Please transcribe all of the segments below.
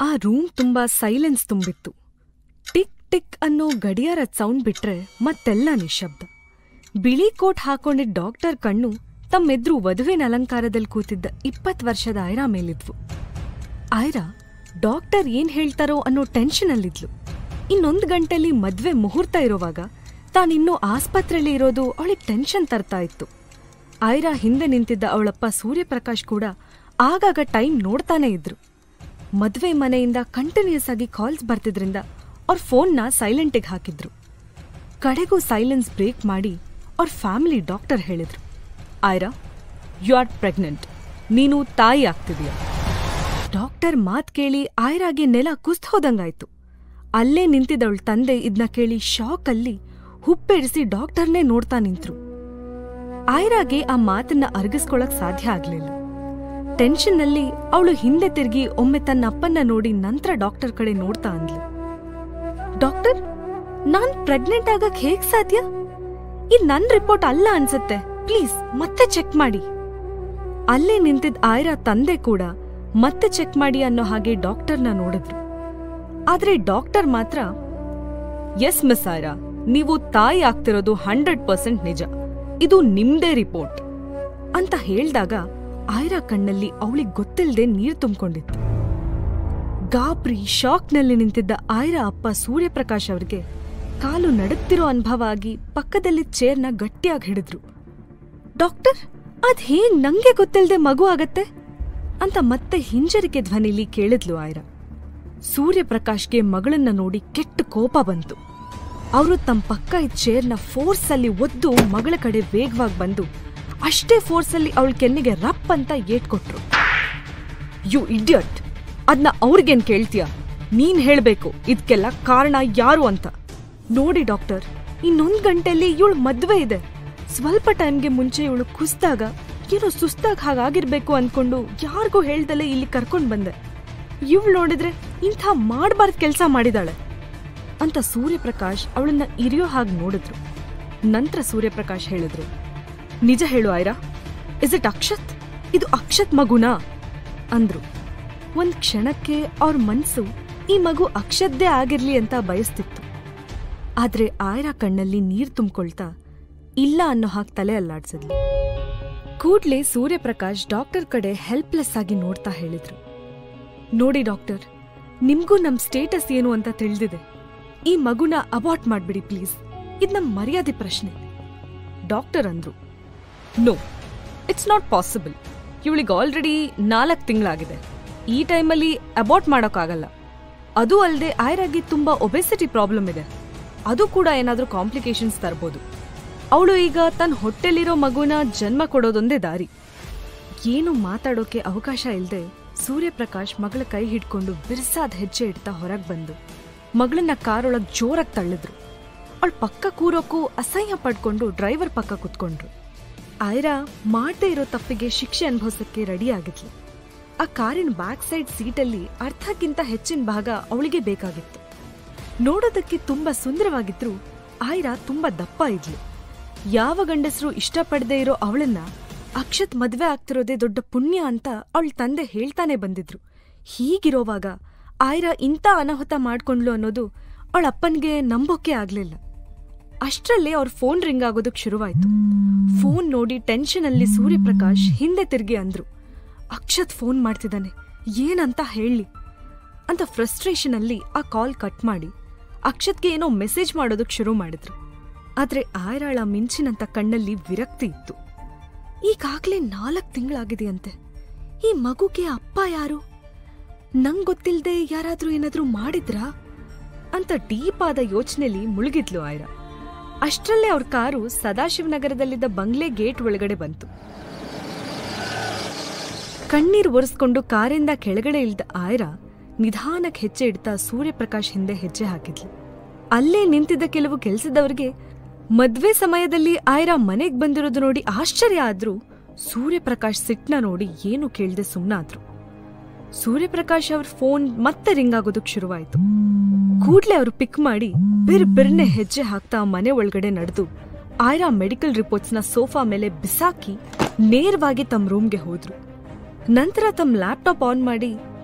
ಆ ರೂಮ್ ತುಂಬಾ ಸೈಲೆನ್ಸ್ ತುಂಬಿತ್ತು ಟಿಕ್ ಟಿಕ್ ಅನ್ನೋ ಗಡಿಯಾರದ ಸೌಂಡ್ ಬಿಟ್ರೆ ಮತ್ತೆಲ್ಲ ನಿಶಬ್ದ ಬಿಳಿ ಕೋಟ್ ಹಾಕೊಂಡಿದ್ದ ಡಾಕ್ಟರ್ ಕಣ್ಣು ತಮ್ಮೆದ್ರು ವಧುವಿನ ಅಲಂಕಾರದಲ್ಲಿ ಕೂತಿದ್ದ ಇಪ್ಪತ್ತು ವರ್ಷದ ಐರಾ ಮೇಲಿದ್ವು ಐರಾ ಡಾಕ್ಟರ್ ಏನ್ ಹೇಳ್ತಾರೋ ಅನ್ನೋ ಟೆನ್ಷನಲ್ಲಿದ್ಲು ಇನ್ನೊಂದು ಗಂಟೆಲಿ ಮದ್ವೆ ಮುಹೂರ್ತ ಇರೋವಾಗ ತಾನಿನ್ನೂ ಆಸ್ಪತ್ರೆಯಲ್ಲಿ ಇರೋದು ಅವಳಿಗೆ ಟೆನ್ಷನ್ ತರ್ತಾ ಇತ್ತು ಐರಾ ಹಿಂದೆ ನಿಂತಿದ್ದ ಅವಳಪ್ಪ ಸೂರ್ಯಪ್ರಕಾಶ್ ಕೂಡ ಆಗಾಗ ಟೈಮ್ ನೋಡ್ತಾನೆ ಇದ್ರು ಮದ್ವೆ ಮನೆಯಿಂದ ಕಂಟಿನ್ಯೂಸ್ ಆಗಿ ಕಾಲ್ಸ್ ಬರ್ತಿದ್ರಿಂದ ಅವ್ರ ಫೋನ್ನ ಸೈಲೆಂಟಿಗೆ ಹಾಕಿದ್ರು ಕಡೆಗೂ ಸೈಲೆನ್ಸ್ ಬ್ರೇಕ್ ಮಾಡಿ ಅವ್ರ ಫ್ಯಾಮಿಲಿ ಡಾಕ್ಟರ್ ಹೇಳಿದ್ರು ಐರಾ ಯು ಆರ್ ಪ್ರೆಗ್ನೆಂಟ್ ನೀನು ತಾಯಿ ಆಗ್ತಿದೀಯ ಡಾಕ್ಟರ್ ಮಾತ್ ಕೇಳಿ ಆಯ್ರಾಗೆ ನೆಲ ಕುಸ್ತ್ ಹೋದಂಗಾಯ್ತು ಅಲ್ಲೇ ನಿಂತಿದ್ದವಳ ತಂದೆ ಇದ್ನ ಕೇಳಿ ಶಾಕಲ್ಲಿ ಹುಪ್ಪೆರಿಸಿ ಡಾಕ್ಟರ್ನೇ ನೋಡ್ತಾ ನಿಂತ್ರು ಆಯ್ರಾಗೆ ಆ ಮಾತನ್ನ ಅರ್ಗಿಸ್ಕೊಳಕ್ ಸಾಧ್ಯ ಆಗ್ಲಿಲ್ಲ ಟೆನ್ಷನ್ನಲ್ಲಿ ಅವಳು ಹಿಂದೆ ತಿರುಗಿ ಒಮ್ಮೆ ತನ್ನ ಅಪ್ಪನ್ನ ನೋಡಿ ನಂತರ ಡಾಕ್ಟರ್ ಕಡೆ ನೋಡ್ತಾ ಅಂದ್ಲು ಡಾಕ್ಟರ್ ನಾನ್ ಪ್ರೆಗ್ನೆಂಟ್ ಆಗಕ್ ಹೇಗ್ ಸಾಧ್ಯ ಇದ್ ನನ್ ರಿಪೋರ್ಟ್ ಅಲ್ಲ ಅನ್ಸತ್ತೆ ಪ್ಲೀಸ್ ಮತ್ತೆ ಚೆಕ್ ಮಾಡಿ ಅಲ್ಲೇ ನಿಂತಿದ್ದ ಆಯ್ರಾ ತಂದೆ ಕೂಡ ಮತ್ತೆ ಚೆಕ್ ಮಾಡಿ ಅನ್ನೋ ಹಾಗೆ ಡಾಕ್ಟರ್ನ ನೋಡಿದ್ರು ಆದ್ರೆ ಡಾಕ್ಟರ್ ಮಾತ್ರ ಎಸ್ ಮಿಸ್ ಆಯ್ರಾ ನೀವು ತಾಯಿ ಆಗ್ತಿರೋದು ಹಂಡ್ರೆಡ್ ಪರ್ಸೆಂಟ್ ನಿಜ ಇದು ನಿಮ್ದೇ ರಿಪೋರ್ಟ್ ಅಂತ ಹೇಳ್ದಾಗ ಆಯ್ರಾ ಕಣ್ಣಲ್ಲಿ ಅವಳಿಗೆ ಗೊತ್ತಿಲ್ಲದೆ ನೀರು ತುಂಬಿಕೊಂಡಿತ್ತು ಗಾಬ್ರಿ ಶಾಕ್ನಲ್ಲಿ ನಿಂತಿದ್ದ ಆಯ್ರಾ ಅಪ್ಪ ಸೂರ್ಯಪ್ರಕಾಶ್ ಅವ್ರಿಗೆ ಕಾಲು ನಡುಗ್ತಿರೋ ಅನುಭವ ಆಗಿ ಪಕ್ಕದಲ್ಲಿ ಚೇರ್ನ ಗಟ್ಟಿಯಾಗಿ ಹಿಡಿದ್ರು ಡಾಕ್ಟರ್ ಅದ್ ಹೇಗ್ ನಂಗೆ ಗೊತ್ತಿಲ್ಲದೆ ಮಗು ಆಗತ್ತೆ ಅಂತ ಮತ್ತೆ ಹಿಂಜರಿಕೆ ಧ್ವನಿಲಿ ಕೇಳಿದ್ಲು ಆಯ್ರಾ ಸೂರ್ಯಪ್ರಕಾಶ್ಗೆ ಮಗಳನ್ನ ನೋಡಿ ಕೆಟ್ಟ ಕೋಪ ಬಂತು ಅವರು ತಮ್ಮ ಪಕ್ಕ ಇದ್ದ ಚೇರ್ನ ಫೋರ್ಸಲ್ಲಿ ಒದ್ದು ಮಗಳ ಕಡೆ ವೇಗವಾಗಿ ಬಂದು ಅಷ್ಟೇ ಫೋರ್ಸಲ್ಲಿ ಅವಳ ಕೆನ್ನಿಗೆ ರಪ್ ಅಂತ ಏಟ್ಕೊಟ್ರು ಯು ಇಡಿಯಟ್ ಅದ್ನ ಅವ್ರಿಗೇನ್ ಕೇಳ್ತೀಯ ನೀನ್ ಹೇಳ್ಬೇಕು ಇದಕ್ಕೆಲ್ಲ ಕಾರಣ ಯಾರು ಅಂತ ನೋಡಿ ಡಾಕ್ಟರ್ ಇನ್ನೊಂದ್ ಗಂಟೆಯಲ್ಲಿ ಇವಳು ಮದ್ವೆ ಇದೆ ಸ್ವಲ್ಪ ಟೈಮ್ಗೆ ಮುಂಚೆ ಇವಳು ಕುಸ್ದಾಗ ಏನೋ ಸುಸ್ತಾಗ ಹಾಗಾಗಿರ್ಬೇಕು ಅನ್ಕೊಂಡು ಯಾರಿಗೂ ಹೇಳ್ದಲೆ ಇಲ್ಲಿ ಕರ್ಕೊಂಡ್ ಬಂದೆ ಇವಳು ನೋಡಿದ್ರೆ ಇಂಥ ಮಾಡ್ಬಾರ್ದ್ ಕೆಲ್ಸ ಮಾಡಿದಾಳೆ ಅಂತ ಸೂರ್ಯಪ್ರಕಾಶ್ ಅವಳನ್ನ ಇರಿಯೋ ಹಾಗೆ ನೋಡಿದ್ರು ನಂತರ ಸೂರ್ಯಪ್ರಕಾಶ್ ಹೇಳಿದ್ರು ನಿಜ ಹೇಳು ಆಯ್ರಾ ಇಸ್ ಇಟ್ ಅಕ್ಷತ್ ಇದು ಅಕ್ಷತ್ ಮಗುನಾ ಅಂದ್ರು ಒಂದ್ ಕ್ಷಣಕ್ಕೆ ಅವ್ರ ಮನ್ಸು ಈ ಮಗು ಅಕ್ಷದ್ದೇ ಆಗಿರ್ಲಿ ಅಂತ ಬಯಸ್ತಿತ್ತು ಆದ್ರೆ ಆಯ್ರಾ ಕಣ್ಣಲ್ಲಿ ನೀರ್ ತುಂಬಿಕೊಳ್ತಾ ಇಲ್ಲ ಅನ್ನೋ ಹಾಗೆ ತಲೆ ಅಲ್ಲಾಡ್ಸಿದ್ಲು ಕೂಡ್ಲೆ ಸೂರ್ಯಪ್ರಕಾಶ್ ಡಾಕ್ಟರ್ ಕಡೆ ಹೆಲ್ಪ್ಲೆಸ್ ಆಗಿ ನೋಡ್ತಾ ಹೇಳಿದ್ರು ನೋಡಿ ಡಾಕ್ಟರ್ ನಿಮ್ಗೂ ನಮ್ ಸ್ಟೇಟಸ್ ಏನು ಅಂತ ತಿಳಿದಿದೆ ಈ ಮಗುನ ಅಬಾರ್ಟ್ ಮಾಡ್ಬಿಡಿ ಪ್ಲೀಸ್ ಇದ್ ನಮ್ ಮರ್ಯಾದೆ ಪ್ರಶ್ನೆ ಡಾಕ್ಟರ್ ಅಂದ್ರು ನೋ ಇಟ್ಸ್ ನಾಟ್ ಪಾಸಿಬಲ್ ಇವಳಿಗೆ ಆಲ್ರೆಡಿ ನಾಲ್ಕು ತಿಂಗಳಾಗಿದೆ ಈ ಟೈಮಲ್ಲಿ ಅಬಾರ್ಟ್ ಮಾಡೋಕ್ಕಾಗಲ್ಲ ಅದು ಅಲ್ಲದೆ ಆಯ್ರಾಗಿ ತುಂಬಾ ಒಬೆಸಿಟಿ ಪ್ರಾಬ್ಲಮ್ ಇದೆ ಅದು ಕೂಡ ಏನಾದ್ರೂ ಕಾಂಪ್ಲಿಕೇಶನ್ಸ್ ತರ್ಬೋದು ಅವಳು ಈಗ ತನ್ನ ಹೊಟ್ಟೆಲಿರೋ ಮಗುನ ಜನ್ಮ ಕೊಡೋದೊಂದೇ ದಾರಿ ಏನು ಮಾತಾಡೋಕೆ ಅವಕಾಶ ಇಲ್ಲದೆ ಸೂರ್ಯಪ್ರಕಾಶ್ ಮಗಳ ಕೈ ಹಿಡ್ಕೊಂಡು ಬಿರ್ಸಾದ ಹೆಜ್ಜೆ ಇಡ್ತಾ ಹೊರಗೆ ಬಂದು ಮಗಳನ್ನ ಕಾರೊಳಗ್ ಜೋರಾಗಿ ತಳ್ಳಿದ್ರು ಅವಳ ಪಕ್ಕ ಕೂರೋಕ್ಕೂ ಅಸಹ್ಯ ಪಡ್ಕೊಂಡು ಡ್ರೈವರ್ ಪಕ್ಕ ಕುತ್ಕೊಂಡ್ರು ಆಯ್ರಾ ಮಾಡದೇ ಇರೋ ತಪ್ಪಿಗೆ ಶಿಕ್ಷೆ ಅನುಭವಿಸಕ್ಕೆ ರೆಡಿ ಆಗಿದ್ಲು ಆ ಕಾರಿನ ಬ್ಯಾಕ್ ಸೈಡ್ ಸೀಟಲ್ಲಿ ಅರ್ಧಕ್ಕಿಂತ ಹೆಚ್ಚಿನ ಭಾಗ ಅವಳಿಗೆ ಬೇಕಾಗಿತ್ತು ನೋಡೋದಕ್ಕೆ ತುಂಬಾ ಸುಂದರವಾಗಿದ್ರು ಆಯ್ರಾ ತುಂಬಾ ದಪ್ಪ ಇದ್ಲು ಯಾವ ಗಂಡಸರು ಇಷ್ಟಪಡದೇ ಇರೋ ಅವಳನ್ನ ಅಕ್ಷತ್ ಮದ್ವೆ ಆಗ್ತಿರೋದೇ ದೊಡ್ಡ ಪುಣ್ಯ ಅಂತ ಅವಳ ತಂದೆ ಹೇಳ್ತಾನೆ ಬಂದಿದ್ರು ಹೀಗಿರೋವಾಗ ಆಯ್ರಾ ಇಂಥ ಅನಾಹುತ ಮಾಡ್ಕೊಂಡ್ಲು ಅನ್ನೋದು ಅವಳ ಅಪ್ಪನ್ಗೆ ನಂಬೋಕೆ ಆಗ್ಲಿಲ್ಲ ಅಷ್ಟ್ರಲ್ಲೇ ಅವ್ರ ಫೋನ್ ರಿಂಗ್ ಆಗೋದಕ್ ಶುರುವಾಯ್ತು ಫೋನ್ ನೋಡಿ ಟೆನ್ಷನ್ ಅಲ್ಲಿ ಸೂರ್ಯಪ್ರಕಾಶ್ ಹಿಂದೆ ತಿರ್ಗಿ ಅಂದ್ರು ಅಕ್ಷತ್ ಫೋನ್ ಮಾಡ್ತಿದ್ದಾನೆ ಏನಂತ ಹೇಳಿ ಅಂತ ಫ್ರಸ್ಟ್ರೇಷನ್ ಅಲ್ಲಿ ಆ ಕಾಲ್ ಕಟ್ ಮಾಡಿ ಅಕ್ಷತ್ಗೆ ಏನೋ ಮೆಸೇಜ್ ಮಾಡೋದಕ್ ಶುರು ಮಾಡಿದ್ರು ಆದ್ರೆ ಆಯ್ರಾಳ ಮಿಂಚಿನಂತ ಕಣ್ಣಲ್ಲಿ ವಿರಕ್ತಿ ಇತ್ತು ಈಗಾಗ್ಲೇ ನಾಲ್ಕು ತಿಂಗಳಾಗಿದೆಯಂತೆ ಈ ಮಗುಗೆ ಅಪ್ಪ ಯಾರು ನಂಗ್ ಗೊತ್ತಿಲ್ದೆ ಯಾರಾದ್ರೂ ಏನಾದ್ರೂ ಮಾಡಿದ್ರಾ ಅಂತ ಡೀಪ್ ಆದ ಯೋಚನೆಲಿ ಮುಳುಗಿದ್ಲು ಆಯ್ರಾ ಅಷ್ಟ್ರಲ್ಲೇ ಅವ್ರ ಕಾರು ಸದಾಶಿವನಗರದಲ್ಲಿದ್ದ ಬಂಗ್ಲೆ ಗೇಟ್ ಒಳಗಡೆ ಬಂತು ಕಣ್ಣೀರ್ ಒರೆಸ್ಕೊಂಡು ಕಾರಿಂದ ಕೆಳಗಡೆ ಇಳ್ದ ಆಯ್ರಾ ನಿಧಾನಕ್ಕೆ ಹೆಜ್ಜೆ ಇಡ್ತಾ ಸೂರ್ಯಪ್ರಕಾಶ್ ಹಿಂದೆ ಹೆಜ್ಜೆ ಹಾಕಿದ್ಲು ಅಲ್ಲೇ ನಿಂತಿದ್ದ ಕೆಲವು ಕೆಲ್ಸದವ್ರಿಗೆ ಮದ್ವೆ ಸಮಯದಲ್ಲಿ ಆಯ್ರಾ ಮನೆಗ್ ಬಂದಿರೋದು ನೋಡಿ ಆಶ್ಚರ್ಯ ಆದ್ರೂ ಸೂರ್ಯಪ್ರಕಾಶ್ ಸಿಟ್ನ ನೋಡಿ ಏನು ಕೇಳ್ದೆ ಸುಮ್ನಾದ್ರು ಸೂರ್ಯಪ್ರಕಾಶ್ ಅವ್ರ ಫೋನ್ ಮತ್ತೆ ರಿಂಗ್ ಆಗೋದಕ್ ಶುರುವಾಯ್ತು ಕೂಡ್ಲೆ ಅವ್ರು ಪಿಕ್ ಮಾಡಿ ಬಿರ್ ಬಿರ್ನೆ ಹೆಜ್ಜೆ ಹಾಕ್ತಾ ಮನೆ ಒಳಗಡೆ ನಡೆದು ಆಯ್ರಾ ಮೆಡಿಕಲ್ ರಿಪೋರ್ಟ್ಸ್ನ ಸೋಫಾ ಮೇಲೆ ಬಿಸಾಕಿ ನೇರವಾಗಿ ತಮ್ಮ ರೂಮ್ಗೆ ಹೋದ್ರು ನಂತರ ತಮ್ಮ ಲ್ಯಾಪ್ಟಾಪ್ ಆನ್ ಮಾಡಿ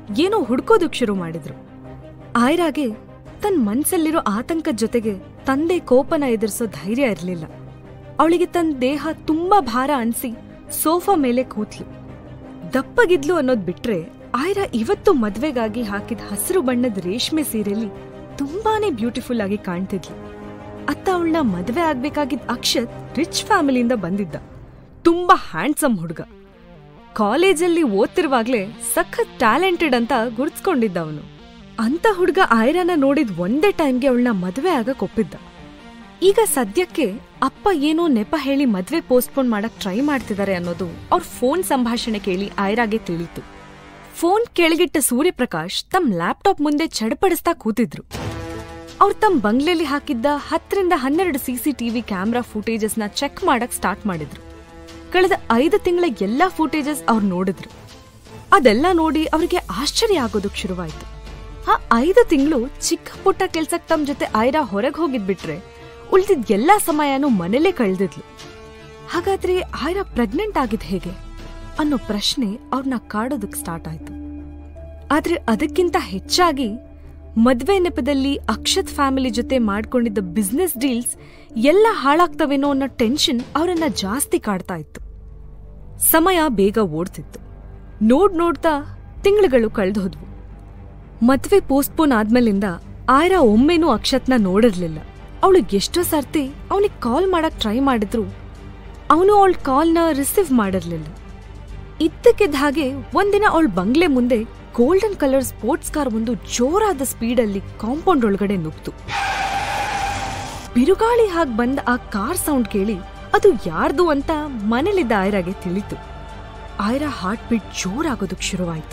ಏನೋ ಹುಡ್ಕೋದಕ್ ಶುರು ಮಾಡಿದ್ರು ಆಯ್ರಾಗೆ ತನ್ನ ಮನ್ಸಲ್ಲಿರೋ ಆತಂಕದ ಜೊತೆಗೆ ತಂದೆ ಕೋಪನ ಎದುರಿಸೋ ಧೈರ್ಯ ಇರಲಿಲ್ಲ ಅವಳಿಗೆ ತನ್ನ ದೇಹ ತುಂಬಾ ಭಾರ ಅನ್ಸಿ ಸೋಫಾ ಮೇಲೆ ಕೂತ್ಲು ದಪ್ಪಗಿದ್ಲು ಅನ್ನೋದ್ ಬಿಟ್ರೆ ಆಯ್ರಾ ಇವತ್ತು ಮದ್ವೆಗಾಗಿ ಹಾಕಿದ ಹಸಿರು ಬಣ್ಣದ ರೇಷ್ಮೆ ಸೀರೆಲಿ ತುಂಬಾನೇ ಬ್ಯೂಟಿಫುಲ್ ಆಗಿ ಕಾಣ್ತಿದ್ಲು ಅತ್ತ ಅವಳನ್ನ ಮದ್ವೆ ಆಗ್ಬೇಕಾಗಿದ್ದ ಅಕ್ಷತ್ ರಿಚ್ ಫ್ಯಾಮಿಲಿಯಿಂದ ಬಂದಿದ್ದ ತುಂಬಾ ಹ್ಯಾಂಡ್ಸಮ್ ಹುಡುಗ ಕಾಲೇಜಲ್ಲಿ ಓದ್ತಿರುವಾಗ್ಲೇ ಸಖತ್ ಟ್ಯಾಲೆಂಟೆಡ್ ಅಂತ ಗುರ್ತ್ಸ್ಕೊಂಡಿದ್ದ ಅವನು ಅಂತ ಹುಡುಗ ಆಯ್ರಾನ ನೋಡಿದ್ ಒಂದೇ ಟೈಮ್ಗೆ ಅವಳನ್ನ ಮದ್ವೆ ಆಗಕ್ ಒಪ್ಪಿದ್ದ ಈಗ ಸದ್ಯಕ್ಕೆ ಅಪ್ಪ ಏನೋ ನೆಪ ಹೇಳಿ ಮದ್ವೆ ಪೋಸ್ಟ್ಪೋನ್ ಮಾಡಕ್ ಟ್ರೈ ಮಾಡ್ತಿದ್ದಾರೆ ಅನ್ನೋದು ಅವ್ರ ಫೋನ್ ಸಂಭಾಷಣೆ ಕೇಳಿ ಆಯ್ರಾಗೆ ತಿಳಿತು ಫೋನ್ ಕೆಳಗಿಟ್ಟ ಸೂರ್ಯಪ್ರಕಾಶ್ ತಮ್ಮ ಲ್ಯಾಪ್ಟಾಪ್ ಮುಂದೆ ಚಡಪಡಿಸ್ತಾ ಕೂತಿದ್ರು ಅವ್ರು ತಮ್ಮ ಬಂಗ್ಲೆಲಿ ಹಾಕಿದ್ದ ಹತ್ತರಿಂದ ಹನ್ನೆರಡು ಸಿಸಿಟಿವಿ ಕ್ಯಾಮ್ರಾ ಫುಟೇಜಸ್ನ ಚೆಕ್ ಮಾಡಕ್ ಸ್ಟಾರ್ಟ್ ಮಾಡಿದ್ರು ಕಳೆದ ಐದು ತಿಂಗಳ ಎಲ್ಲಾ ಫುಟೇಜಸ್ ಅವ್ರು ನೋಡಿದ್ರು ಅದೆಲ್ಲ ನೋಡಿ ಅವರಿಗೆ ಆಶ್ಚರ್ಯ ಆಗೋದಕ್ ಶುರುವಾಯ್ತು ಆ ಐದು ತಿಂಗಳು ಚಿಕ್ಕ ಪುಟ್ಟ ಕೆಲ್ಸಕ್ ತಮ್ಮ ಜೊತೆ ಐರಾ ಹೊರಗ್ ಹೋಗಿದ್ಬಿಟ್ರೆ ಉಳ್ದಿದ್ ಎಲ್ಲಾ ಸಮಯನೂ ಮನೇಲೇ ಕಳ್ದಿದ್ಲು ಹಾಗಾದ್ರೆ ಐರಾ ಪ್ರೆಗ್ನೆಂಟ್ ಆಗಿದ್ ಹೇಗೆ ಅನ್ನೋ ಪ್ರಶ್ನೆ ಅವ್ರನ್ನ ಕಾಡೋದಕ್ ಸ್ಟಾರ್ಟ್ ಆಯ್ತು ಆದ್ರೆ ಅದಕ್ಕಿಂತ ಹೆಚ್ಚಾಗಿ ಮದ್ವೆ ನೆಪದಲ್ಲಿ ಅಕ್ಷತ್ ಫ್ಯಾಮಿಲಿ ಜೊತೆ ಮಾಡ್ಕೊಂಡಿದ್ದ ಬಿಸ್ನೆಸ್ ಡೀಲ್ಸ್ ಎಲ್ಲ ಹಾಳಾಗ್ತವೇನೋ ಅನ್ನೋ ಟೆನ್ಷನ್ ಅವರನ್ನ ಜಾಸ್ತಿ ಕಾಡ್ತಾ ಇತ್ತು ಸಮಯ ಬೇಗ ಓಡ್ತಿತ್ತು ನೋಡ್ ನೋಡ್ತಾ ತಿಂಗಳುಗಳು ಕಳೆದೋದ್ವು ಮದ್ವೆ ಪೋಸ್ಟ್ಪೋನ್ ಆದ್ಮೇಲಿಂದ ಆಯ್ರಾ ಒಮ್ಮೆನೂ ಅಕ್ಷತ್ನ ನೋಡಿರ್ಲಿಲ್ಲ ಅವಳು ಎಷ್ಟೋ ಸರ್ತಿ ಅವನಿಗೆ ಕಾಲ್ ಮಾಡಕ್ ಟ್ರೈ ಮಾಡಿದ್ರು ಅವನು ಅವಳ ಕಾಲ್ನ ರಿಸೀವ್ ಮಾಡಿರ್ಲಿಲ್ಲ ಇದ್ದಕ್ಕಿದ್ದ ಹಾಗೆ ಒಂದಿನ ಅವಳ ಬಂಗ್ಲೆ ಮುಂದೆ ಗೋಲ್ಡನ್ ಕಲರ್ ಸ್ಪೋರ್ಟ್ಸ್ ಕಾರ್ ಒಂದು ಜೋರಾದ ಸ್ಪೀಡಲ್ಲಿ ಕಾಂಪೌಂಡ್ ಒಳಗಡೆ ನುಗ್ತು ಬಿರುಗಾಳಿ ಹಾಗ್ ಬಂದ ಆ ಕಾರ್ ಸೌಂಡ್ ಕೇಳಿ ಅದು ಯಾರ್ದು ಅಂತ ಮನೇಲಿದ್ದ ಆಯ್ರಾಗೆ ತಿಳಿತು ಆಯ್ರಾ ಹಾರ್ಟ್ ಬೀಟ್ ಜೋರಾಗೋದಕ್ ಶುರುವಾಯ್ತು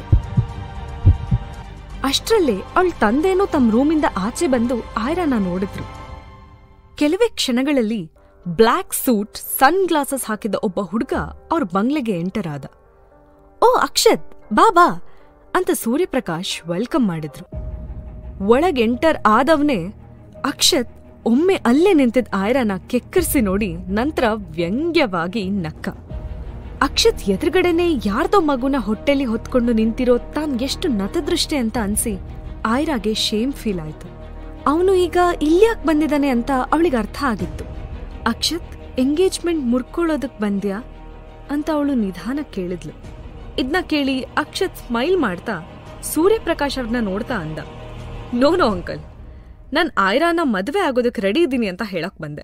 ಅಷ್ಟ್ರಲ್ಲೇ ಅವಳ ತಂದೆನೂ ತಮ್ಮ ರೂಮಿಂದ ಆಚೆ ಬಂದು ಆಯ್ರಾನ ನೋಡಿದ್ರು ಕೆಲವೇ ಕ್ಷಣಗಳಲ್ಲಿ ಬ್ಲ್ಯಾಕ್ ಸೂಟ್ ಸನ್ ಗ್ಲಾಸಸ್ ಹಾಕಿದ ಒಬ್ಬ ಹುಡುಗ ಅವ್ರ ಬಂಗ್ಲೆಗೆ ಎಂಟರ್ ಆದ ಓ ಅಕ್ಷತ್ ಬಾ ಬಾ ಅಂತ ಸೂರ್ಯಪ್ರಕಾಶ್ ವೆಲ್ಕಮ್ ಮಾಡಿದ್ರು ಒಳಗ್ ಎಂಟರ್ ಆದವನೇ ಅಕ್ಷತ್ ಒಮ್ಮೆ ಅಲ್ಲೇ ನಿಂತಿದ್ದ ಆಯ್ರಾನ ಕೆಕ್ಕರಿಸಿ ನೋಡಿ ನಂತರ ವ್ಯಂಗ್ಯವಾಗಿ ನಕ್ಕ ಅಕ್ಷತ್ ಎದುರುಗಡೆನೆ ಯಾರ್ದೋ ಮಗುನ ಹೊಟ್ಟೆಲಿ ಹೊತ್ಕೊಂಡು ನಿಂತಿರೋ ತಾನ್ ಎಷ್ಟು ನತದೃಷ್ಟೆ ಅಂತ ಅನ್ಸಿ ಆಯ್ರಾಗೆ ಶೇಮ್ ಫೀಲ್ ಆಯ್ತು ಅವನು ಈಗ ಇಲ್ಯಾಕ್ ಬಂದಿದ್ದಾನೆ ಅಂತ ಅವಳಿಗೆ ಅರ್ಥ ಆಗಿತ್ತು ಅಕ್ಷತ್ ಎಂಗೇಜ್ಮೆಂಟ್ ಮುರ್ಕೊಳ್ಳೋದಕ್ ಬಂದ್ಯಾ ಅಂತ ಅವಳು ನಿಧಾನ ಕೇಳಿದ್ಲು ಇದ್ನ ಕೇಳಿ ಅಕ್ಷತ್ ಸ್ಮೈಲ್ ಮಾಡ್ತಾ ಸೂರ್ಯಪ್ರಕಾಶ್ ಅವ್ರನ್ನ ನೋಡ್ತಾ ಅಂದ ನೋ ನೋ ಅಂಕಲ್ ನಾನ್ ಆಯ್ರಾನ ಮದ್ವೆ ಆಗೋದಕ್ ರೆಡಿ ಇದ್ದೀನಿ ಅಂತ ಹೇಳಕ್ ಬಂದೆ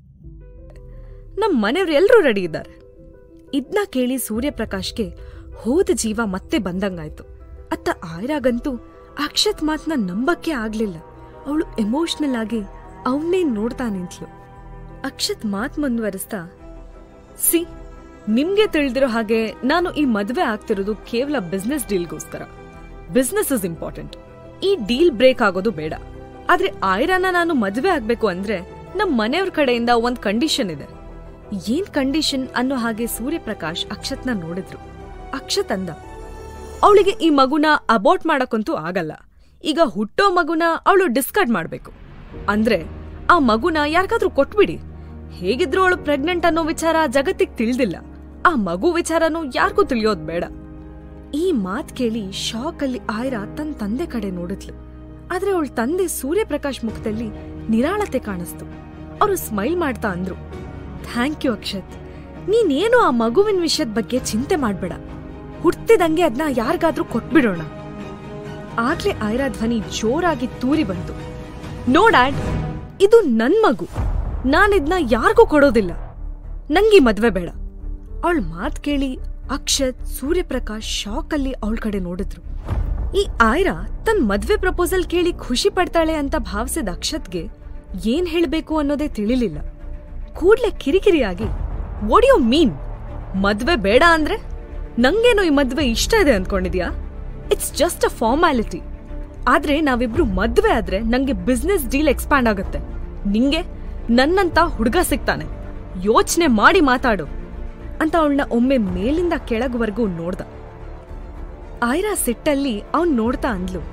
ನಮ್ ಮನೆಯವ್ರು ಎಲ್ರೂ ರೆಡಿ ಇದ್ದಾರೆ ಇದ್ನ ಕೇಳಿ ಸೂರ್ಯಪ್ರಕಾಶ್ಗೆ ಹೋದ ಜೀವ ಮತ್ತೆ ಬಂದಂಗಾಯ್ತು ಅತ್ತ ಆಯ್ರಾಗಂತೂ ಅಕ್ಷತ್ ಮಾತ್ನ ನಂಬಕ್ಕೆ ಆಗ್ಲಿಲ್ಲ ಅವಳು ಎಮೋಷನಲ್ ಆಗಿ ಅವನ್ನೇ ನೋಡ್ತಾ ನಿಂತ್ಲು ಅಕ್ಷತ್ ಮಾತ್ ಮುಂದುವರಿಸ್ತಾ ಸಿ ನಿಮ್ಗೆ ತಿಳಿದಿರೋ ಹಾಗೆ ನಾನು ಈ ಮದ್ವೆ ಆಗ್ತಿರೋದು ಕೇವಲ ಬಿಸ್ನೆಸ್ ಡೀಲ್ಗೋಸ್ಕರ ಬಿಸ್ನೆಸ್ ಇಸ್ ಇಂಪಾರ್ಟೆಂಟ್ ಈ ಡೀಲ್ ಬ್ರೇಕ್ ಆಗೋದು ಬೇಡ ಆದ್ರೆ ಆಯ್ರಾನ ನಾನು ಮದ್ವೆ ಆಗ್ಬೇಕು ಅಂದ್ರೆ ನಮ್ ಮನೆಯವ್ರ ಕಡೆಯಿಂದ ಒಂದ್ ಕಂಡೀಷನ್ ಇದೆ ಏನ್ ಕಂಡೀಷನ್ ಅನ್ನೋ ಹಾಗೆ ಸೂರ್ಯಪ್ರಕಾಶ್ ಅಕ್ಷತ್ನ ನೋಡಿದ್ರು ಅಕ್ಷತ್ ಅಂದ ಅವಳಿಗೆ ಈ ಮಗುನ ಅಬಾರ್ಟ್ ಮಾಡಕ್ಕಂತೂ ಆಗಲ್ಲ ಈಗ ಹುಟ್ಟೋ ಮಗುನ ಅವಳು ಡಿಸ್ಕಾರ್ಡ್ ಮಾಡ್ಬೇಕು ಅಂದ್ರೆ ಆ ಮಗುನ ಯಾರಿಗಾದ್ರೂ ಕೊಟ್ಬಿಡಿ ಹೇಗಿದ್ರು ಅವಳು ಪ್ರೆಗ್ನೆಂಟ್ ಅನ್ನೋ ವಿಚಾರ ಜಗತ್ತಿಗೆ ತಿಳಿದಿಲ್ಲ ಆ ಮಗು ವಿಚಾರನೂ ಯಾರಿಗೂ ತಿಳಿಯೋದ್ ಬೇಡ ಈ ಮಾತ್ ಕೇಳಿ ಶಾಕ್ ಅಲ್ಲಿ ಆಯ್ರಾ ತನ್ನ ತಂದೆ ಕಡೆ ನೋಡಿದ್ಲು ಆದ್ರೆ ಅವಳ ತಂದೆ ಸೂರ್ಯಪ್ರಕಾಶ್ ಮುಖದಲ್ಲಿ ನಿರಾಳತೆ ಕಾಣಿಸ್ತು ಅವರು ಸ್ಮೈಲ್ ಮಾಡ್ತಾ ಅಂದ್ರು ಥ್ಯಾಂಕ್ ಯು ಅಕ್ಷತ್ ನೀನೇನು ಆ ಮಗುವಿನ ವಿಷಯದ ಬಗ್ಗೆ ಚಿಂತೆ ಮಾಡ್ಬೇಡ ಹುಟ್ಟಿದಂಗೆ ಅದನ್ನ ಯಾರಿಗಾದ್ರೂ ಕೊಟ್ಬಿಡೋಣ ಆಗ್ಲೇ ಆಯ್ರಾ ಧ್ವನಿ ಜೋರಾಗಿ ತೂರಿ ಬಂತು ನೋ ಡ್ಯಾಡ್ ಇದು ನನ್ ಮಗು ನಾನಿದ್ನ ಯಾರಿಗೂ ಕೊಡೋದಿಲ್ಲ ನಂಗೀ ಮದ್ವೆ ಬೇಡ ಅವಳ ಮಾತ್ ಕೇಳಿ ಅಕ್ಷತ್ ಸೂರ್ಯಪ್ರಕಾಶ್ ಶಾಕ್ ಅಲ್ಲಿ ಅವಳ ಕಡೆ ನೋಡಿದ್ರು ಈ ಆಯ್ರಾ ತನ್ ಮದ್ವೆ ಪ್ರಪೋಸಲ್ ಕೇಳಿ ಖುಷಿ ಪಡ್ತಾಳೆ ಅಂತ ಭಾವಿಸಿದ ಅಕ್ಷತ್ಗೆ ಏನ್ ಹೇಳ್ಬೇಕು ಅನ್ನೋದೇ ತಿಳಿಲಿಲ್ಲ ಕೂಡ್ಲೆ ಕಿರಿಕಿರಿಯಾಗಿ ವಾಟ್ ಯು ಮೀನ್ ಮದ್ವೆ ಬೇಡ ಅಂದ್ರೆ ನಂಗೇನೋ ಈ ಮದ್ವೆ ಇಷ್ಟ ಇದೆ ಅನ್ಕೊಂಡಿದ್ಯಾ ಇಟ್ಸ್ ಜಸ್ಟ್ ಅ ಫಾರ್ಮ್ಯಾಲಿಟಿ ಆದ್ರೆ ನಾವಿಬ್ರು ಮದ್ವೆ ಆದ್ರೆ ನಂಗೆ ಬಿಸ್ನೆಸ್ ಡೀಲ್ ಎಕ್ಸ್ಪ್ಯಾಂಡ್ ಆಗುತ್ತೆ ನಿಂಗೆ ನನ್ನಂತ ಹುಡುಗ ಸಿಗ್ತಾನೆ ಯೋಚನೆ ಮಾಡಿ ಮಾತಾಡು ಅಂತ ಅವಳನ್ನ ಒಮ್ಮೆ ಮೇಲಿಂದ ಕೆಳಗ್ವರೆಗೂ ನೋಡ್ದ ಆಯ್ರಾ ಸಿಟ್ಟಲ್ಲಿ ಅವನ್ ನೋಡ್ತಾ ಅಂದ್ಲು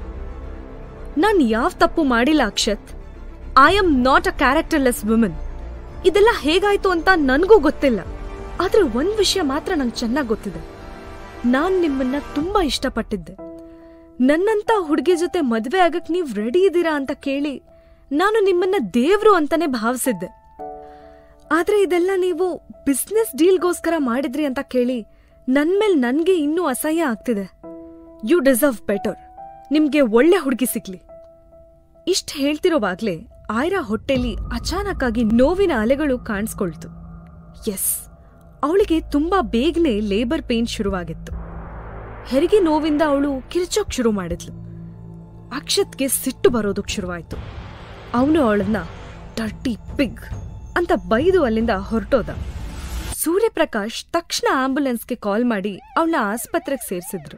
ನಾನ್ ಯಾವ್ ತಪ್ಪು ಮಾಡಿಲ್ಲ Akshat I am not a characterless woman ಇದೆಲ್ಲ ಹೇಗಾಯ್ತು ಅಂತ ನನ್ಗೂ ಗೊತ್ತಿಲ್ಲ ಆದ್ರೆ ಒಂದ್ ವಿಷಯ ಮಾತ್ರ ನಂಗೆ ಚೆನ್ನಾಗ್ ಗೊತ್ತಿದೆ ನಾನ್ ನಿಮ್ಮನ್ನ ತುಂಬಾ ಇಷ್ಟಪಟ್ಟಿದ್ದೆ ನನ್ನಂತ ಹುಡುಗಿ ಜೊತೆ ಮದ್ವೆ ಆಗಕ್ ನೀವ್ ರೆಡಿ ಇದ್ದೀರಾ ಅಂತ ಕೇಳಿ ನಾನು ನಿಮ್ಮನ್ನ ದೇವ್ರು ಅಂತಾನೆ ಭಾವಿಸಿದ್ದೆ ಆದ್ರೆ ಇದೆಲ್ಲ ನೀವು ಬಿಸ್ನೆಸ್ ಡೀಲ್ಗೋಸ್ಕರ ಮಾಡಿದ್ರಿ ಅಂತ ಕೇಳಿ ನನ್ಮೇಲ್ ನನ್ಗೆ ಇನ್ನೂ ಅಸಹ್ಯ ಆಗ್ತಿದೆ ಯು ಡಿಸರ್ವ್ ಬೆಟರ್ ನಿಮ್ಗೆ ಒಳ್ಳೆ ಹುಡುಗಿ ಸಿಗ್ಲಿ ಇಷ್ಟ ಹೇಳ್ತಿರೋವಾಗ್ಲೇ ಆಯ್ರಾ ಹೊಟ್ಟೆಲಿ ಅಚಾನಕ್ ಆಗಿ ನೋವಿನ ಅಲೆಗಳು ಕಾಣಿಸ್ಕೊಳ್ತು ಎಸ್ ಅವಳಿಗೆ ತುಂಬಾ ಬೇಗನೆ ಲೇಬರ್ ಪೇನ್ ಶುರುವಾಗಿತ್ತು ಹೆರಿಗೆ ನೋವಿಂದ ಅವಳು ಕಿರ್ಚೋಕ್ ಶುರು ಮಾಡಿದ್ಲು ಅಕ್ಷತ್ಗೆ ಸಿಟ್ಟು ಬರೋದಕ್ ಶುರುವಾಯ್ತು ಅವನು ಅವಳನ್ನ ಟರ್ಟಿ ಪಿಗ್ ಅಂತ ಬೈದು ಅಲ್ಲಿಂದ ಹೊರಟೋದ ಸೂರ್ಯಪ್ರಕಾಶ್ ತಕ್ಷಣ ಆಂಬ್ಯುಲೆನ್ಸ್ಗೆ ಕಾಲ್ ಮಾಡಿ ಅವಳನ್ನ ಆಸ್ಪತ್ರೆಗೆ ಸೇರಿಸಿದ್ರು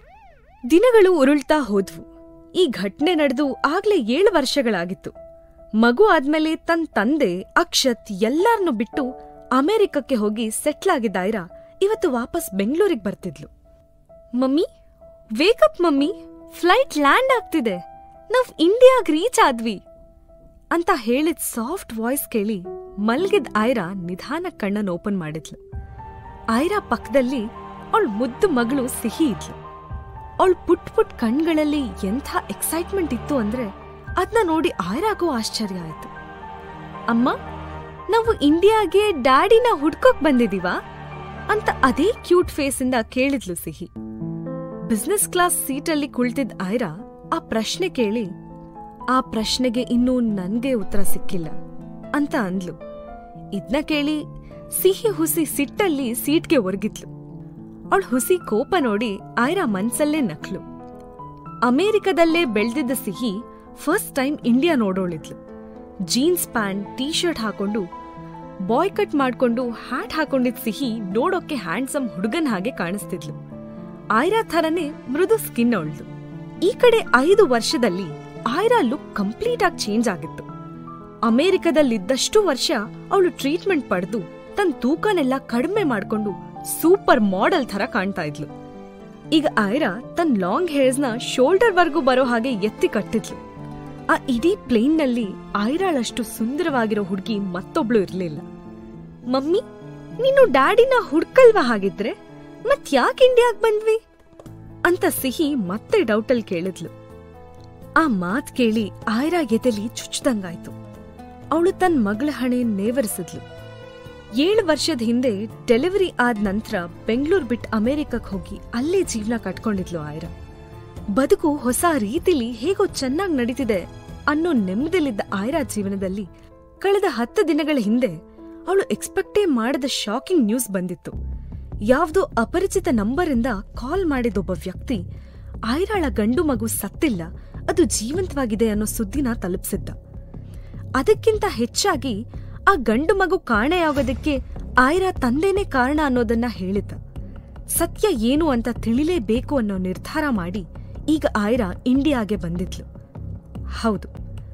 ದಿನಗಳು ಉರುಳ್ತಾ ಹೋದ್ವು ಈ ಘಟನೆ ನಡೆದು ಆಗ್ಲೇ ಏಳು ವರ್ಷಗಳಾಗಿತ್ತು ಮಗು ಆದ್ಮೇಲೆ ತನ್ ತಂದೆ ಅಕ್ಷತ್ ಎಲ್ಲಾರನ್ನು ಬಿಟ್ಟು ಅಮೆರಿಕಕ್ಕೆ ಹೋಗಿ ಸೆಟ್ಲ್ ಆಗಿದ್ದ ಐರಾ ಇವತ್ತು ವಾಪಸ್ ಬೆಂಗಳೂರಿಗೆ ಬರ್ತಿದ್ಲು mummy wake up mummy flight land ಆಗ್ತಿದೆ ನಾವ್ ಇಂಡಿಯಾಗ್ ರೀಚ್ ಆದ್ವಿ ಅಂತ ಹೇಳಿದ ಸಾಫ್ಟ್ ವಾಯ್ಸ್ ಕೇಳಿ ಮಲ್ಗಿದ್ ಐರಾ ನಿಧಾನ ಕಣ್ಣನ್ ಓಪನ್ ಮಾಡಿದ್ಲು ಐರಾ ಪಕ್ಕದಲ್ಲಿ ಅವಳ ಮುದ್ದು ಮಗಳು ಸಿಹಿ ಇದ್ಲು ಅವಳ ಪುಟ್ ಪುಟ್ ಕಣ್ಗಳಲ್ಲಿ ಎಂಥ ಎಕ್ಸೈಟ್ಮೆಂಟ್ ಇತ್ತು ಅಂದ್ರೆ ಅದನ್ನ ನೋಡಿ ಐರಾಗೂ ಆಶ್ಚರ್ಯ ಆಯ್ತು ಅಮ್ಮ ನಾವು ಇಂಡಿಯಾಗೆ ಡ್ಯಾಡಿನ ಹುಡ್ಕೋಕ್ ಬಂದಿದೀವಾ ಅಂತ ಅದೇ ಕ್ಯೂಟ್ ಫೇಸಿಂದ ಕೇಳಿದ್ಲು ಸಿಹಿ ಬಿಸ್ನೆಸ್ ಕ್ಲಾಸ್ ಸೀಟಲ್ಲಿ ಕುಳಿತಿದ್ದ ಐರಾ ಆ ಪ್ರಶ್ನೆ ಕೇಳಿ ಆ ಪ್ರಶ್ನೆಗೆ ಇನ್ನೂ ನನ್ಗೆ ಉತ್ತರ ಸಿಕ್ಕಿಲ್ಲ ಅಂತ ಅಂದ್ಲು ಇದ್ನ ಕೇಳಿ ಸಿಹಿ ಹುಸಿ ಸಿಟ್ಟಲ್ಲಿ ಸೀಟ್ಗೆ ಒರ್ಗಿದ್ಲು ಅವಳ ಹುಸಿ ಕೋಪ ನೋಡಿ ಐರಾ ಮನ್ಸಲ್ಲೇ ನಕ್ಲು ಅಮೆರಿಕದಲ್ಲೇ ಬೆಳ್ದಿದ್ದ ಸಿಹಿ ಫಸ್ಟ್ ಟೈಮ್ ಇಂಡಿಯಾ ನೋಡೋಳಿದ್ಲು ಜೀನ್ಸ್ ಪ್ಯಾಂಟ್ ಟೀ ಶರ್ಟ್ ಹಾಕೊಂಡು ಬಾಯ್ ಕಟ್ ಮಾಡ್ಕೊಂಡು ಹ್ಯಾಟ್ ಹಾಕೊಂಡಿದ್ ಸಿಹಿ ನೋಡೋಕೆ ಹ್ಯಾಂಡ್ಸಮ್ ಹುಡುಗನ್ ಹಾಗೆ ಕಾಣಿಸ್ತಿದ್ಲು ಆಯ್ರಾ ಥರನೇ ಮೃದು ಸ್ಕಿನ್ ಅವಳ್ದು ಈ ಕಡೆ ಐದು ವರ್ಷದಲ್ಲಿ ಆಯ್ರಾ ಲುಕ್ ಕಂಪ್ಲೀಟ್ ಆಗಿ ಚೇಂಜ್ ಆಗಿತ್ತು ಅಮೆರಿಕದಲ್ಲಿದ್ದಷ್ಟು ವರ್ಷ ಅವಳು ಟ್ರೀಟ್ಮೆಂಟ್ ಪಡೆದು ತನ್ನ ತೂಕನೆಲ್ಲ ಕಡಿಮೆ ಮಾಡ್ಕೊಂಡು ಸೂಪರ್ ಮಾಡೆಲ್ ಥರ ಕಾಣ್ತಾ ಇದ್ಲು ಈಗ ಆಯ್ರಾ ತನ್ನ ಲಾಂಗ್ ಹೇರ್ಸ್ನ ಶೋಲ್ಡರ್ ವರ್ಗೂ ಬರೋ ಹಾಗೆ ಎತ್ತಿ ಕಟ್ಟಿದ್ಲು ಆ ಇಡೀ ಪ್ಲೇನ್ನಲ್ಲಿ ಆಯ್ರಾಳಷ್ಟು ಸುಂದರವಾಗಿರೋ ಹುಡುಗಿ ಮತ್ತೊಬ್ಳು ಇರ್ಲಿಲ್ಲ ಮಮ್ಮಿ ನೀನು ಡ್ಯಾಡಿನ ಹುಡ್ಕಲ್ವಾ ಹಾಗಿದ್ರೆ ಮತ್ ಯಾಕೆ ಇಂಡಿಯಾಗ್ ಬಂದ್ವಿ ಅಂತ ಸಿಹಿ ಮತ್ತೆ ಡೌಟಲ್ ಕೇಳಿದ್ಲು ಆ ಮಾತ್ ಕೇಳಿ ಆಯ್ರಾ ಎದೆಲಿ ಚುಚ್ಚದಂಗಾಯ್ತು ಅವಳು ತನ್ನ ಮಗಳ ಹಣೆ ನೇವರಿಸಿದ್ಲು ಏಳು ವರ್ಷದ ಹಿಂದೆ ಡೆಲಿವರಿ ಆದ ನಂತರ ಬೆಂಗಳೂರು ಬಿಟ್ಟು ಅಮೆರಿಕಕ್ಕೆ ಹೋಗಿ ಅಲ್ಲೇ ಜೀವನ ಕಟ್ಕೊಂಡಿದ್ಲು ಆಯ್ರಾ ಬದುಕು ಹೊಸ ರೀತಿಲಿ ಹೇಗೋ ಚೆನ್ನಾಗಿ ನಡೀತಿದೆ ಅನ್ನೋ ನೆಮ್ಮದಿಲಿದ್ದ ಆಯ್ರಾ ಜೀವನದಲ್ಲಿ ಕಳೆದ ಹತ್ತು ದಿನಗಳ ಹಿಂದೆ ಅವಳು ಎಕ್ಸ್ಪೆಕ್ಟೇ ಮಾಡದ ಶಾಕಿಂಗ್ ನ್ಯೂಸ್ ಬಂದಿತ್ತು ಯಾವ್ದೋ ಅಪರಿಚಿತ ನಂಬರಿಂದ ಕಾಲ್ ಮಾಡಿದೊಬ್ಬ ವ್ಯಕ್ತಿ ಆಯ್ರಾಳ ಗಂಡು ಮಗು ಸತ್ತಿಲ್ಲ ಅದು ಜೀವಂತವಾಗಿದೆ ಅನ್ನೋ ಸುದ್ದಿನ ತಲುಪಿಸಿದ್ದ ಅದಕ್ಕಿಂತ ಹೆಚ್ಚಾಗಿ ಆ ಗಂಡು ಮಗು ಕಾಣೆಯಾಗೋದಕ್ಕೆ ಆಯ್ರಾ ತಂದೆನೇ ಕಾರಣ ಅನ್ನೋದನ್ನ ಹೇಳಿದ್ದ ಸತ್ಯ ಏನು ಅಂತ ತಿಳಿಲೇಬೇಕು ಅನ್ನೋ ನಿರ್ಧಾರ ಮಾಡಿ ಈಗ ಆಯ್ರಾ ಇಂಡಿಯಾಗೆ ಬಂದಿದ್ಲು ಹೌದು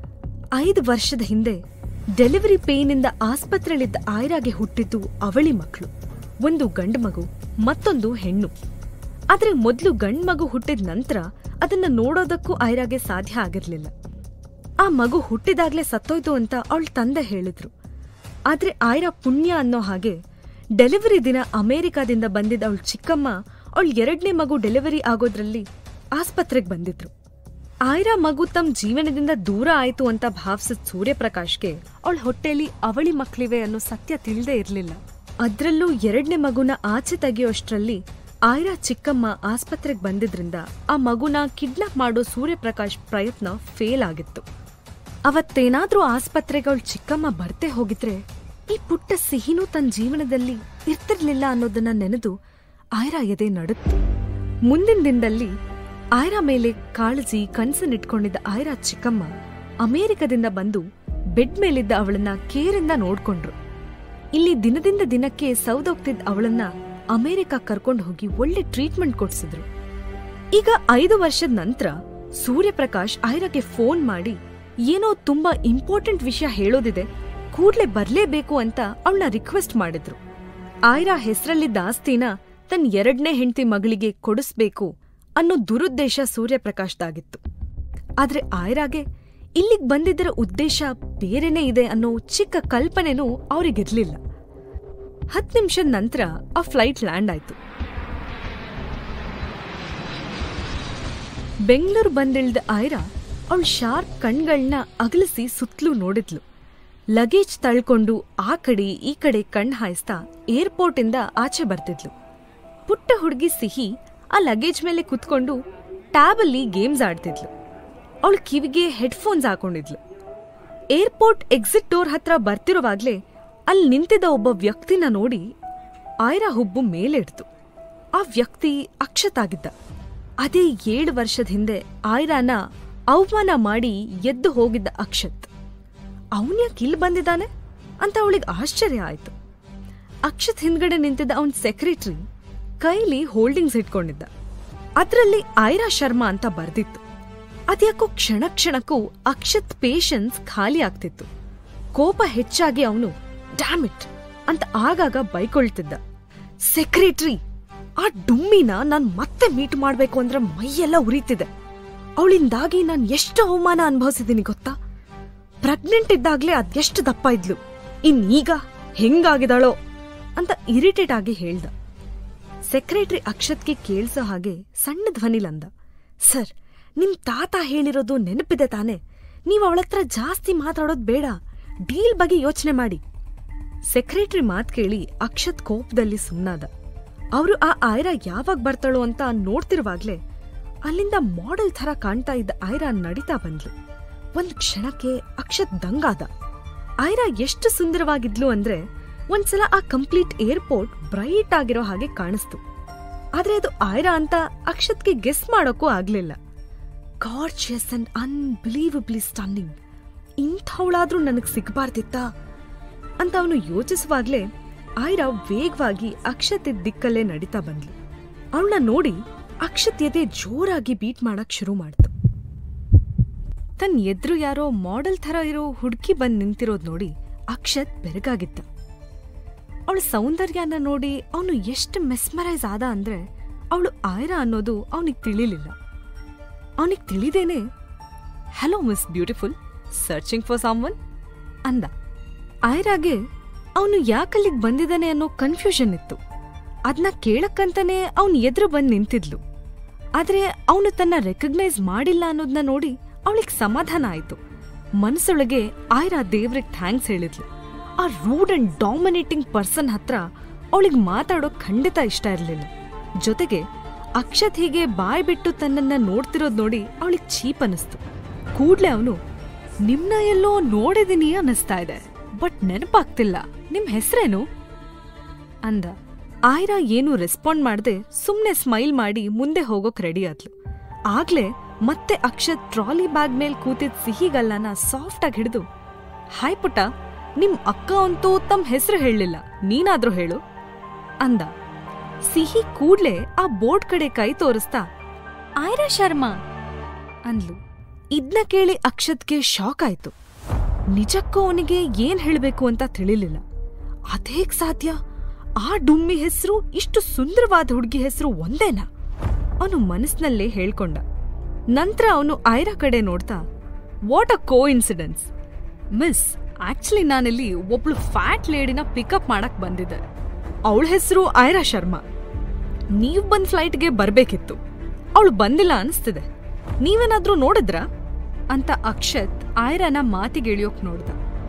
ಐದು ವರ್ಷದ ಹಿಂದೆ ಡೆಲಿವರಿ ಪೇನಿಂದ ಆಸ್ಪತ್ರೆಯಲ್ಲಿದ್ದ ಆಯ್ರಾಗೆ ಹುಟ್ಟಿದ್ದು ಅವಳಿ ಮಕ್ಕಳು ಒಂದು ಗಂಡು ಮಗು ಮತ್ತೊಂದು ಹೆಣ್ಣು ಆದ್ರೆ ಮೊದಲು ಗಂಡ್ ಮಗು ಹುಟ್ಟಿದ ನಂತರ ಅದನ್ನ ನೋಡೋದಕ್ಕೂ ಆಯ್ರಾಗೆ ಸಾಧ್ಯ ಆಗಿರ್ಲಿಲ್ಲ ಆ ಮಗು ಹುಟ್ಟಿದಾಗ್ಲೇ ಸತ್ತೋಯ್ತು ಅಂತ ಅವಳ ತಂದೆ ಹೇಳಿದ್ರು ಆದ್ರೆ ಆಯ್ರಾ ಪುಣ್ಯ ಅನ್ನೋ ಹಾಗೆ ಡೆಲಿವರಿ ದಿನ ಅಮೆರಿಕಾದಿಂದ ಬಂದಿದ್ದ ಅವಳ ಚಿಕ್ಕಮ್ಮ ಅವಳ ಎರಡನೇ ಮಗು ಡೆಲಿವರಿ ಆಗೋದ್ರಲ್ಲಿ ಆಸ್ಪತ್ರೆಗೆ ಬಂದಿದ್ರು ಆಯ್ರಾ ಮಗು ತಮ್ಮ ಜೀವನದಿಂದ ದೂರ ಆಯ್ತು ಅಂತ ಭಾವಿಸಿದ ಸೂರ್ಯಪ್ರಕಾಶ್ಗೆ ಅವಳ ಹೊಟ್ಟೆಲಿ ಅವಳಿ ಮಕ್ಳಿವೆ ಅನ್ನೋ ಸತ್ಯ ತಿಳಿದೇ ಇರ್ಲಿಲ್ಲ ಅದ್ರಲ್ಲೂ ಎರಡನೇ ಮಗುನ ಆಚೆ ತೆಗೆಯೋಷ್ಟ್ರಲ್ಲಿ ಆಯ್ರಾ ಚಿಕ್ಕಮ್ಮ ಆಸ್ಪತ್ರೆಗೆ ಬಂದಿದ್ರಿಂದ ಆ ಮಗುನ ಕಿಡ್ನಾಪ್ ಮಾಡೋ ಸೂರ್ಯಪ್ರಕಾಶ್ ಪ್ರಯತ್ನ ಫೇಲ್ ಆಗಿತ್ತು ಅವತ್ತೇನಾದ್ರೂ ಆಸ್ಪತ್ರೆಗೆ ಅವಳ ಚಿಕ್ಕಮ್ಮ ಬರ್ತೆ ಹೋಗಿದ್ರೆ ಈ ಪುಟ್ಟ ಸಿಹಿನೂ ತನ್ನ ಜೀವನದಲ್ಲಿ ಇರ್ತಿರ್ಲಿಲ್ಲ ಅನ್ನೋದನ್ನ ನೆನೆದು ಆಯ್ರಾ ಎದೆ ನಡುತ್ತು ಮುಂದಿನ ದಿನದಲ್ಲಿ ಆಯ್ರಾ ಮೇಲೆ ಕಾಳಜಿ ಕನ್ಸನ್ನಿಟ್ಕೊಂಡಿದ್ದ ಆಯ್ರಾ ಚಿಕ್ಕಮ್ಮ ಅಮೆರಿಕದಿಂದ ಬಂದು ಬೆಡ್ ಮೇಲಿದ್ದ ಅವಳನ್ನ ಕೇರಿಂದ ನೋಡ್ಕೊಂಡ್ರು ಇಲ್ಲಿ ದಿನದಿಂದ ದಿನಕ್ಕೆ ಸೌದೋಗ್ತಿದ್ದ ಅವಳನ್ನ ಅಮೆರಿಕ ಕರ್ಕೊಂಡು ಹೋಗಿ ಒಳ್ಳೆ ಟ್ರೀಟ್ಮೆಂಟ್ ಕೊಡ್ಸಿದ್ರು ಈಗ ಐದು ವರ್ಷದ ನಂತರ ಸೂರ್ಯಪ್ರಕಾಶ್ ಆಯ್ರಾಗೆ ಫೋನ್ ಮಾಡಿ ಏನೋ ತುಂಬಾ ಇಂಪಾರ್ಟೆಂಟ್ ವಿಷಯ ಹೇಳೋದಿದೆ ಕೂಡ್ಲೆ ಬರ್ಲೇಬೇಕು ಅಂತ ಅವಳನ್ನ ರಿಕ್ವೆಸ್ಟ್ ಮಾಡಿದ್ರು ಆಯ್ರಾ ಹೆಸರಲ್ಲಿದ್ದ ಆಸ್ತಿನ ತನ್ನ ಎರಡನೇ ಹೆಂಡತಿ ಮಗಳಿಗೆ ಕೊಡಿಸ್ಬೇಕು ಅನ್ನೋ ದುರುದ್ದೇಶ ಸೂರ್ಯಪ್ರಕಾಶ್ದಾಗಿತ್ತು ಆದ್ರೆ ಆಯ್ರಾಗೆ ಇಲ್ಲಿಗ್ ಬಂದಿದ್ದರ ಉದ್ದೇಶ ಬೇರೆನೇ ಇದೆ ಅನ್ನೋ ಚಿಕ್ಕ ಕಲ್ಪನೆನೂ ಅವ್ರಿಗಿರ್ಲಿಲ್ಲ ಹತ್ತು ನಿಮಿಷದ ನಂತರ ಆ ಫ್ಲೈಟ್ ಲ್ಯಾಂಡ್ ಆಯ್ತು ಬೆಂಗಳೂರು ಬಂದಿಳ್ದ ಆಯ್ರಾ ಅವಳು ಶಾರ್ಪ್ ಕಣ್ಗಳನ್ನ ಅಗಲಿಸಿ ಸುತ್ತಲೂ ನೋಡಿದ್ಲು ಲಗೇಜ್ ತಳ್ಕೊಂಡು ಆ ಕಡೆ ಈ ಕಡೆ ಕಣ್ ಹಾಯಿಸ್ತಾ ಏರ್ಪೋರ್ಟಿಂದ ಆಚೆ ಬರ್ತಿದ್ಲು ಪುಟ್ಟ ಹುಡುಗಿ ಸಿಹಿ ಆ ಲಗೇಜ್ ಮೇಲೆ ಕುತ್ಕೊಂಡು ಟ್ಯಾಬಲ್ಲಿ ಗೇಮ್ಸ್ ಆಡ್ತಿದ್ಲು ಅವಳು ಕಿವಿಗೆ ಹೆಡ್ಫೋನ್ಸ್ ಹಾಕೊಂಡಿದ್ಲು ಏರ್ಪೋರ್ಟ್ ಎಕ್ಸಿಟ್ ಡೋರ್ ಹತ್ರ ಬರ್ತಿರುವಾಗ್ಲೇ ಅಲ್ಲಿ ನಿಂತಿದ್ದ ಒಬ್ಬ ವ್ಯಕ್ತಿನ ನೋಡಿ ಆಯ್ರಾ ಹುಬ್ಬು ಮೇಲೆಡ್ತು ಆ ವ್ಯಕ್ತಿ ಅಕ್ಷತ್ ಆಗಿದ್ದ ಅದೇ ಏಳು ವರ್ಷದ ಹಿಂದೆ ಆಯ್ರಾನ ಅವಮಾನ ಮಾಡಿ ಎದ್ದು ಹೋಗಿದ್ದ ಅಕ್ಷತ್ ಅವನ್ಯಾಕೆ ಇಲ್ಲಿ ಬಂದಿದ್ದಾನೆ ಅಂತ ಅವಳಿಗೆ ಆಶ್ಚರ್ಯ ಆಯ್ತು ಅಕ್ಷತ್ ಹಿಂದ್ಗಡೆ ನಿಂತಿದ್ದ ಅವನ್ ಸೆಕ್ರೆಟರಿ ಕೈಲಿ ಹೋಲ್ಡಿಂಗ್ಸ್ ಇಟ್ಕೊಂಡಿದ್ದ ಅದ್ರಲ್ಲಿ ಐರಾ ಶರ್ಮಾ ಅಂತ ಬರ್ದಿತ್ತು ಅದ್ಯಾಕೋ ಕ್ಷಣ ಕ್ಷಣಕ್ಕೂ ಅಕ್ಷತ್ ಪೇಷನ್ಸ್ ಖಾಲಿ ಆಗ್ತಿತ್ತು ಕೋಪ ಹೆಚ್ಚಾಗಿ ಅವನು ಡ್ಯಾಮಿಟ್ ಅಂತ ಆಗಾಗ ಬೈಕೊಳ್ತಿದ್ದ ಸೆಕ್ರೆಟರಿ ಆ ಡುಮ್ಮಿನ ನಾನ್ ಮತ್ತೆ ಮೀಟ್ ಮಾಡ್ಬೇಕು ಅಂದ್ರೆ ಮೈಯೆಲ್ಲ ಉರಿತಿದೆ ಅವಳಿಂದಾಗಿ ನಾನ್ ಎಷ್ಟು ಅವಮಾನ ಅನುಭವಿಸಿದೀನಿ ಗೊತ್ತಾ ಪ್ರೆಗ್ನೆಂಟ್ ಇದ್ದಾಗ್ಲೇ ಅದೆಷ್ಟು ದಪ್ಪ ಇದ್ಲು ಇನ್ನೀಗ ಹೆಂಗಾಗಿದಾಳೋ ಅಂತ ಇರಿಟೇಟ್ ಆಗಿ ಹೇಳ್ದ ಸೆಕ್ರೆಟರಿ ಅಕ್ಷತ್ಗೆ ಕೇಳ್ಸೋ ಹಾಗೆ ಸಣ್ಣ ಧ್ವನಿಲಂದ ಸರ್ ನಿಮ್ ತಾತ ಹೇಳಿರೋದು ನೆನಪಿದೆ ತಾನೆ ನೀವ್ ಅವಳತ್ರ ಜಾಸ್ತಿ ಮಾತಾಡೋದ್ ಬೇಡ ಡೀಲ್ ಬಗ್ಗೆ ಯೋಚನೆ ಮಾಡಿ ಸೆಕ್ರೆಟರಿ ಮಾತ್ ಕೇಳಿ ಅಕ್ಷತ್ ಕೋಪದಲ್ಲಿ ಸುಮ್ನಾದ ಅವರು ಆ ಆಯ್ರಾ ಯಾವಾಗ ಬರ್ತಾಳೋ ಅಂತ ನೋಡ್ತಿರುವಾಗ್ಲೇ ಅಲ್ಲಿಂದ ಮಾಡೆಲ್ ಥರ ಕಾಣ್ತಾ ಇದ್ದ ಆಯ್ರಾ ನಡೀತಾ ಬಂದ್ಲು ಒಂದ್ ಕ್ಷಣಕ್ಕೆ ಅಕ್ಷತ್ ದಂಗಾದ ಆಯ್ರಾ ಎಷ್ಟು ಸುಂದರವಾಗಿದ್ಲು ಅಂದ್ರೆ ಒಂದ್ಸಲ ಆ ಕಂಪ್ಲೀಟ್ ಏರ್ಪೋರ್ಟ್ ಬ್ರೈಟ್ ಆಗಿರೋ ಹಾಗೆ ಕಾಣಿಸ್ತು ಆದ್ರೆ ಅದು ಆಯ್ರಾ ಅಂತ ಅಕ್ಷತ್ಗೆ ಗೆಸ್ ಮಾಡೋಕ್ಕೂ ಆಗ್ಲಿಲ್ಲ ಗಾರ್ಜಿಯಸ್ ಅಂಡ್ ಅನ್ಬಿಲೀವಬ್ಲಿ ಸ್ಟನ್ನಿಂಗ್ ಇಂಥವಳಾದ್ರೂ ನನಗ್ ಸಿಗ್ಬಾರ್ದಿತ್ತಾ ಅಂತ ಅವನು ಯೋಚಿಸುವಾಗ್ಲೇ ಆಯ್ರಾ ವೇಗವಾಗಿ ಅಕ್ಷತ್ ದಿಕ್ಕಲ್ಲೇ ನಡೀತಾ ಬಂದ್ಲು ಅವಳನ್ನ ನೋಡಿ ಅಕ್ಷತ್ ಎದೆ ಜೋರಾಗಿ ಬೀಟ್ ಮಾಡಕ್ ಶುರು ಮಾಡ್ತು ತನ್ ಎದ್ರು ಯಾರೋ ಮಾಡೆಲ್ ಥರ ಇರೋ ಹುಡ್ಕಿ ಬಂದ್ ನಿಂತಿರೋದ್ ನೋಡಿ ಅಕ್ಷತ್ ಬೆರಗಾಗಿದ್ದ ಅವಳ ಸೌಂದರ್ಯನ ನೋಡಿ ಅವನು ಎಷ್ಟು ಮೆಸ್ಮರೈಸ್ ಆದ ಅಂದ್ರೆ ಅವಳು ಆಯ್ರಾ ಅನ್ನೋದು ಅವನಿಗೆ ತಿಳಿಲಿಲ್ಲ ಅವನಿಗೆ ತಿಳಿದೇನೆ hello miss beautiful searching for someone ಅಂದ ಆಯ್ರಾಗೆ ಅವನು ಯಾಕಲ್ಲಿಗ್ ಬಂದಿದ್ದಾನೆ ಅನ್ನೋ ಕನ್ಫ್ಯೂಷನ್ ಇತ್ತು ಅದನ್ನ ಕೇಳಕ್ಕಂತಾನೆ ಅವನ್ ಎದುರು ಬಂದ್ ನಿಂತಿದ್ಲು ಆದ್ರೆ ಅವನು ತನ್ನ ರೆಕಗ್ನೈಸ್ ಮಾಡಿಲ್ಲ ಅನ್ನೋದನ್ನ ನೋಡಿ ಅವಳಿಗೆ ಸಮಾಧಾನ ಆಯ್ತು ಮನಸ್ಸೊಳಗೆ ಆಯ್ರಾ ದೇವ್ರಿಗೆ ಥ್ಯಾಂಕ್ಸ್ ಹೇಳಿದ್ಲು ಆ ರೂಡ್ ಅಂಡ್ ಡಾಮಿನೇಟಿಂಗ್ ಪರ್ಸನ್ ಹತ್ರ ಅವಳಿಗೆ ಮಾತಾಡೋಕ್ ಖಂಡಿತ ಇಷ್ಟ ಇರಲಿಲ್ಲ ಜೊತೆಗೆ ಅಕ್ಷತ್ ಹೀಗೆ ಬಾಯ್ ಬಿಟ್ಟು ತನ್ನನ್ನ ನೋಡ್ತಿರೋದ್ ನೋಡಿ ಅವಳಿಗೆ ಚೀಪ್ ಅನಿಸ್ತು ಕೂಡ್ಲೆ ಅವನು ನಿಮ್ನ ಎಲ್ಲೋ ನೋಡಿದೀನಿ ಅನ್ನಿಸ್ತಾ ಇದೆ ಬಟ್ ನೆನಪಾಗ್ತಿಲ್ಲ ನಿಮ್ ಹೆಸ್ರೇನು ಅಂದ ಆಯ್ರಾ ಏನು ರೆಸ್ಪಾಂಡ್ ಮಾಡದೆ ಸುಮ್ನೆ ಸ್ಮೈಲ್ ಮಾಡಿ ಮುಂದೆ ಹೋಗೋಕ್ ರೆಡಿ ಆದ್ಲು ಆಗ್ಲೇ ಮತ್ತೆ ಅಕ್ಷತ್ ಟ್ರಾಲಿ ಬ್ಯಾಗ್ ಮೇಲ್ ಕೂತಿದ್ ಸಿಹಿಗಲ್ಲನ ಸಾಫ್ಟ್ ಆಗಿ ಹಿಡಿದು ಹಾಯ್ ಪುಟ್ಟ ನಿಮ್ ಅಕ್ಕ ಅಂತೂ ತಮ್ಮ ಹೆಸರು ಹೇಳಲಿಲ್ಲ ನೀನಾದ್ರೂ ಹೇಳು ಅಂದ ಸಿಹಿ ಕೂಡ್ಲೆ ಆ ಬೋರ್ಡ್ ಕಡೆ ಕೈ ತೋರಿಸ್ತಾ ಆಯ್ರಾ ಶರ್ಮಾ ಅಂದ್ಲು ಇದ್ನ ಕೇಳಿ ಅಕ್ಷತ್ಗೆ ಶಾಕ್ ಆಯ್ತು ನಿಜಕ್ಕೂ ಅವನಿಗೆ ಏನ್ ಹೇಳ್ಬೇಕು ಅಂತ ತಿಳಿಲಿಲ್ಲ ಅದೇಗ್ ಸಾಧ್ಯ ಆ ಡುಮ್ಮಿ ಹೆಸರು ಇಷ್ಟು ಸುಂದರವಾದ ಹುಡುಗಿ ಹೆಸರು ಒಂದೇನಾ ಅವನು ಮನಸ್ಸಿನಲ್ಲೇ ಹೇಳ್ಕೊಂಡ ನಂತರ ಅವನು ಐರಾ ಕಡೆ ನೋಡ್ತಾ what a coincidence miss actually ನಾನಿಲ್ಲಿ ಒಬ್ಳು ಫ್ಯಾಟ್ ಲೇಡಿನ ಪಿಕಪ್ ಮಾಡಕ್ ಬಂದಿದ್ದೆ ಅವಳ ಹೆಸರು ಐರಾ ಶರ್ಮಾ ನೀವ್ ಬಂದ್ ಫ್ಲೈಟ್ಗೆ ಬರ್ಬೇಕಿತ್ತು ಅವಳು ಬಂದಿಲ್ಲ ಅನಿಸ್ತಿದೆ ನೀವೇನಾದ್ರೂ ನೋಡಿದ್ರಾ ಅಂತ ಅಕ್ಷತ್ ಆಯ್ರಾನ ಮಾತಿಗಿಳಿಯೋಕ್ ನೋಡ್ದ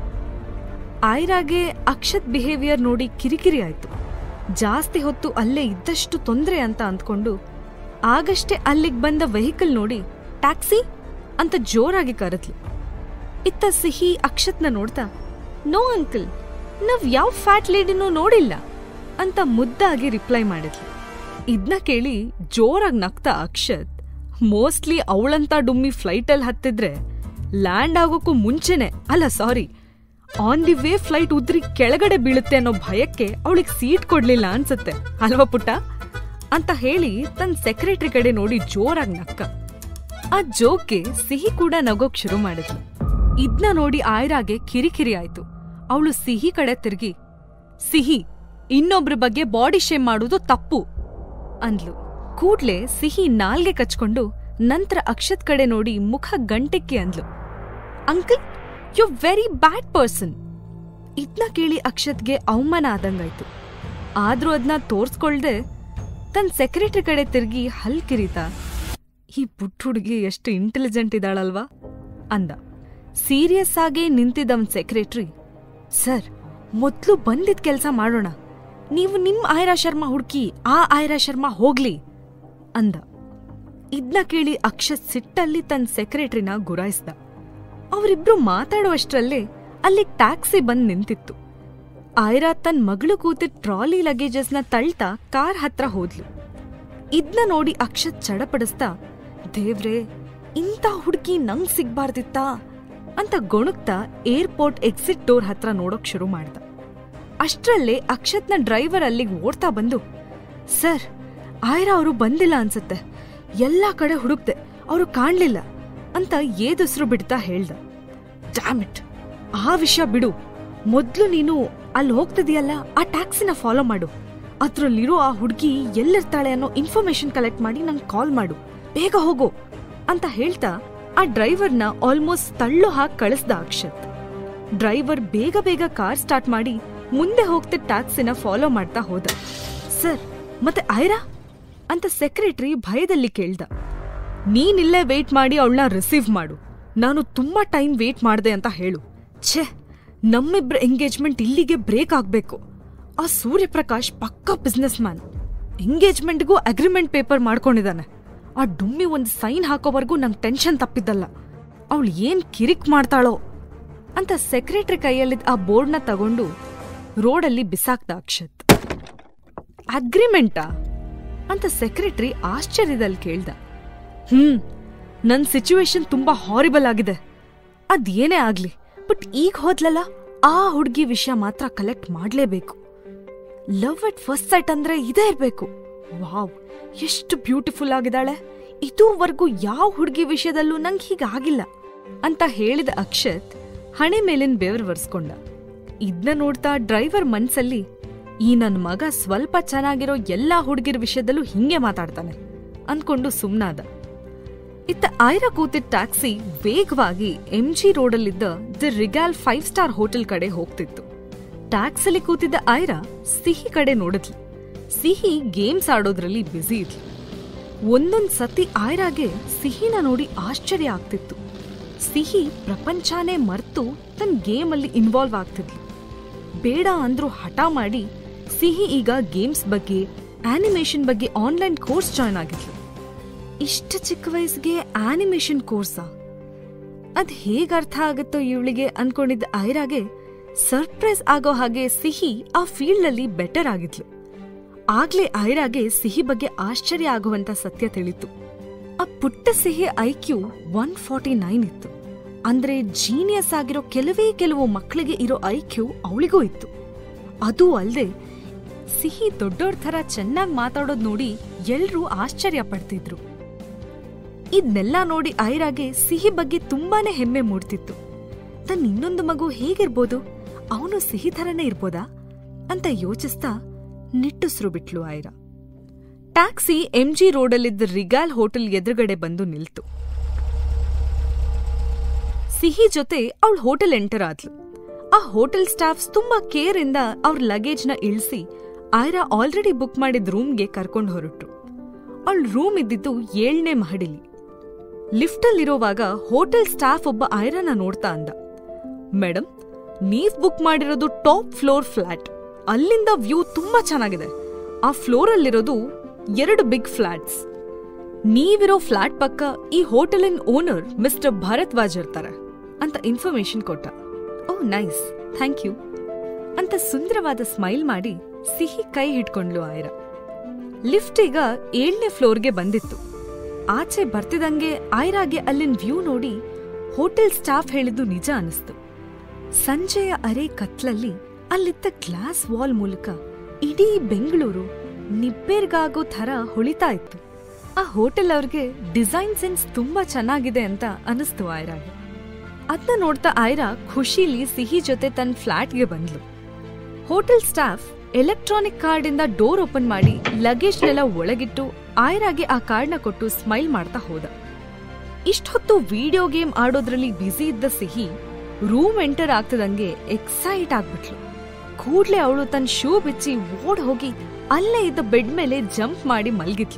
ಆಯ್ರಾಗೆ ಅಕ್ಷತ್ ಬಿಹೇವಿಯರ್ ನೋಡಿ ಕಿರಿಕಿರಿ ಆಯ್ತು ಜಾಸ್ತಿ ಹೊತ್ತು ಅಲ್ಲೇ ಇದ್ದಷ್ಟು ತೊಂದ್ರೆ ಅಂತ ಅಂದ್ಕೊಂಡು ಆಗಷ್ಟೇ ಅಲ್ಲಿಗ್ ಬಂದ ವೆಹಿಕಲ್ ನೋಡಿ ಟ್ಯಾಕ್ಸಿ ಅಂತ ಜೋರಾಗಿ ಕರೆದ್ಲು ಇತ್ತ ಸಿಹಿ ಅಕ್ಷತ್ನ ನೋಡ್ತಾ ನೋ ಅಂಕಲ್ ನಾವ್ ಯಾವ ಫ್ಯಾಟ್ ಲೇಡಿನೂ ನೋಡಿಲ್ಲ ಅಂತ ಮುದ್ದಾಗಿ ರಿಪ್ಲೈ ಮಾಡಿದ್ಲು ಇದ್ನ ಕೇಳಿ ಜೋರಾಗಿ ನಗ್ತಾ ಅಕ್ಷತ್ ಮೋಸ್ಟ್ಲಿ ಅವಳಂತ ಡುಮ್ಮಿ ಫ್ಲೈಟಲ್ಲಿ ಹತ್ತಿದ್ರೆ ಲ್ಯಾಂಡ್ ಆಗೋಕ್ಕೂ ಮುಂಚೆನೆ ಅಲ್ಲ sorry on the way flight ಉದ್ರಿ ಕೆಳಗಡೆ ಬೀಳುತ್ತೆ ಅನ್ನೋ ಭಯಕ್ಕೆ ಅವಳಿಗೆ ಸೀಟ್ ಕೊಡ್ಲಿಲ್ಲ ಅನ್ಸುತ್ತೆ ಅಲ್ವಾ ಪುಟ್ಟ ಅಂತ ಹೇಳಿ ತನ್ನ ಸೆಕ್ರೆಟರಿ ಕಡೆ ನೋಡಿ ಜೋರಾಗಿ ನಕ್ಕ ಆ ಜೋಕ್ಗೆ ಸಿಹಿ ಕೂಡ ನಗೋಕ್ ಶುರು ಮಾಡಿದ್ಲು ಇದ್ನ ನೋಡಿ ಆಯ್ರಾಗೆ ಕಿರಿಕಿರಿ ಆಯ್ತು ಅವಳು ಸಿಹಿ ಕಡೆ ತಿರುಗಿ ಸಿಹಿ ಇನ್ನೊಬ್ರ ಬಗ್ಗೆ ಬಾಡಿ ಶೇಮ್ ಮಾಡುವುದು ತಪ್ಪು ಅಂದ್ಲು ಕೂಡ್ಲೆ ಸಿಹಿ ನಾಲ್ಗೆ ಕಚ್ಕೊಂಡು ನಂತರ ಅಕ್ಷತ್ ಕಡೆ ನೋಡಿ ಮುಖ ಗಂಟೆಕ್ಕೆ ಅಂದ್ಲು uncle you very bad person ಇದ್ನ ಕೇಳಿ ಅಕ್ಷತ್ಗೆ ಅವಮಾನ ಆದಂಗಾಯ್ತು ಆದ್ರೂ ಅದನ್ನ ತೋರ್ಸ್ಕೊಳ್ದೆ ತನ್ ಸೆಕ್ರೆಟರಿ ಕಡೆ ತಿರುಗಿ ಹಲ್ ಕಿರಿತಾ ಈ ಪುಟ್ಟ ಹುಡುಗಿ ಎಷ್ಟು ಇಂಟೆಲಿಜೆಂಟ್ ಇದ್ದಾಳಲ್ವಾ ಅಂದ ಸೀರಿಯಸ್ ಆಗಿ ನಿಂತಿದ್ದವನ್ ಸೆಕ್ರೆಟ್ರಿ ಸರ್ ಮೊದ್ಲು ಬಂದಿದ್ ಕೆಲ್ಸ ಮಾಡೋಣ ನೀವು ನಿಮ್ ಆಯ್ರಾ ಶರ್ಮಾ ಹುಡುಕಿ ಆ ಆಯ್ರಾ ಶರ್ಮಾ ಹೋಗ್ಲಿ ಅಂದ ಇದ್ನ ಕೇಳಿ ಅಕ್ಷತ್ ಸಿಟ್ಟಲ್ಲಿ ತನ್ನ ಸೆಕ್ರೆಟ್ರಿನ ಗುರಾಯಿಸ್ದ ಅವರಿಬ್ರು ಮಾತಾಡುವಷ್ಟರಲ್ಲೇ ಅಲ್ಲಿ ಟ್ಯಾಕ್ಸಿ ಬಂದ್ ನಿಂತಿತ್ತು ಆಯ್ರಾ ತನ್ ಮಗಳು ಕೂತಿದ್ ಟ್ರಾಲಿ ಲಗೇಜಸ್ನ ತಳ್ತಾ ಕಾರ್ ಹತ್ರ ಹೋದ್ಲು ಇದ್ನ ನೋಡಿ ಅಕ್ಷತ್ ಚಡಪಡಿಸ್ತಾ ದೇವ್ರೇ ಇಂಥ ಹುಡುಗಿ ನಂಗ್ ಸಿಗ್ಬಾರ್ದಿತ್ತಾ ಅಂತ ಗೊಣಗ್ತಾ ಏರ್ಪೋರ್ಟ್ ಎಕ್ಸಿಟ್ ಡೋರ್ ಹತ್ರ ನೋಡೋಕ್ ಶುರು ಮಾಡ್ದ ಅಷ್ಟ್ರಲ್ಲೇ ಅಕ್ಷತ್ನ ಡ್ರೈವರ್ ಅಲ್ಲಿಗೆ ಓಡ್ತಾ ಬಂದು ಸರ್ ಆಯ್ರಾ ಅವರು ಬಂದಿಲ್ಲ ಅನ್ಸತ್ತೆ ಎಲ್ಲಾ ಕಡೆ ಹುಡುಕ್ದೆ ಅವರು ಕಾಣ್ಲಿಲ್ಲ ಅಂತ ಏದುಸ್ರು ಬಿಡ್ತಾ ಹೇಳ್ದ ಡ್ಯಾಮಿಟ್ ಆ ವಿಷಯ ಬಿಡು ಮೊದ್ಲು ನೀನು ಅಲ್ಲಿ ಹೋಗ್ತಿದೀಯಲ್ಲ ಆ ಟ್ಯಾಕ್ಸಿನ ಫಾಲೋ ಮಾಡು ಅದ್ರಲ್ಲಿರೋ ಆ ಹುಡುಗಿ ಎಲ್ಲಿರ್ತಾಳೆ ಅನ್ನೋ ಇನ್ಫಾರ್ಮೇಶನ್ ಕಲೆಕ್ಟ್ ಮಾಡಿ ನಂಗೆ ಕಾಲ್ ಮಾಡು ಬೇಗ ಹೋಗು ಅಂತ ಹೇಳ್ತಾ ಆ ಡ್ರೈವರ್ನ ಆಲ್ಮೋಸ್ಟ್ ತಳ್ಳು ಹಾಕಿ ಕಳಿಸ್ದ ಅಕ್ಷತ್ ಡ್ರೈವರ್ ಬೇಗ ಬೇಗ ಕಾರ್ ಸ್ಟಾರ್ಟ್ ಮಾಡಿ ಮುಂದೆ ಹೋಗ್ತಿದ್ದ ಟ್ಯಾಕ್ಸಿನ ಫಾಲೋ ಮಾಡ್ತಾ ಹೋದ ಸರ್ ಮತ್ತೆ ಐರಾ ಅಂತ ಸೆಕ್ರೆಟರಿ ಭಯದಲ್ಲಿ ಕೇಳ್ದ ನೀನಿಲ್ಲೇ ವೇಟ್ ಮಾಡಿ ಅವಳನ್ನ ರಿಸೀವ್ ಮಾಡು ನಾನು ತುಂಬಾ ಟೈಮ್ ವೇಟ್ ಮಾಡ್ದೆ ಅಂತ ಹೇಳು ಛೇ ನಮ್ಮಿಬ್ರ ಎಂಗೇಜ್ಮೆಂಟ್ ಇಲ್ಲಿಗೆ ಬ್ರೇಕ್ ಆಗ್ಬೇಕು ಆ ಸೂರ್ಯಪ್ರಕಾಶ್ ಪಕ್ಕಾ ಬಿಸ್ನೆಸ್ ಮ್ಯಾನ್ ಎಂಗೇಜ್ಮೆಂಟ್ಗೂ ಅಗ್ರಿಮೆಂಟ್ ಪೇಪರ್ ಮಾಡ್ಕೊಂಡಿದ್ದಾನೆ ಆ ಡುಮ್ಮಿ ಒಂದು ಸೈನ್ ಹಾಕೋವರೆಗೂ ನಂಗೆ ಟೆನ್ಷನ್ ತಪ್ಪಿದ್ದಲ್ಲ ಅವಳು ಏನ್ ಕಿರಿಕ್ ಮಾಡ್ತಾಳೋ ಅಂತ ಸೆಕ್ರೆಟರಿ ಕೈಯಲ್ಲಿದ್ದ ಆ ಬೋರ್ಡ್ನ ತಗೊಂಡು ರೋಡಲ್ಲಿ ಬಿಸಾಕ್ದ ಅಕ್ಷತ್ ಅಗ್ರಿಮೆಂಟಾ ಅಂತ ಸೆಕ್ರೆಟರಿ ಆಶ್ಚರ್ಯದಲ್ಲಿ ಕೇಳ್ದ ಹ್ಮ್ ನನ್ ಸಿಚುವೇಶನ್ ತುಂಬಾ ಹಾರಿಬಲ್ ಆಗಿದೆ ಅದೇನೇ ಆಗ್ಲಿ ಬಟ್ ಈಗ ಹೋದ್ಲಲ್ಲ ಆ ಹುಡ್ಗಿ ವಿಷಯ ಮಾತ್ರ ಕಲೆಕ್ಟ್ ಮಾಡ್ಲೇಬೇಕು ಲವ್ ಅಟ್ ಫಸ್ಟ್ ಸೈಟ್ ಅಂದ್ರೆ ಇದೇ ಇರ್ಬೇಕು ವಾವ್ ಎಷ್ಟು ಬ್ಯೂಟಿಫುಲ್ ಆಗಿದ್ದಾಳೆ ಇದುವರೆಗೂ ಯಾವ ಹುಡುಗಿ ವಿಷಯದಲ್ಲೂ ನಂಗೆ ಹೀಗಾಗಿಲ್ಲ ಅಂತ ಹೇಳಿದ ಅಕ್ಷತ್ ಹಣೆ ಮೇಲಿನ ಬೆವರು ಒರೆಸ್ಕೊಂಡ ಇದ್ನ ನೋಡ್ತಾ ಡ್ರೈವರ್ ಮನ್ಸಲ್ಲಿ ಈ ನನ್ ಮಗ ಸ್ವಲ್ಪ ಚೆನ್ನಾಗಿರೋ ಎಲ್ಲಾ ಹುಡುಗಿರ ವಿಷಯದಲ್ಲೂ ಹಿಂಗೆ ಮಾತಾಡ್ತಾನೆ ಅಂದ್ಕೊಂಡು ಸುಮ್ನಾದ ಇತ್ತ ಐರಾ ಕೂತಿದ್ದ ಟ್ಯಾಕ್ಸಿ ವೇಗವಾಗಿ ಎಂಜಿ ರೋಡಲ್ಲಿದ್ದ the Regal five star hotel ಕಡೆ ಹೋಗ್ತಿತ್ತು ಟ್ಯಾಕ್ಸಲ್ಲಿ ಕೂತಿದ್ದ ಐರಾ ಸಿಹಿ ಕಡೆ ನೋಡಿದ್ಲು ಸಿಹಿ ಗೇಮ್ಸ್ ಆಡೋದ್ರಲ್ಲಿ ಬ್ಯುಸಿ ಇದ್ಲು ಒಂದೊಂದ್ ಸತಿ ಆಯ್ರಾಗೆ ಸಿಹಿನ ನೋಡಿ ಆಶ್ಚರ್ಯ ಆಗ್ತಿತ್ತು ಸಿಹಿ ಪ್ರಪಂಚನೇ ಮರ್ತು ತನ್ನ ಗೇಮಲ್ಲಿ ಇನ್ವಾಲ್ವ್ ಆಗ್ತಿದ್ಲು ಬೇಡ ಅಂದ್ರೂ ಹಠ ಮಾಡಿ ಸಿಹಿ ಈಗ ಗೇಮ್ಸ್ ಬಗ್ಗೆ ಆನಿಮೇಷನ್ ಬಗ್ಗೆ ಆನ್ಲೈನ್ ಕೋರ್ಸ್ ಜಾಯ್ನ್ ಆಗಿದ್ಲು ಇಷ್ಟು ಚಿಕ್ಕ ವಯಸ್ಸಿಗೆ ಆನಿಮೇಷನ್ ಕೋರ್ಸಾ ಅದ್ ಹೇಗ್ ಅರ್ಥ ಆಗುತ್ತೋ ಇವಳಿಗೆ ಅನ್ಕೊಂಡಿದ್ದ ಐರಾಗೆ ಸರ್ಪ್ರೈಸ್ ಆಗೋ ಹಾಗೆ ಸಿಹಿ ಆ ಫೀಲ್ಡ್ ಅಲ್ಲಿ ಬೆಟರ್ ಆಗಿದ್ಲು ಆಗ್ಲೇ ಐರಾಗೆ ಸಿಹಿ ಬಗ್ಗೆ ಆಶ್ಚರ್ಯ ಆಗುವಂತ ಸತ್ಯ ತಿಳಿತು ಆ ಪುಟ್ಟ ಸಿಹಿ ಐಕ್ಯೂ ಒನ್ ಫಾರ್ಟಿ ನೈನ್ ಇತ್ತು ಅಂದ್ರೆ ಜೀನಿಯಸ್ ಆಗಿರೋ ಕೆಲವೇ ಕೆಲವು ಮಕ್ಕಳಿಗೆ ಇರೋ ಐಕ್ಯೂ ಅವಳಿಗೂ ಇತ್ತು ಅದು ಅಲ್ದೆ ಸಿಹಿ ದೊಡ್ಡೋರ್ ಥರ ಚೆನ್ನಾಗಿ ಮಾತಾಡೋದ್ ನೋಡಿ ಎಲ್ರೂ ಆಶ್ಚರ್ಯ ಪಡ್ತಿದ್ರು ಇದನ್ನೆಲ್ಲ ನೋಡಿ ಐರಾಗೆ ಸಿಹಿ ಬಗ್ಗೆ ತುಂಬಾನೇ ಹೆಮ್ಮೆ ಮೂಡ್ತಿತ್ತು ತನ್ನ ಇನ್ನೊಂದು ಮಗು ಹೇಗಿರ್ಬೋದು ಅವನು ಸಿಹಿ ಥರನೇ ಇರ್ಬೋದಾ ಅಂತ ಯೋಚಿಸ್ತಾ ನಿಟ್ಟುಸ್ರು ಬಿಟ್ಲು ಐರಾ ಟ್ಯಾಕ್ಸಿ ಎಂಜಿ ರೋಡಲ್ಲಿದ್ದ ರಿಗಾಲ್ ಹೋಟೆಲ್ ಎದುರುಗಡೆ ಬಂದು ನಿಲ್ತು ಸಿಹಿ ಜೊತೆ ಅವಳು ಹೋಟೆಲ್ ಎಂಟರ್ ಆದ್ಲು ಆ ಹೋಟೆಲ್ ಸ್ಟಾಫ್ಸ್ ತುಂಬಾ ಕೇರ್ ಇಂದ ಅವ್ರ ಲಗೇಜ್ನ ಇಳಿಸಿ ಐರಾ ಆಲ್ರೆಡಿ ಬುಕ್ ಮಾಡಿದ ರೂಮ್ಗೆ ಕರ್ಕೊಂಡು ಹೊರಟ್ರು ಅವಳ ರೂಮ್ ಇದ್ದಿದ್ದು ಏಳನೇ ಮಹಡಿಲಿ ಲಿಫ್ಟಲ್ಲಿರೋವಾಗ ಹೋಟೆಲ್ ಸ್ಟಾಫ್ ಒಬ್ಬ ಐರಾನ ನೋಡ್ತಾ ಅಂದ ಮೇಡಮ್ ನೀವ್ ಬುಕ್ ಮಾಡಿರೋದು ಟಾಪ್ ಫ್ಲೋರ್ ಫ್ಲಾಟ್ ಅಲ್ಲಿಂದ ವ್ಯೂ ತುಂಬಾ ಚೆನ್ನಾಗಿದೆ ಆ ಫ್ಲೋರಲ್ಲಿರೋದು ಎರಡು ಬಿಗ್ ಫ್ಲಾಟ್ಸ್ ನೀವಿರೋ ಫ್ಲಾಟ್ ಪಕ್ಕ ಈ ಹೋಟೆಲಿನ ಓನರ್ ಮಿಸ್ಟರ್ ಭಾರದ್ವಾಜ್ ಇರ್ತಾರೆ ಅಂತ ಇನ್ಫಾರ್ಮೇಶನ್ ಕೊಟ್ಟ ಓ ನೈಸ್ ಥ್ಯಾಂಕ್ ಯು ಅಂತ ಸುಂದರವಾದ ಸ್ಮೈಲ್ ಮಾಡಿ ಸಿಹಿ ಕೈ ಹಿಡ್ಕೊಂಡ್ಲು ಆಯ್ರಾ ಲಿಫ್ಟ್ ಈಗ ಏಳನೇ ಫ್ಲೋರ್ಗೆ ಬಂದಿತ್ತು ಆಚೆ ಬರ್ತಿದಂಗೆ ಆಯ್ರಾಗೆ ಅಲ್ಲಿನ ವ್ಯೂ ನೋಡಿ ಹೋಟೆಲ್ ಸ್ಟಾಫ್ ಹೇಳಿದ್ದು ನಿಜ ಅನಿಸ್ತು ಸಂಜೆಯ ಅರೆ ಕತ್ಲಲ್ಲಿ ಅಲ್ಲಿದ್ದ ಗ್ಲಾಸ್ ವಾಲ್ ಮೂಲಕ ಇಡೀ ಬೆಂಗಳೂರು ನಿಬ್ಬೆರ್ಗಾಗೋ ಥರ ಹೊಳಿತಾ ಇತ್ತು ಆ ಹೋಟೆಲ್ ಅವ್ರಿಗೆ ಡಿಸೈನ್ ಸೆನ್ಸ್ ತುಂಬಾ ಚೆನ್ನಾಗಿದೆ ಅಂತ ಅನಿಸ್ತು ಆಯ್ರಾಗೆ ಅದನ್ನ ನೋಡ್ತಾ ಆಯ್ರಾ ಖುಷಿಲಿ ಸಿಹಿ ಜೊತೆ ತನ್ನ ಫ್ಲಾಟ್ಗೆ ಬಂದ್ಲು ಹೋಟೆಲ್ ಸ್ಟಾಫ್ ಎಲೆಕ್ಟ್ರಾನಿಕ್ ಕಾರ್ಡ್ ಇಂದ ಡೋರ್ ಓಪನ್ ಮಾಡಿ ಲಗೇಜ್ನೆಲ್ಲ ಒಳಗಿಟ್ಟು ಆಯ್ರಾಗೆ ಆ ಕಾರ್ಡ್ನ ಕೊಟ್ಟು ಸ್ಮೈಲ್ ಮಾಡ್ತಾ ಹೋದ ಇಷ್ಟೊತ್ತು ವಿಡಿಯೋ ಗೇಮ್ ಆಡೋದ್ರಲ್ಲಿ ಬ್ಯುಸಿ ಇದ್ದ ಸಿಹಿ ರೂಮ್ ಎಂಟರ್ ಆಗ್ತದಂಗೆ ಎಕ್ಸೈಟ್ ಆಗ್ಬಿಟ್ಲು ಕೂಡ್ಲೆ ಅವಳು ತನ್ನ ಶೂ ಬಿಚ್ಚಿ ಓಡ್ ಹೋಗಿ ಅಲ್ಲೇ ಇದ್ದ ಬೆಡ್ ಮೇಲೆ ಜಂಪ್ ಮಾಡಿ ಮಲ್ಗಿದ್ಲು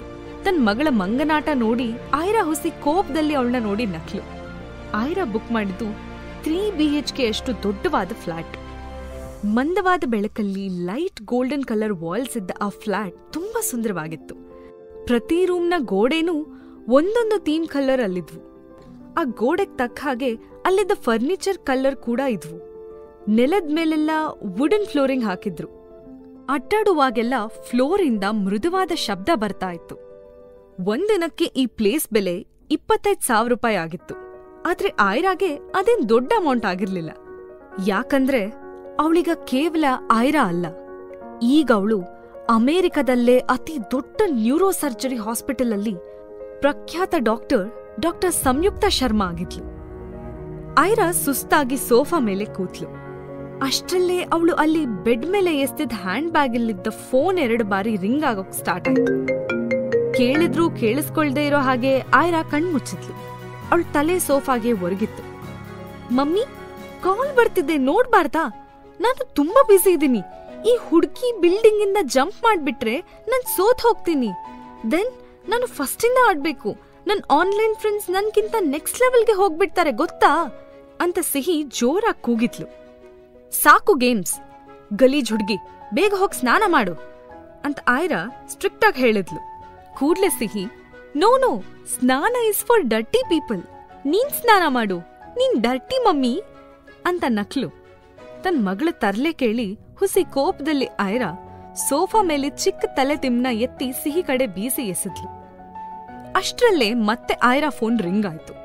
ತನ್ನ ಮಗಳ ಮಂಗನಾಟ ನೋಡಿ ಆಯ್ರಾ ಹುಸಿ ಕೋಪದಲ್ಲಿ ಅವಳನ್ನ ನೋಡಿ ನಕ್ಲು ಆಯ್ರಾ ಬುಕ್ ಮಾಡಿದ್ದು ತ್ರೀ ಬಿ ಎಚ್ ಕೆ ಅಷ್ಟು ದೊಡ್ಡವಾದ ಫ್ಲಾಟ್ ಮಂದವಾದ ಬೆಳಕಲ್ಲಿ ಲೈಟ್ ಗೋಲ್ಡನ್ ಕಲರ್ ವಾಲ್ಸ್ ಇದ್ದ ಆ ಫ್ಲಾಟ್ ತುಂಬಾ ಸುಂದರವಾಗಿತ್ತು ಪ್ರತಿ ರೂಮ್ನ ಗೋಡೆನೂ ಒಂದೊಂದು ಥೀಮ್ ಕಲರ್ ಅಲ್ಲಿದ್ವು ಆ ಗೋಡೆಗ್ ತಕ್ಕ ಹಾಗೆ ಅಲ್ಲಿದ್ದ ಫರ್ನಿಚರ್ ಕಲರ್ ಕೂಡ ಇದ್ವು ನೆಲದ ಮೇಲೆಲ್ಲ ವುಡನ್ ಫ್ಲೋರಿಂಗ್ ಹಾಕಿದ್ರು ಅಡ್ಡಾಡುವಾಗೆಲ್ಲ ಫ್ಲೋರಿಂದ ಮೃದುವಾದ ಶಬ್ದ ಬರ್ತಾ ಇತ್ತು ಒಂದಿನಕ್ಕೆ ಈ ಪ್ಲೇಸ್ ಬೆಲೆ ಇಪ್ಪತ್ತೈದು ಸಾವಿರ ರೂಪಾಯಿ ಆಗಿತ್ತು ಆದ್ರೆ ಆಯ್ರಾಗೆ ಅದೇನ್ ದೊಡ್ಡ ಅಮೌಂಟ್ ಆಗಿರ್ಲಿಲ್ಲ ಯಾಕಂದ್ರೆ ಅವಳೀಗ ಕೇವಲ ಆಯ್ರಾ ಅಲ್ಲ ಈಗ ಅವಳು ಅಮೆರಿಕದಲ್ಲೇ ಅತಿ ದೊಡ್ಡ ನ್ಯೂರೋ ಸರ್ಜರಿ ಹಾಸ್ಪಿಟಲ್ ಅಲ್ಲಿ ಪ್ರಖ್ಯಾತ ಡಾಕ್ಟರ್ ಡಾಕ್ಟರ್ ಸಂಯುಕ್ತ ಶರ್ಮಾ ಆಗಿದ್ಲು ಐರಾ ಸುಸ್ತಾಗಿ ಸೋಫಾ ಮೇಲೆ ಕೂತ್ಲು ಅಷ್ಟರಲ್ಲೇ ಅವಳು ಅಲ್ಲಿ ಬೆಡ್ ಮೇಲೆ ಎಸ್ತಿದ್ದ ಹ್ಯಾಂಡ್ ಬ್ಯಾಗಲ್ಲಿದ್ದ ಫೋನ್ ಎರಡು ಬಾರಿ ರಿಂಗ್ ಆಗೋಕ್ ಸ್ಟಾರ್ಟ್ ಆಯ್ತು ಕೇಳಿದ್ರೂ ಕೇಳಿಸ್ಕೊಳ್ದೇ ಇರೋ ಹಾಗೆ ಆಯ್ರಾ ಕಣ್ಮುಚ್ಚಿದ್ಲು ಅವಳ ತಲೆ ಸೋಫಾಗೆ ಒರಗಿತ್ತು ಮಮ್ಮಿ ಕಾಲ್ ಬರ್ತಿದ್ದೆ ನೋಡ್ಬಾರ್ದಾ ನಾನು ತುಂಬಾ ಬ್ಯುಸಿ ಇದ್ದೀನಿ ಈ ಹುಡುಗಿ ಬಿಲ್ಡಿಂಗ್ ಇಂದ ಜಂಪ್ ಮಾಡ್ಬಿಟ್ರೆ ನಾನ್ ಸೋತ್ ಹೋಗ್ತೀನಿ ದೆನ್ ನಾನು ಫಸ್ಟ್ ಇಂದ ಆಡ್ಬೇಕು ನನ್ ಆನ್ಲೈನ್ ಫ್ರೆಂಡ್ಸ್ ನನ್ಗಿಂತ ನೆಕ್ಸ್ಟ್ ಲೆವೆಲ್ಗೆ ಹೋಗ್ಬಿಡ್ತಾರೆ ಗೊತ್ತಾ ಅಂತ ಸಿಹಿ ಜೋರಾಗಿ ಕೂಗಿದ್ಲು ಸಾಕು ಗೇಮ್ಸ್ ಗಲೀಜ್ ಹುಡ್ಗಿ ಬೇಗ ಹೋಗಿ ಸ್ನಾನ ಮಾಡು ಅಂತ ಆಯ್ರಾ ಸ್ಟ್ರಿಕ್ಟ್ ಆಗಿ ಹೇಳಿದ್ಲು ಕೂಡ್ಲೆ ಸಿಹಿ ನೋ ನೋ ಸ್ನಾನ ಇಸ್ ಫಾರ್ ಡರ್ಟಿ ಪೀಪಲ್ ನೀನ್ ಸ್ನಾನ ಮಾಡು ನೀನ್ ಡರ್ಟಿ ಮಮ್ಮಿ ಅಂತ ನಕ್ಲು ತನ್ ಮಗಳ ತರ್ಲೆ ಕೇಳಿ ಹುಸಿ ಕೋಪದಲ್ಲಿ ಆಯ್ರಾ ಸೋಫಾ ಮೇಲೆ ಚಿಕ್ಕ ತಲೆ ತಿಮ್ನ ಎತ್ತಿ ಸಿಹಿ ಕಡೆ ಬೀಸಿ ಎಸೆದ್ಲು ಅಷ್ಟ್ರಲ್ಲೇ ಮತ್ತೆ ಆಯ್ರಾ ಫೋನ್ ರಿಂಗ್ ಆಯ್ತು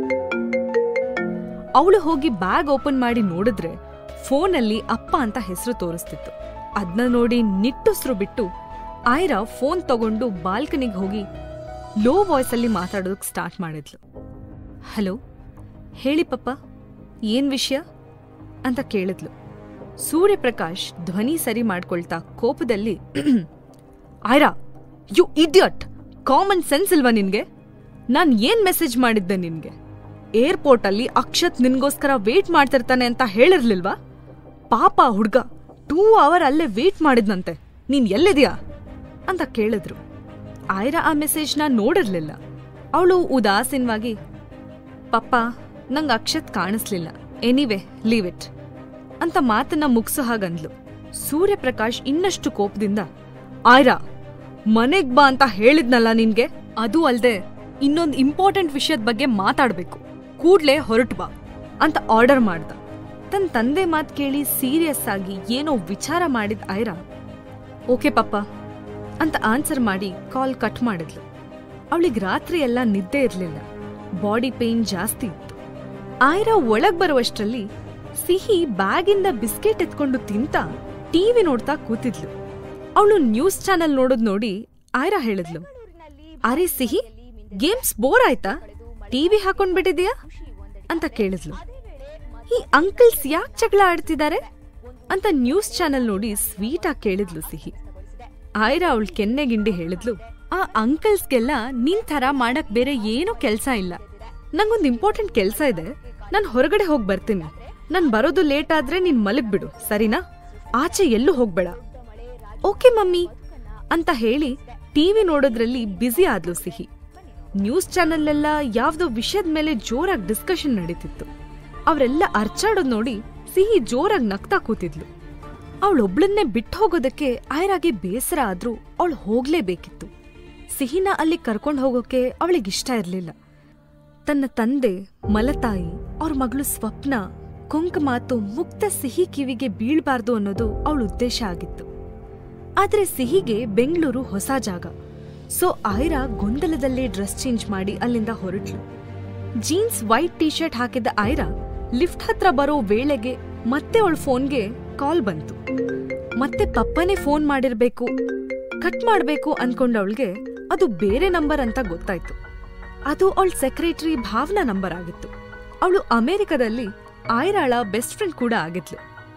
ಅವಳು ಹೋಗಿ ಬ್ಯಾಗ್ ಓಪನ್ ಮಾಡಿ ನೋಡಿದ್ರೆ ಫೋನಲ್ಲಿ ಅಪ್ಪ ಅಂತ ಹೆಸರು ತೋರಿಸ್ತಿತ್ತು ಅದ್ನ ನೋಡಿ ನಿಟ್ಟುಸ್ರು ಬಿಟ್ಟು ಆಯ್ರಾ ಫೋನ್ ತಗೊಂಡು ಬಾಲ್ಕನಿಗೆ ಹೋಗಿ ಲೋ ವಾಯ್ಸಲ್ಲಿ ಮಾತಾಡೋದಕ್ಕೆ ಸ್ಟಾರ್ಟ್ ಮಾಡಿದ್ಲು ಹಲೋ ಹೇಳಿ ಪಪ್ಪ ಏನ್ ವಿಷಯ ಅಂತ ಕೇಳಿದ್ಲು ಸೂರ್ಯಪ್ರಕಾಶ್ ಧ್ವನಿ ಸರಿ ಮಾಡ್ಕೊಳ್ತಾ ಕೋಪದಲ್ಲಿ Aira you idiot common sense ಇಲ್ವಾ ನಿನ್ಗೆ ನಾನ್ ಏನ್ ಮೆಸೇಜ್ ಮಾಡಿದ್ದೆ ನಿನ್ಗೆ ಏರ್ಪೋರ್ಟ್ ಅಲ್ಲಿ ಅಕ್ಷತ್ ನಿನ್ಗೋಸ್ಕರ ವೇಟ್ ಮಾಡ್ತಿರ್ತಾನೆ ಅಂತ ಹೇಳಿರ್ಲಿಲ್ವಾ ಪಾಪ ಹುಡ್ಗ ಟೂ ಅವರ್ ಅಲ್ಲೇ ವೇಟ್ ಮಾಡಿದ್ನಂತೆ ನೀನ್ ಎಲ್ಲಿದ್ಯಾ ಅಂತ ಕೇಳಿದ್ರು ಆಯ್ರಾ ಆ ಮೆಸೇಜ್ನ ನೋಡಿರ್ಲಿಲ್ಲ ಅವಳು ಉದಾಸೀನವಾಗಿ ಪಪ್ಪ ನಂಗ್ ಅಕ್ಷತ್ ಕಾಣಿಸ್ಲಿಲ್ಲ ಎನಿವೆ ಲೀವ್ ಇಟ್ ಅಂತ ಮಾತನ್ನ ಮುಗ್ಸೋ ಹಾಗಂದ್ಲು ಸೂರ್ಯಪ್ರಕಾಶ್ ಇನ್ನಷ್ಟು ಕೋಪದಿಂದ ಆಯ್ರಾ ಮನೆಗ್ ಬಾ ಅಂತ ಹೇಳಿದ್ನಲ್ಲ ನಿನ್ಗೆ ಅದು ಅಲ್ದೆ ಇನ್ನೊಂದ್ ಇಂಪಾರ್ಟೆಂಟ್ ವಿಷಯದ ಬಗ್ಗೆ ಮಾತಾಡ್ಬೇಕು ಕೂಡ್ಲೆ ಹೊರಟು ಬಾ ಅಂತ ಆರ್ಡರ್ ಮಾಡ್ದ ತನ್ ತಂದೆ ಮಾತ್ ಕೇಳಿ ಸೀರಿಯಸ್ ಆಗಿ ಏನೋ ವಿಚಾರ ಮಾಡಿದ್ ಐರಾ ಓಕೆ ಪಪ್ಪ ಅಂತ ಆನ್ಸರ್ ಮಾಡಿ ಕಾಲ್ ಕಟ್ ಮಾಡಿದ್ಲು ಅವಳಿಗೆ ರಾತ್ರಿ ಎಲ್ಲ ನಿದ್ದೆ ಇರ್ಲಿಲ್ಲ ಬಾಡಿ ಪೇನ್ ಜಾಸ್ತಿ ಇತ್ತು ಆಯ್ರಾ ಒಳಗ್ ಬರುವಷ್ಟರಲ್ಲಿ ಸಿಹಿ ಬ್ಯಾಗಿಂದ ಬಿಸ್ಕೆಟ್ ಎತ್ಕೊಂಡು ತಿಂತ ಟಿವಿ ನೋಡ್ತಾ ಕೂತಿದ್ಲು ಅವಳು ನ್ಯೂಸ್ ಚಾನೆಲ್ ನೋಡೋದ್ ನೋಡಿ ಆಯ್ರಾ ಹೇಳಿದ್ಲು ಅರೆ ಸಿಹಿ ಗೇಮ್ಸ್ ಬೋರ್ ಆಯ್ತಾ ಟಿವಿ ಹಾಕೊಂಡ್ಬಿಟ್ಟಿದ್ಯಾ ಅಂತ ಕೇಳಿದ್ಲು ಈ ಅಂಕಲ್ಸ್ ಯಾಕೆ ಜಗಳ ಆಡ್ತಿದ್ದಾರೆ ಅಂತ ನ್ಯೂಸ್ ಚಾನೆಲ್ ನೋಡಿ ಸ್ವೀಟ್ ಆಗಿ ಕೇಳಿದ್ಲು ಸಿಹಿ ಆಯ್ರಾ ಅವಳ ಕೆನ್ನೆಗಿಂಡಿ ಹೇಳಿದ್ಲು ಆ ಅಂಕಲ್ಸ್ಗೆಲ್ಲ ನಿನ್ ಥರ ಮಾಡಕ್ ಬೇರೆ ಏನೂ ಕೆಲ್ಸ ಇಲ್ಲ ನಂಗೊಂದ್ ಇಂಪಾರ್ಟೆಂಟ್ ಕೆಲ್ಸ ಇದೆ ನಾನ್ ಹೊರಗಡೆ ಹೋಗ್ ಬರ್ತೀನಿ ನಾನ್ ಬರೋದು ಲೇಟ್ ಆದ್ರೆ ನೀನ್ ಮಲಗ್ಬಿಡು ಸರಿನಾ ಆಚೆ ಎಲ್ಲೂ ಹೋಗ್ಬೇಡ ಓಕೆ ಮಮ್ಮಿ ಅಂತ ಹೇಳಿ ಟಿವಿ ನೋಡೋದ್ರಲ್ಲಿ ಬ್ಯುಸಿ ಆದ್ಲು ಸಿಹಿ ನ್ಯೂಸ್ ಚಾನೆಲ್ಲೆಲ್ಲ ಯಾವ್ದೋ ವಿಷಯದ ಮೇಲೆ ಜೋರಾಗಿ ಡಿಸ್ಕಷನ್ ನಡೀತಿತ್ತು ಅವರೆಲ್ಲ ಅರ್ಚಾಡೋದ್ ನೋಡಿ ಸಿಹಿ ಜೋರಾಗಿ ನಗ್ತಾ ಕೂತಿದ್ಲು ಅವಳೊಬ್ಳನ್ನೇ ಬಿಟ್ಟು ಹೋಗೋದಕ್ಕೆ ಆಯ್ರಾಗೆ ಬೇಸರ ಆದ್ರೂ ಅವಳು ಹೋಗ್ಲೇಬೇಕಿತ್ತು ಸಿಹಿನ ಅಲ್ಲಿ ಕರ್ಕೊಂಡು ಹೋಗೋಕೆ ಅವಳಿಗಿಷ್ಟ ಇರ್ಲಿಲ್ಲ ತನ್ನ ತಂದೆ ಮಲತಾಯಿ ಅವ್ರ ಮಗಳು ಸ್ವಪ್ನ ಕೊಂಕ ಮಾತು ಮುಕ್ತ ಸಿಹಿ ಕಿವಿಗೆ ಬೀಳ್ಬಾರ್ದು ಅನ್ನೋದು ಅವಳ ಉದ್ದೇಶ ಆಗಿತ್ತು ಆದ್ರೆ ಸಿಹಿಗೆ ಬೆಂಗಳೂರು ಹೊಸ ಜಾಗ ಸೊ ಆಯ್ರಾ ಗೊಂದಲದಲ್ಲೇ ಡ್ರೆಸ್ ಚೇಂಜ್ ಮಾಡಿ ಅಲ್ಲಿಂದ ಹೊರಟ್ಲು ಜೀನ್ಸ್ ವೈಟ್ ಟೀ ಶರ್ಟ್ ಹಾಕಿದ್ದ ಆಯ್ರಾ ಲಿಫ್ಟ್ ಹತ್ರ ಬರೋ ವೇಳೆಗೆ ಮತ್ತೆ ಅವಳ ಫೋನ್ಗೆ ಕಾಲ್ ಬಂತು ಮತ್ತೆ ಪಪ್ಪನೇ ಫೋನ್ ಮಾಡಿರ್ಬೇಕು ಕಟ್ ಮಾಡ್ಬೇಕು ಅನ್ಕೊಂಡವಳಿಗೆ ಅದು ಬೇರೆ ನಂಬರ್ ಅಂತ ಗೊತ್ತಾಯ್ತು ಅದು ಅವಳ ಸೆಕ್ರೆಟರಿ ಭಾವನಾ ನಂಬರ್ ಆಗಿತ್ತು ಅವಳು ಅಮೆರಿಕದಲ್ಲಿ ಆಯ್ರಾಳ ಬೆಸ್ಟ್ ಫ್ರೆಂಡ್ ಕೂಡ ಆಗಿದ್ಲು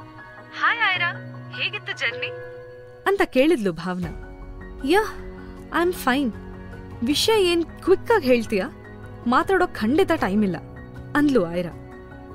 ಹಾಯ್ ಆಯ್ರಾ ಹೇಗಿತ್ತು ಜರ್ನಿ ಅಂತ ಕೇಳಿದ್ಲು Bhavana yeah I am fine ವಿಷಯ ಏನ್ ಕ್ವಿಕ್ ಆಗಿ ಹೇಳ್ತೀಯಾ ಮಾತಾಡೋ ಖಂಡಿತ ಟೈಮ್ ಇಲ್ಲ ಅಂದ್ಲು ಆಯ್ರಾ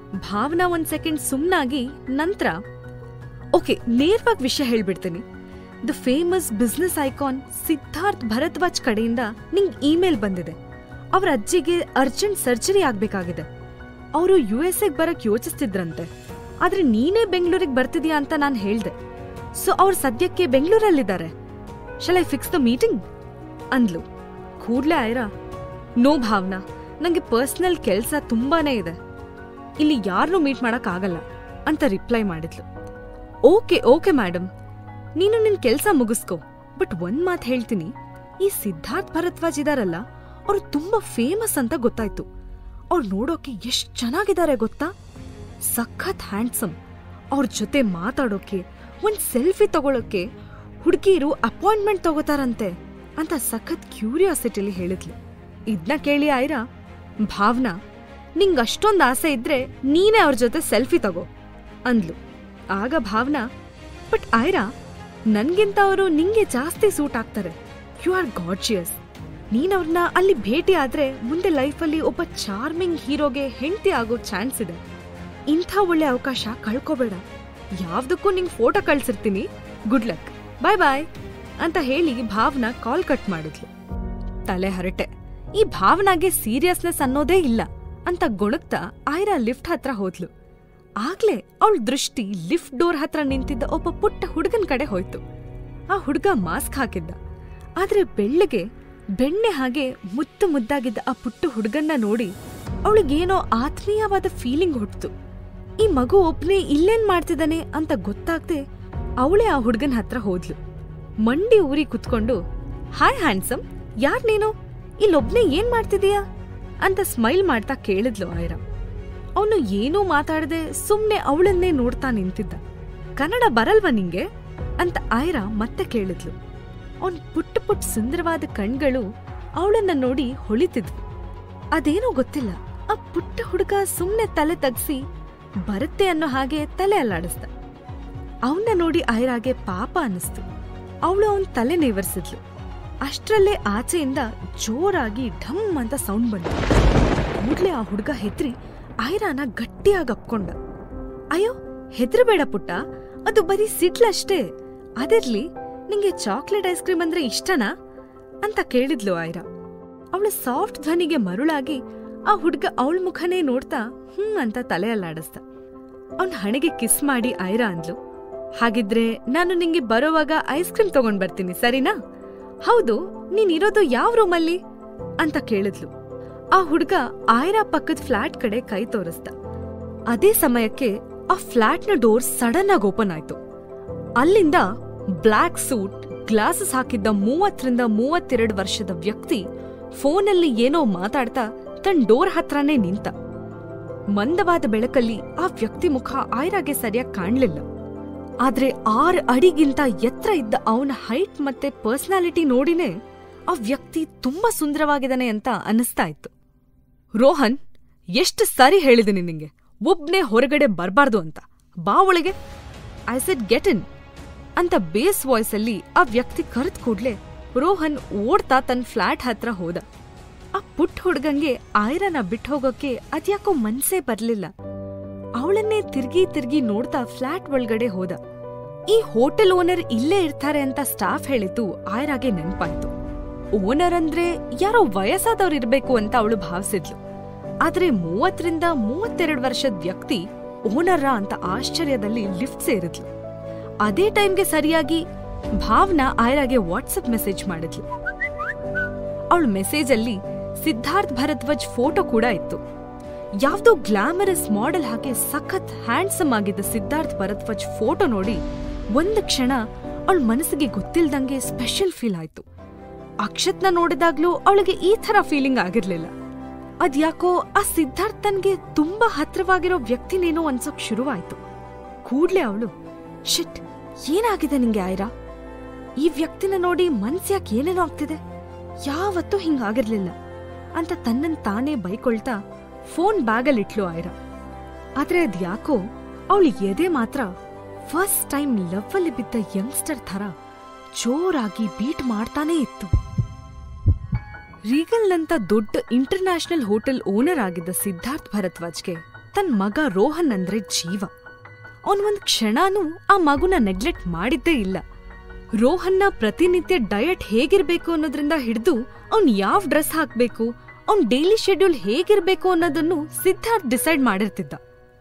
ಭಾವನಾ ಒಂದ್ ಸೆಕೆಂಡ್ ಸುಮ್ನಾಗಿ ನಂತರ ಓಕೆ ನೇರವಾಗಿ ವಿಷಯ ಹೇಳ್ಬಿಡ್ತೀನಿ the famous business icon Siddharth Bharadwaj ಕಡೆಯಿಂದ ನಿಂಗ್ ಇಮೇಲ್ ಬಂದಿದೆ ಅವ್ರ ಅಜ್ಜಿಗೆ ಅರ್ಜೆಂಟ್ ಸರ್ಜರಿ ಆಗ್ಬೇಕಾಗಿದೆ ಅವರು ಯು ಎಸ್ ಎಗ್ ಬರಕ್ ಯೋಚಿಸ್ತಿದ್ರಂತೆ ಆದ್ರೆ ನೀನೇ ಬೆಂಗಳೂರಿಗೆ ಬರ್ತಿದ್ಯಾ ಅಂತ ನಾನು ಹೇಳ್ದೆ ಸೊ ಅವ್ರು ಸದ್ಯಕ್ಕೆ ಬೆಂಗಳೂರಲ್ಲಿದ್ದಾರೆ shall I fix the meeting ಅಂದ್ಲು ಕೂಡ್ಲೆ ಆಯ್ರಾ ನೋ ಭಾವನಾ ನಂಗೆ ಪರ್ಸನಲ್ ಕೆಲ್ಸ ತುಂಬಾನೇ ಇದೆ ಇಲ್ಲಿ ಯಾರನ್ನೂ ಮೀಟ್ ಮಾಡಕ್ ಆಗಲ್ಲ ಅಂತ ರಿಪ್ಲೈ ಮಾಡಿದ್ಲು ಓಕೆ ಓಕೆ ಮೇಡಮ್ ನೀನು ನಿನ್ ಕೆಲ್ಸ ಮುಗಿಸ್ಕೊ ಬಟ್ ಒಂದ್ ಮಾತ್ ಹೇಳ್ತೀನಿ ಈ ಸಿದ್ಧಾರ್ಥ್ ಭರದ್ವಾಜ್ ಇದಾರಲ್ಲ ಅವ್ರು ತುಂಬಾ ಫೇಮಸ್ ಅಂತ ಗೊತ್ತಾಯ್ತು ಅವ್ರು ನೋಡೋಕೆ ಎಷ್ಟ್ ಚೆನ್ನಾಗಿದ್ದಾರೆ ಗೊತ್ತಾ ಸಖತ್ ಹ್ಯಾಂಡ್ಸಮ್ ಅವ್ರ ಜೊತೆ ಮಾತಾಡೋಕೆ ಒಂದ್ ಸೆಲ್ಫಿ ತಗೊಳಕ್ಕೆ ಹುಡುಗಿರು ಅಪಾಯಿಂಟ್ಮೆಂಟ್ ತಗೋತಾರಂತೆ ಅಂತ ಸಖತ್ ಕ್ಯೂರಿಯಾಸಿಟಿಲಿ ಹೇಳಿದ್ಲು ಇದ್ನ ಕೇಳಿ ಆಯ್ರಾ ಭಾವನಾ ನಿಂಗ್ ಅಷ್ಟೊಂದ್ ಆಸೆ ಇದ್ರೆ ನೀನೇ ಅವ್ರ ಜೊತೆ ಸೆಲ್ಫಿ ತಗೋ ಅಂದ್ಲು ಆಗ ಭಾವನಾ ಬಟ್ ಆಯ್ರಾ ನನ್ಗಿಂತ ಅವರು ನಿಂಗೆ ಜಾಸ್ತಿ ಸೂಟ್ ಆಗ್ತಾರೆ ಯು ಆರ್ ಗಾಡ್ಜಿಯಸ್ ನೀನ್ ಅವ್ರನ್ನ ಅಲ್ಲಿ ಭೇಟಿ ಆದ್ರೆ ಮುಂದೆ ಲೈಫಲ್ಲಿ ಒಬ್ಬ ಚಾರ್ಮಿಂಗ್ ಹೀರೋಗೆ ಹೆಂಡತಿ ಆಗೋ ಚಾನ್ಸ್ ಇದೆ ಇಂಥ ಒಳ್ಳೆ ಅವಕಾಶ ಕಳ್ಕೋಬೇಡ ಯಾವ್ದಕ್ಕೂ ನಿಂಗ್ ಫೋಟೋ ಕಳ್ಸಿರ್ತೀನಿ ಗುಡ್ ಲಕ್ ಬಾಯ್ ಬಾಯ್ ಅಂತ ಹೇಳಿ ಭಾವನಾ ಕಾಲ್ ಕಟ್ ಮಾಡಿದ್ಲು ತಲೆ ಹರಟೆ ಈ ಭಾವನಾಗೆ ಸೀರಿಯಸ್ನೆಸ್ ಅನ್ನೋದೇ ಇಲ್ಲ ಅಂತ ಗೊಣಗ್ತಾ ಆಯ್ರಾ ಲಿಫ್ಟ್ ಹತ್ರ ಹೋದ್ಲು ಆಗ್ಲೇ ಅವಳ ದೃಷ್ಟಿ ಲಿಫ್ಟ್ ಡೋರ್ ಹತ್ರ ನಿಂತಿದ್ದ ಒಬ್ಬ ಪುಟ್ಟ ಹುಡುಗನ್ ಕಡೆ ಹೋಯ್ತು ಆ ಹುಡುಗ ಮಾಸ್ಕ್ ಹಾಕಿದ್ದ ಆದ್ರೆ ಬೆಳ್ಳಗೆ ಬೆಣ್ಣೆ ಹಾಗೆ ಮುತ್ತು ಮುದ್ದಾಗಿದ್ದ ಆ ಪುಟ್ಟ ಹುಡುಗನ್ನ ನೋಡಿ ಅವಳಿಗೇನೋ ಆತ್ಮೀಯವಾದ ಫೀಲಿಂಗ್ ಹುಟ್ಟಿತು ಈ ಮಗು ಒಬ್ನೇ ಇಲ್ಲೇನ್ ಮಾಡ್ತಿದ್ದಾನೆ ಅಂತ ಗೊತ್ತಾಗ್ದೆ ಅವಳೇ ಆ ಹುಡುಗನ್ ಹತ್ರ ಹೋದ್ಲು ಮಂಡಿ ಊರಿ ಕುತ್ಕೊಂಡು ಹಾಯ್ ಹ್ಯಾಂಡ್ಸಮ್ ಯಾರ್ ನೀನು ಇಲ್ಲೊಬ್ನೇ ಏನ್ ಮಾಡ್ತಿದೀಯಾ ಅಂತ ಸ್ಮೈಲ್ ಮಾಡ್ತಾ ಕೇಳಿದ್ಲು ಆಯ್ರಾ ಅವನು ಏನೂ ಮಾತಾಡದೆ ಸುಮ್ನೆ ಅವಳನ್ನೇ ನೋಡ್ತಾ ನಿಂತಿದ್ದ ಕನ್ನಡ ಬರಲ್ವಾ ನಿಂಗೆ ಅಂತ ಆಯ್ರಾ ಮತ್ತೆ ಕೇಳಿದ್ಲು ಅವನ್ ಪುಟ್ಟ ಪುಟ್ಟ ಸುಂದರವಾದ ಕಣ್ಗಳು ಅವಳನ್ನ ನೋಡಿ ಹೊಳಿತಿದ್ವು ಅದೇನೋ ಗೊತ್ತಿಲ್ಲ ಆ ಪುಟ್ಟ ಹುಡುಗ ಸುಮ್ನೆ ತಲೆ ತಗ್ಸಿ ಬರುತ್ತೆ ಅನ್ನೋ ಹಾಗೆ ತಲೆ ಅಲ್ಲಾಡಿಸ್ದ ಅವನ್ನ ನೋಡಿ ಆಯ್ರಾಗೆ ಪಾಪ ಅನ್ನಿಸ್ತು ಅವಳು ಅವನ್ ತಲೆ ನೇವರ್ಸಿದ್ಲು ಅಷ್ಟ್ರಲ್ಲೇ ಆಚೆಯಿಂದ ಜೋರಾಗಿ ಢಮ್ ಅಂತ ಸೌಂಡ್ ಬಂತು ಕೂಡ್ಲೆ ಆ ಹುಡುಗ ಹೆದ್ರಿ ಐರಾನ ಗಟ್ಟಿಯಾಗಿ ಅಪ್ಕೊಂಡ ಅಯ್ಯೋ ಹೆದ್ರಬೇಡ ಪುಟ್ಟ ಅದು ಬರೀ ಸಿಡ್ಲಷ್ಟೇ ಅದಿರ್ಲಿ ನಿಂಗೆ ಚಾಕ್ಲೇಟ್ ಐಸ್ ಕ್ರೀಮ್ ಅಂದ್ರೆ ಇಷ್ಟನಾ ಅಂತ ಕೇಳಿದ್ಲು ಐರಾ ಅವಳ ಸಾಫ್ಟ್ ಧ್ವನಿಗೆ ಮರುಳಾಗಿ ಆ ಹುಡ್ಗ ಅವಳ ಮುಖನೇ ನೋಡ್ತಾ ಹ್ಮ್ ಅಂತ ತಲೆ ಅಲ್ಲಾಡಿಸ್ದ ಅವನ್ ಹಣೆಗೆ ಕಿಸ್ ಮಾಡಿ ಐರಾ ಅಂದ್ಲು ಹಾಗಿದ್ರೆ ನಾನು ನಿಂಗೆ ಬರೋವಾಗ ಐಸ್ ಕ್ರೀಮ್ ತಗೊಂಡ್ ಬರ್ತೀನಿ ಸರಿನಾ ಹೌದು ನೀನಿರೋದು ಯಾವ ರೂಮಲ್ಲಿ ಅಂತ ಕೇಳಿದ್ಲು ಆ ಹುಡ್ಗ ಆಯ್ರಾ ಪಕ್ಕದ ಫ್ಲಾಟ್ ಕಡೆ ಕೈ ತೋರಿಸ್ದ ಅದೇ ಸಮಯಕ್ಕೆ ಆ ಫ್ಲಾಟ್ನ ಡೋರ್ ಸಡನ್ ಆಗಿ ಓಪನ್ ಆಯ್ತು ಅಲ್ಲಿಂದ ಬ್ಲ್ಯಾಕ್ ಸೂಟ್ ಗ್ಲಾಸಸ್ ಹಾಕಿದ್ದ ಮೂವತ್ತರಿಂದ ಮೂವತ್ತೆರಡು ವರ್ಷದ ವ್ಯಕ್ತಿ ಫೋನಲ್ಲಿ ಏನೋ ಮಾತಾಡ್ತಾ ತನ್ನ ಡೋರ್ ಹತ್ರನೇ ನಿಂತ ಮಂದವಾದ ಬೆಳಕಲ್ಲಿ ಆ ವ್ಯಕ್ತಿ ಮುಖ ಆಯ್ರಾಗೆ ಸರಿಯಾಗಿ ಕಾಣ್ಲಿಲ್ಲ ಆದ್ರೆ ಆರ್ ಅಡಿಗಿಂತ ಎತ್ತರ ಇದ್ದ ಅವನ ಹೈಟ್ ಮತ್ತೆ ಪರ್ಸನಾಲಿಟಿ ನೋಡಿನೇ ಆ ವ್ಯಕ್ತಿ ತುಂಬಾ ಸುಂದರವಾಗಿದ್ದಾನೆ ಅಂತ ಅನಿಸ್ತಾ ಇತ್ತು ರೋಹನ್ ಎಷ್ಟು ಸಾರಿ ಹೇಳಿದ್ದೀನಿ ನಿಂಗೆ ಒಬ್ನೇ ಹೊರಗಡೆ ಬರ್ಬಾರ್ದು ಅಂತ ಬಾ ಒಳಗೆ ಐ ಸೆಡ್ ಗೆಟ್ ಇನ್ ಅಂತ ಬೇಸ್ ವಾಯ್ಸಲ್ಲಿ ಆ ವ್ಯಕ್ತಿ ಕರೆದ್ ಕೂಡ್ಲೆ ರೋಹನ್ ಓಡ್ತಾ ತನ್ನ ಫ್ಲಾಟ್ ಹತ್ರ ಹೋದ ಆ ಪುಟ್ಟ ಹುಡ್ಗಂಗೆ ಆಯ್ರನ ಬಿಟ್ಟು ಹೋಗೋಕೆ ಅದ್ಯಾಕೋ ಮನ್ಸೇ ಬರ್ಲಿಲ್ಲ ಅವಳನ್ನೇ ತಿರ್ಗಿ ತಿರ್ಗಿ ನೋಡ್ತಾ ಫ್ಲಾಟ್ ಒಳಗಡೆ ಹೋದ ಈ ಹೋಟೆಲ್ ಓನರ್ ಇಲ್ಲೇ ಇರ್ತಾರೆ ಅಂತ ಸ್ಟಾಫ್ ಹೇಳಿದ್ದು ಆಯ್ರಾಗೆ ನೆನ್ಪಾಯ್ತು ಓನರ್ ಅಂದ್ರೆ ಯಾರೋ ವಯಸ್ಸಾದವ್ರು ಇರ್ಬೇಕು ಅಂತ ಅವಳು ಭಾವಿಸಿದ್ಲು ಆದ್ರೆ ಮೂವತ್ತರಿಂದ ಮೂವತ್ತೆರಡು ವರ್ಷದ ವ್ಯಕ್ತಿ ಓನರ್ರ ಅಂತ ಆಶ್ಚರ್ಯದಲ್ಲಿ ಲಿಫ್ಟ್ ಸೇರಿದ್ಲು ಅದೇ ಟೈಮ್ಗೆ ಸರಿಯಾಗಿ ಭಾವನಾ ಆಯ್ರಾಗೆ ವಾಟ್ಸಪ್ ಮೆಸೇಜ್ ಮಾಡಿದ್ಲು ಅವಳ ಮೆಸೇಜಲ್ಲಿ ಸಿದ್ಧಾರ್ಥ್ ಭರದ್ವಾಜ್ ಫೋಟೋ ಕೂಡ ಇತ್ತು ಯಾವ್ದೋ ಗ್ಲಾಮರಸ್ ಮಾಡೆಲ್ ಹಾಗೆ ಸಖತ್ ಹ್ಯಾಂಡ್ಸಮ್ ಆಗಿದ್ದ ಸಿದ್ಧಾರ್ಥ್ ಭರದ್ವಾಜ್ ಫೋಟೋ ನೋಡಿ ಒಂದು ಕ್ಷಣ ಅವಳ ಮನಸ್ಸಿಗೆ ಗೊತ್ತಿಲ್ದಂಗೆ ಸ್ಪೆಷಲ್ ಫೀಲ್ ಆಯ್ತು ಅಕ್ಷತ್ನ ನೋಡಿದಾಗ್ಲೂ ಅವಳಿಗೆ ಈ ತರ ಫೀಲಿಂಗ್ ಆಗಿರ್ಲಿಲ್ಲ ಅದ್ಯಾಕೋ ಆ ಸಿದ್ಧಾರ್ಥ್ ತನ್ಗೆ ತುಂಬಾ ಹತ್ರವಾಗಿರೋ ವ್ಯಕ್ತಿನೇನೋ ಅನ್ಸೋಕ್ ಶುರುವಾಯ್ತು ಕೂಡ್ಲೆ ಅವಳು ಶಿಟ್ ಏನಾಗಿದೆ ನಿಂಗೆ ಆಯ್ರಾ ಈ ವ್ಯಕ್ತಿನ ನೋಡಿ ಮನ್ಸ್ಯಾಕ್ ಏನೇನೋ ಆಗ್ತಿದೆ ಯಾವತ್ತೂ ಹಿಂಗಾಗಿರ್ಲಿಲ್ಲ ಅಂತ ತನ್ನನ್ ತಾನೇ ಬೈಕೊಳ್ತಾ ಫೋನ್ ಬ್ಯಾಗಲ್ಲಿಟ್ಲು ಆಯ್ರಾ ಆದ್ರೆ ಅದ್ಯಾಕೋ ಅವಳು ಎದೆ ಮಾತ್ರ ಫಸ್ಟ್ ಟೈಮ್ ಲವ್ ಅಲ್ಲಿ ಬಿದ್ದ ಯಂಗ್ಸ್ಟರ್ ಥರ ಜೋರಾಗಿ ಬೀಟ್ ಮಾಡ್ತಾನೇ ಇತ್ತು ರೀಗಲ್ನಂತ ದೊಡ್ಡ ಇಂಟರ್ನ್ಯಾಷನಲ್ ಹೋಟೆಲ್ ಓನರ್ ಆಗಿದ್ದ ಸಿದ್ಧಾರ್ಥ್ ಭರದ್ವಾಜ್ಗೆ ತನ್ ಮಗ ರೋಹನ್ ಅಂದ್ರೆ ಜೀವ ಅವನ್ ಒಂದ್ ಕ್ಷಣನೂ ಆ ಮಗುನ ನೆಗ್ಲೆಕ್ಟ್ ಮಾಡಿದ್ದೇ ಇಲ್ಲ ರೋಹನ್ನ ಪ್ರತಿನಿತ್ಯ ಡಯಟ್ ಹೇಗಿರ್ಬೇಕು ಅನ್ನೋದ್ರಿಂದ ಹಿಡಿದು ಅವ್ನ್ ಯಾವ ಡ್ರೆಸ್ ಹಾಕ್ಬೇಕು ಅವ್ನ್ ಡೈಲಿ ಶೆಡ್ಯೂಲ್ ಹೇಗಿರ್ಬೇಕು ಅನ್ನೋದನ್ನು ಸಿದ್ಧಾರ್ಥ್ ಡಿಸೈಡ್ ಮಾಡಿರ್ತಿದ್ದ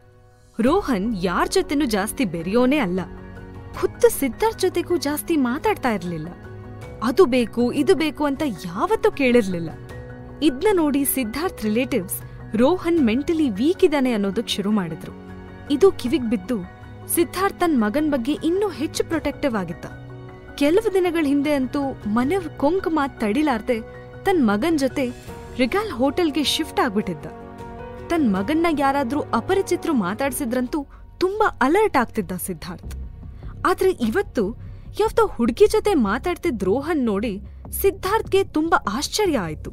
ರೋಹನ್ ಯಾರ್ ಜೊತೆನೂ ಜಾಸ್ತಿ ಬೆರೆಯೋನೇ ಅಲ್ಲ ಖುದ್ದು ಸಿದ್ಧಾರ್ಥ್ ಜೊತೆಗೂ ಜಾಸ್ತಿ ಮಾತಾಡ್ತಾ ಇರ್ಲಿಲ್ಲ ಅದು ಬೇಕು ಇದು ಬೇಕು ಅಂತ ಯಾವತ್ತೂ ಕೇಳಿರ್ಲಿಲ್ಲ ಇದ್ನ ನೋಡಿ Siddharth relatives Rohan mentally weak ಇದ್ದಾನೆ ಅನ್ನೋದಕ್ ಶುರು ಮಾಡಿದ್ರು ಇದು ಕಿವಿಗ್ ಬಿದ್ದು ಸಿದ್ಧಾರ್ಥ್ ತನ್ ಮಗನ್ ಬಗ್ಗೆ ಇನ್ನೂ ಹೆಚ್ಚು ಪ್ರೊಟೆಕ್ಟಿವ್ ಆಗಿದ್ದ ಕೆಲವು ದಿನಗಳ ಹಿಂದೆ ಅಂತೂ ಮನೆಯವ್ರ ಕೊಂಕ್ ಮಾತ್ ತಡಿಲಾರ್ದೆ ತನ್ ಮಗನ್ ಜೊತೆ ರಿಗಾಲ್ ಹೋಟೆಲ್ಗೆ ಶಿಫ್ಟ್ ಆಗ್ಬಿಟ್ಟಿದ್ದ ತನ್ ಮಗನ್ನ ಯಾರಾದ್ರೂ ಅಪರಿಚಿತರು ಮಾತಾಡ್ಸಿದ್ರಂತೂ ತುಂಬಾ ಅಲರ್ಟ್ ಆಗ್ತಿದ್ದ ಸಿದ್ಧಾರ್ಥ್ ಆದ್ರೆ ಇವತ್ತು ಯಾವ್ದೋ ಹುಡುಗಿ ಜೊತೆ ಮಾತಾಡ್ತಿದ್ ರೋಹನ್ ನೋಡಿ ಸಿದ್ಧಾರ್ಥ್ಗೆ ತುಂಬಾ ಆಶ್ಚರ್ಯ ಆಯ್ತು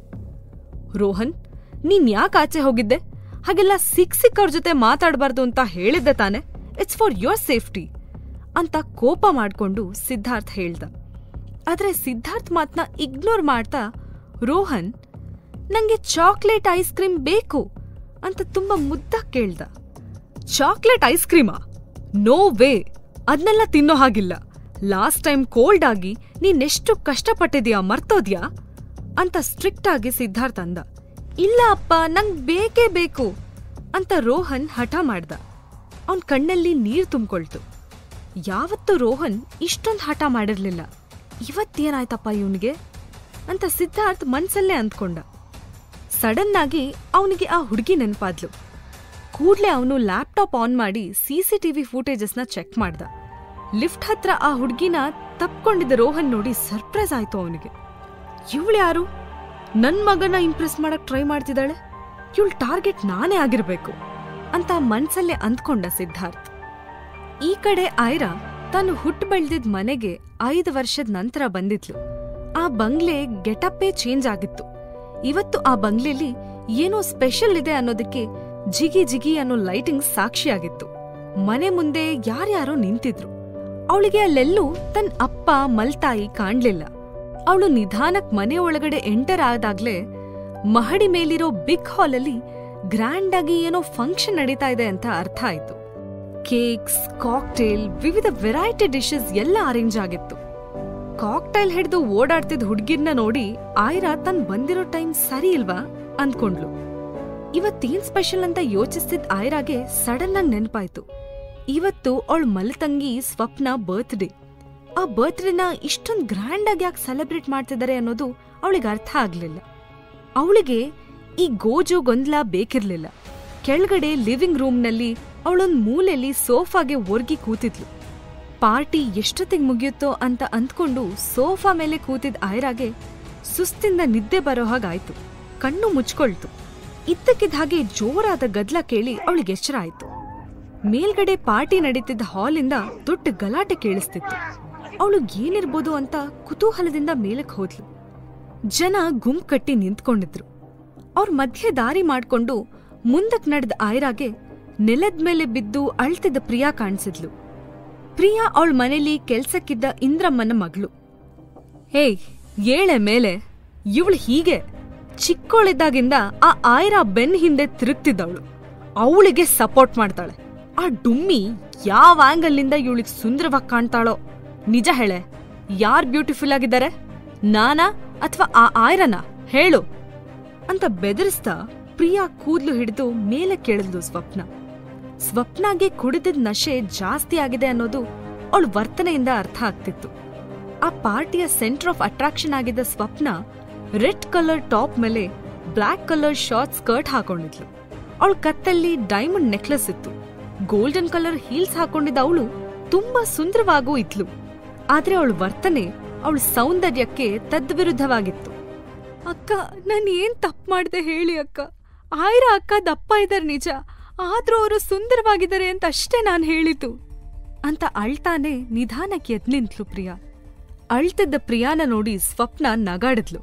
ರೋಹನ್ ನೀನ್ ಯಾಕೆ ಆಚೆ ಹೋಗಿದ್ದೆ ಹಾಗೆಲ್ಲ ಸಿಕ್ ಸಿಕ್ಕವ್ರ ಜೊತೆ ಮಾತಾಡಬಾರ್ದು ಅಂತ ಹೇಳಿದ್ದೆ ತಾನೆ ಇಟ್ಸ್ ಫಾರ್ ಯೋರ್ ಸೇಫ್ಟಿ ಅಂತ ಕೋಪ ಮಾಡ್ಕೊಂಡು ಸಿದ್ಧಾರ್ಥ್ ಹೇಳ್ದ ಆದ್ರೆ ಸಿದ್ಧಾರ್ಥ್ ಮಾತ್ನ ಇಗ್ನೋರ್ ಮಾಡ್ತಾ ರೋಹನ್ ನಂಗೆ ಚಾಕ್ಲೇಟ್ ಐಸ್ ಕ್ರೀಮ್ ಬೇಕು ಅಂತ ತುಂಬಾ ಮುದ್ದಾಗ್ ಕೇಳ್ದ ಚಾಕ್ಲೇಟ್ ಐಸ್ ಕ್ರೀಮಾ ನೋ ವೇ ಅದನ್ನೆಲ್ಲ ತಿನ್ನೋ ಹಾಗಿಲ್ಲ ಲಾಸ್ಟ್ ಟೈಮ್ ಕೋಲ್ಡ್ ಆಗಿ ನೀನೆಷ್ಟು ಕಷ್ಟಪಟ್ಟಿದ್ಯಾ ಮರ್ತೋದ್ಯಾ ಅಂತ ಸ್ಟ್ರಿಕ್ಟ್ ಆಗಿ ಸಿದ್ಧಾರ್ಥ್ ಅಂದ ಇಲ್ಲ ಅಪ್ಪ ನಂಗ್ ಬೇಕೇ ಬೇಕು ಅಂತ ರೋಹನ್ ಹಠ ಮಾಡ್ದ ಅವನ್ ಕಣ್ಣಲ್ಲಿ ನೀರ್ ತುಂಬಿಕೊಳ್ತು ಯಾವತ್ತೂ ರೋಹನ್ ಇಷ್ಟೊಂದ್ ಹಠ ಮಾಡಿರ್ಲಿಲ್ಲ ಇವತ್ತೇನಾಯ್ತಪ್ಪ ಇವನಿಗೆ ಅಂತ ಸಿದ್ಧಾರ್ಥ್ ಮನ್ಸಲ್ಲೇ ಅಂದ್ಕೊಂಡ ಸಡನ್ ಆಗಿ ಅವನಿಗೆ ಆ ಹುಡುಗಿ ನೆನಪಾದ್ಲು ಕೂಡ್ಲೆ ಅವನು ಲ್ಯಾಪ್ಟಾಪ್ ಆನ್ ಮಾಡಿ ಸಿಸಿಟಿವಿ ಫೂಟೇಜಸ್ನ ಚೆಕ್ ಮಾಡ್ದ ಲಿಫ್ಟ್ ಹತ್ರ ಆ ಹುಡ್ಗಿನ ತಪ್ಕೊಂಡಿದ್ದ ರೋಹನ್ ನೋಡಿ ಸರ್ಪ್ರೈಸ್ ಆಯ್ತು ಅವನಿಗೆ ಇವಳು ಯಾರು ನನ್ ಮಗನ ಇಂಪ್ರೆಸ್ ಮಾಡಕ್ ಟ್ರೈ ಮಾಡ್ತಿದ್ದಾಳೆ ಇವಳು ಟಾರ್ಗೆಟ್ ನಾನೇ ಆಗಿರ್ಬೇಕು ಅಂತ ಮನ್ಸಲ್ಲೇ ಅಂದ್ಕೊಂಡ ಸಿದ್ಧಾರ್ಥ್ ಈ ಕಡೆ ಐರಾ ತಾನು ಹುಟ್ಟು ಬೆಳ್ದಿದ್ ಮನೆಗೆ ಐದು ವರ್ಷದ ನಂತರ ಬಂದಿದ್ಲು ಆ ಬಂಗ್ಲೆ ಗೆಟಪ್ಪೇ ಚೇಂಜ್ ಆಗಿತ್ತು ಇವತ್ತು ಆ ಬಂಗ್ಲೆಲಿ ಏನೋ ಸ್ಪೆಷಲ್ ಇದೆ ಅನ್ನೋದಕ್ಕೆ ಜಿಗಿ ಜಿಗಿ ಅನ್ನೋ ಲೈಟಿಂಗ್ ಸಾಕ್ಷಿಯಾಗಿತ್ತು ಮನೆ ಮುಂದೆ ಯಾರ್ಯಾರೋ ನಿಂತಿದ್ರು ಅವಳಿಗೆ ಅಲ್ಲೆಲ್ಲೂ ತನ್ ಅಪ್ಪ ಮಲ್ತಾಯಿ ಕಾಣ್ಲಿಲ್ಲ ಅವಳು ನಿಧಾನಕ್ ಮನೆ ಒಳಗಡೆ ಎಂಟರ್ ಆದಾಗ್ಲೇ ಮಹಡಿ ಮೇಲಿರೋ ಬಿಗ್ ಹಾಲಲ್ಲಿ ಗ್ರ್ಯಾಂಡ್ ಆಗಿ ಏನೋ ಫಂಕ್ಷನ್ ನಡೀತಾ ಇದೆ ಅಂತ ಅರ್ಥ ಆಯ್ತು ಕೇಕ್ಸ್ ಕಾಕ್ಟೇಲ್ ವಿವಿಧ ವೆರೈಟಿ ಡಿಶಸ್ ಎಲ್ಲ ಅರೇಂಜ್ ಆಗಿತ್ತು ಕಾಕ್ಟೈಲ್ ಹಿಡಿದು ಓಡಾಡ್ತಿದ್ ಹುಡ್ಗಿರ್ನ ನೋಡಿ ಆಯ್ರಾ ತನ್ ಬಂದಿರೋ ಟೈಮ್ ಸರಿ ಇಲ್ವಾ ಅಂದ್ಕೊಂಡ್ಲು ಇವತ್ತೇನ್ ಸ್ಪೆಷಲ್ ಅಂತ ಯೋಚಿಸ್ತಿದ್ ಆಯ್ರಾಗೆ ಸಡನ್ ಆಗಿ ನೆನ್ಪಾಯ್ತು ಇವತ್ತು ಅವಳ ಮಲತಂಗಿ ಸ್ವಪ್ನ ಬರ್ತ್ಡೇ ಆ ಬರ್ತ್ಡೇನ ಇಷ್ಟೊಂದ್ ಗ್ರ್ಯಾಂಡ್ ಆಗಿ ಯಾಕೆ ಸೆಲೆಬ್ರೇಟ್ ಮಾಡ್ತಿದ್ದಾರೆ ಅನ್ನೋದು ಅವಳಿಗೆ ಅರ್ಥ ಆಗ್ಲಿಲ್ಲ ಅವಳಿಗೆ ಈ ಗೋಜು ಗೊಂದಲ ಬೇಕಿರ್ಲಿಲ್ಲ ಕೆಳಗಡೆ ಲಿವಿಂಗ್ ರೂಮ್ನಲ್ಲಿ ಅವಳೊಂದ್ ಮೂಲೆಯಲ್ಲಿ ಸೋಫಾಗೆ ಒರ್ಗಿ ಕೂತಿದ್ಲು ಪಾರ್ಟಿ ಎಷ್ಟೊತ್ತಿಗೆ ಮುಗಿಯುತ್ತೋ ಅಂತ ಅಂದ್ಕೊಂಡು ಸೋಫಾ ಮೇಲೆ ಕೂತಿದ್ ಆಯ್ರಾಗೆ ಸುಸ್ತಿಂದ ನಿದ್ದೆ ಬರೋ ಹಾಗಾಯ್ತು ಕಣ್ಣು ಮುಚ್ಕೊಳ್ತು ಇದ್ದಕ್ಕಿದ್ದ ಹಾಗೆ ಜೋರಾದ ಗದ್ಲ ಕೇಳಿ ಅವಳಿಗೆ ಎಚ್ಚರ ಆಯ್ತು ಮೇಲ್ಗಡೆ ಪಾರ್ಟಿ ನಡೀತಿದ್ದ ಹಾಲಿಂದ ದೊಡ್ಡ ಗಲಾಟೆ ಕೇಳಿಸ್ತಿತ್ತು ಅವಳು ಏನಿರ್ಬೋದು ಅಂತ ಕುತೂಹಲದಿಂದ ಮೇಲಕ್ ಹೋದ್ಲು ಜನ ಗುಂಪ್ ಕಟ್ಟಿ ನಿಂತ್ಕೊಂಡಿದ್ರು ಅವ್ರ ಮಧ್ಯೆ ದಾರಿ ಮಾಡ್ಕೊಂಡು ಮುಂದಕ್ ನಡೆದ ಆಯ್ರಾಗೆ ನೆಲದ ಮೇಲೆ ಬಿದ್ದು ಅಳ್ತಿದ್ದ ಪ್ರಿಯಾ ಕಾಣಿಸಿದ್ಲು ಪ್ರಿಯಾ ಅವಳ ಮನೇಲಿ ಕೆಲ್ಸಕ್ಕಿದ್ದ ಇಂದ್ರಮ್ಮನ ಮಗಳು ಹೇಯ್ ಏಳೆ ಮೇಲೆ ಇವಳು ಹೀಗೆ ಚಿಕ್ಕೋಳಿದ್ದಾಗಿಂದ ಆ ಆಯ್ರಾ ಬೆನ್ ಹಿಂದೆ ತಿರುಗ್ತಿದ್ದವಳು ಅವಳಿಗೆ ಸಪೋರ್ಟ್ ಮಾಡ್ತಾಳೆ ಆ ಡುಮ್ಮಿ ಯಾವ ಆಂಗಲ್ನಿಂದ ಇವಳಿಗೆ ಸುಂದರವಾಗಿ ಕಾಣ್ತಾಳೋ ನಿಜ ಹೇಳೆ ಯಾರ್ ಬ್ಯೂಟಿಫುಲ್ ಆಗಿದ್ದಾರೆ ನಾನಾ ಅಥವಾ ಆ ಆಯ್ರನ ಹೇಳು ಅಂತ ಬೆದರಿಸ್ತಾ ಪ್ರಿಯಾ ಕೂದ್ಲು ಹಿಡಿದು ಮೇಲೆ ಕೇಳಿದ್ಲು ಸ್ವಪ್ನ ಸ್ವಪ್ನಾಗೆ ಕುಡಿದಿದ್ ನಶೆ ಜಾಸ್ತಿ ಆಗಿದೆ ಅನ್ನೋದು ಅವಳ ವರ್ತನೆಯಿಂದ ಅರ್ಥ ಆಗ್ತಿತ್ತು ಆ ಪಾರ್ಟಿಯ ಸೆಂಟರ್ ಆಫ್ ಅಟ್ರಾಕ್ಷನ್ ಆಗಿದ್ದ ಸ್ವಪ್ನ ರೆಡ್ ಕಲರ್ ಟಾಪ್ ಮೇಲೆ ಬ್ಲ್ಯಾಕ್ ಕಲರ್ ಶಾರ್ಟ್ ಸ್ಕರ್ಟ್ ಹಾಕೊಂಡಿದ್ಲು ಅವಳ ಕತ್ತಲ್ಲಿ ಡೈಮಂಡ್ ನೆಕ್ಲೆಸ್ ಇತ್ತು ಗೋಲ್ಡನ್ ಕಲರ್ ಹೀಲ್ಸ್ ಹಾಕೊಂಡಿದ್ದ ಅವಳು ತುಂಬಾ ಸುಂದರವಾಗೂ ಇದ್ಲು ಆದ್ರೆ ಅವಳ ವರ್ತನೆ ಅವಳ ಸೌಂದರ್ಯಕ್ಕೆ ತದ್ವಿರುದ್ಧವಾಗಿತ್ತು ಅಕ್ಕ ನಾನು ಏನ್ ತಪ್ಪು ಮಾಡ್ದೆ ಹೇಳಿ ಅಕ್ಕ ಆಯ್ರ ಅಕ್ಕ ದಪ್ಪ ಇದಾರೆ ನಿಜ ಆದ್ರೂ ಅವರು ಸುಂದರವಾಗಿದ್ದಾರೆ ಅಂತ ಅಷ್ಟೇ ನಾನು ಹೇಳಿತು ಅಂತ ಅಳ್ತಾನೆ ನಿಧಾನಕ್ಕೆ ಎದ್ ನಿಂತ್ಲು ಪ್ರಿಯಾ ಅಳ್ತಿದ್ದ ಪ್ರಿಯಾನ ನೋಡಿ ಸ್ವಪ್ನ ನಗಾಡಿದ್ಲು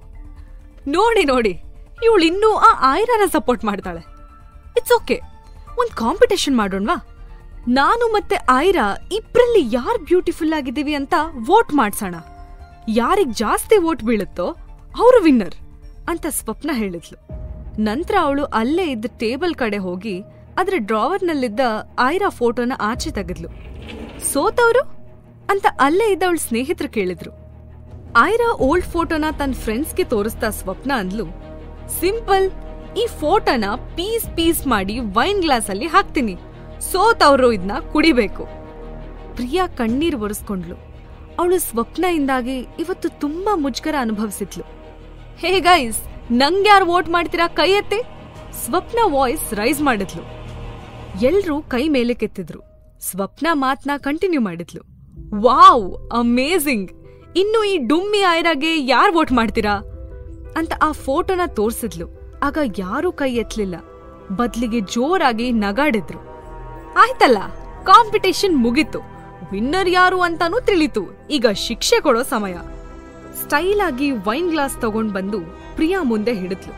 ನೋಡಿ ನೋಡಿ ಇವಳು ಇನ್ನೂ ಆ ಆಯ್ರನ ಸಪೋರ್ಟ್ ಮಾಡ್ತಾಳೆ ಇಟ್ಸ್ ಓಕೆ ಒಂದ್ ಕಾಂಪಿಟೇಷನ್ ಮಾಡೋಣವಾ ನಾನು ಮತ್ತೆ ಆಯ್ರಾ ಇಬ್ರಲ್ಲಿ ಯಾರ್ ಬ್ಯೂಟಿಫುಲ್ ಆಗಿದ್ದೀವಿ ಅಂತ ವೋಟ್ ಮಾಡ್ಸೋಣ ಯಾರಿಗ್ ಜಾಸ್ತಿ ವೋಟ್ ಬೀಳುತ್ತೋ ಅವರು ವಿನ್ನರ್ ಅಂತ ಸ್ವಪ್ನ ಹೇಳಿದ್ಲು ನಂತರ ಅವಳು ಅಲ್ಲೇ ಇದ್ದ ಟೇಬಲ್ ಕಡೆ ಹೋಗಿ ಅದ್ರ ಡ್ರಾವರ್ನಲ್ಲಿದ್ದ ಆಯ್ರಾ ಫೋಟೋನ ಆಚೆ ತೆಗೆದ್ಲು ಸೋತವ್ರು ಅಂತ ಅಲ್ಲೇ ಇದ್ದ ಅವಳ ಸ್ನೇಹಿತರು ಕೇಳಿದ್ರು ಆಯ್ರಾ ಓಲ್ಡ್ ಫೋಟೋನ ತನ್ನ ಫ್ರೆಂಡ್ಸ್ಗೆ ತೋರಿಸ್ತಾ ಸ್ವಪ್ನ ಅಂದ್ಲು ಸಿಂಪಲ್ ಈ ಫೋಟೋನ ಪೀಸ್ ಪೀಸ್ ಮಾಡಿ ವೈನ್ ಗ್ಲಾಸ್ ಅಲ್ಲಿ ಹಾಕ್ತೀನಿ ಸೋತವ್ರು ಇದನ್ನ ಕುಡಿಬೇಕು ಪ್ರಿಯಾ ಕಣ್ಣೀರ್ ಒರೆಸ್ಕೊಂಡ್ಲು ಅವಳು ಸ್ವಪ್ನದಿಂದಾಗಿ ಇವತ್ತು ತುಂಬಾ ಮುಜುಗರ ಅನುಭವಿಸಿದ್ಲು ಹೇ ಗೈಸ್ ನಂಗ್ಯಾರು ವೋಟ್ ಮಾಡ್ತೀರಾ ಕೈ ಎತ್ತಿ ಸ್ವಪ್ನ ವಾಯ್ಸ್ ರೈಸ್ ಮಾಡಿದ್ಲು ಎಲ್ರೂ ಕೈ ಮೇಲೆ ಕೆತ್ತಿದ್ರು ಸ್ವಪ್ನ ಮಾತ್ನ ಕಂಟಿನ್ಯೂ ಮಾಡಿದ್ಲು ವಾವ್ ಅಮೇಝಿಂಗ್ ಇನ್ನು ಈ ಡುಮ್ಮಿ ಆಯ್ರಾಗೆ ಯಾರ್ ವೋಟ್ ಮಾಡ್ತೀರಾ ಅಂತ ಆ ಫೋಟೋನ ತೋರ್ಸಿದ್ಲು ಆಗ ಯಾರೂ ಕೈ ಎತ್ತಲಿಲ್ಲ ಬದ್ಲಿಗೆ ಜೋರಾಗಿ ನಗಾಡಿದ್ರು ಆಯ್ತಲ್ಲ ಕಾಂಪಿಟೇಷನ್ ಮುಗೀತು ವಿನ್ನರ್ ಯಾರು ಅಂತಾನೂ ತಿಳಿತು ಈಗ ಶಿಕ್ಷೆ ಕೊಡೋ ಸಮಯ ಸ್ಟೈಲ್ ಆಗಿ ವೈನ್ ಗ್ಲಾಸ್ ತಗೊಂಡ್ ಬಂದು ಪ್ರಿಯಾ ಮುಂದೆ ಹಿಡಿದ್ಲು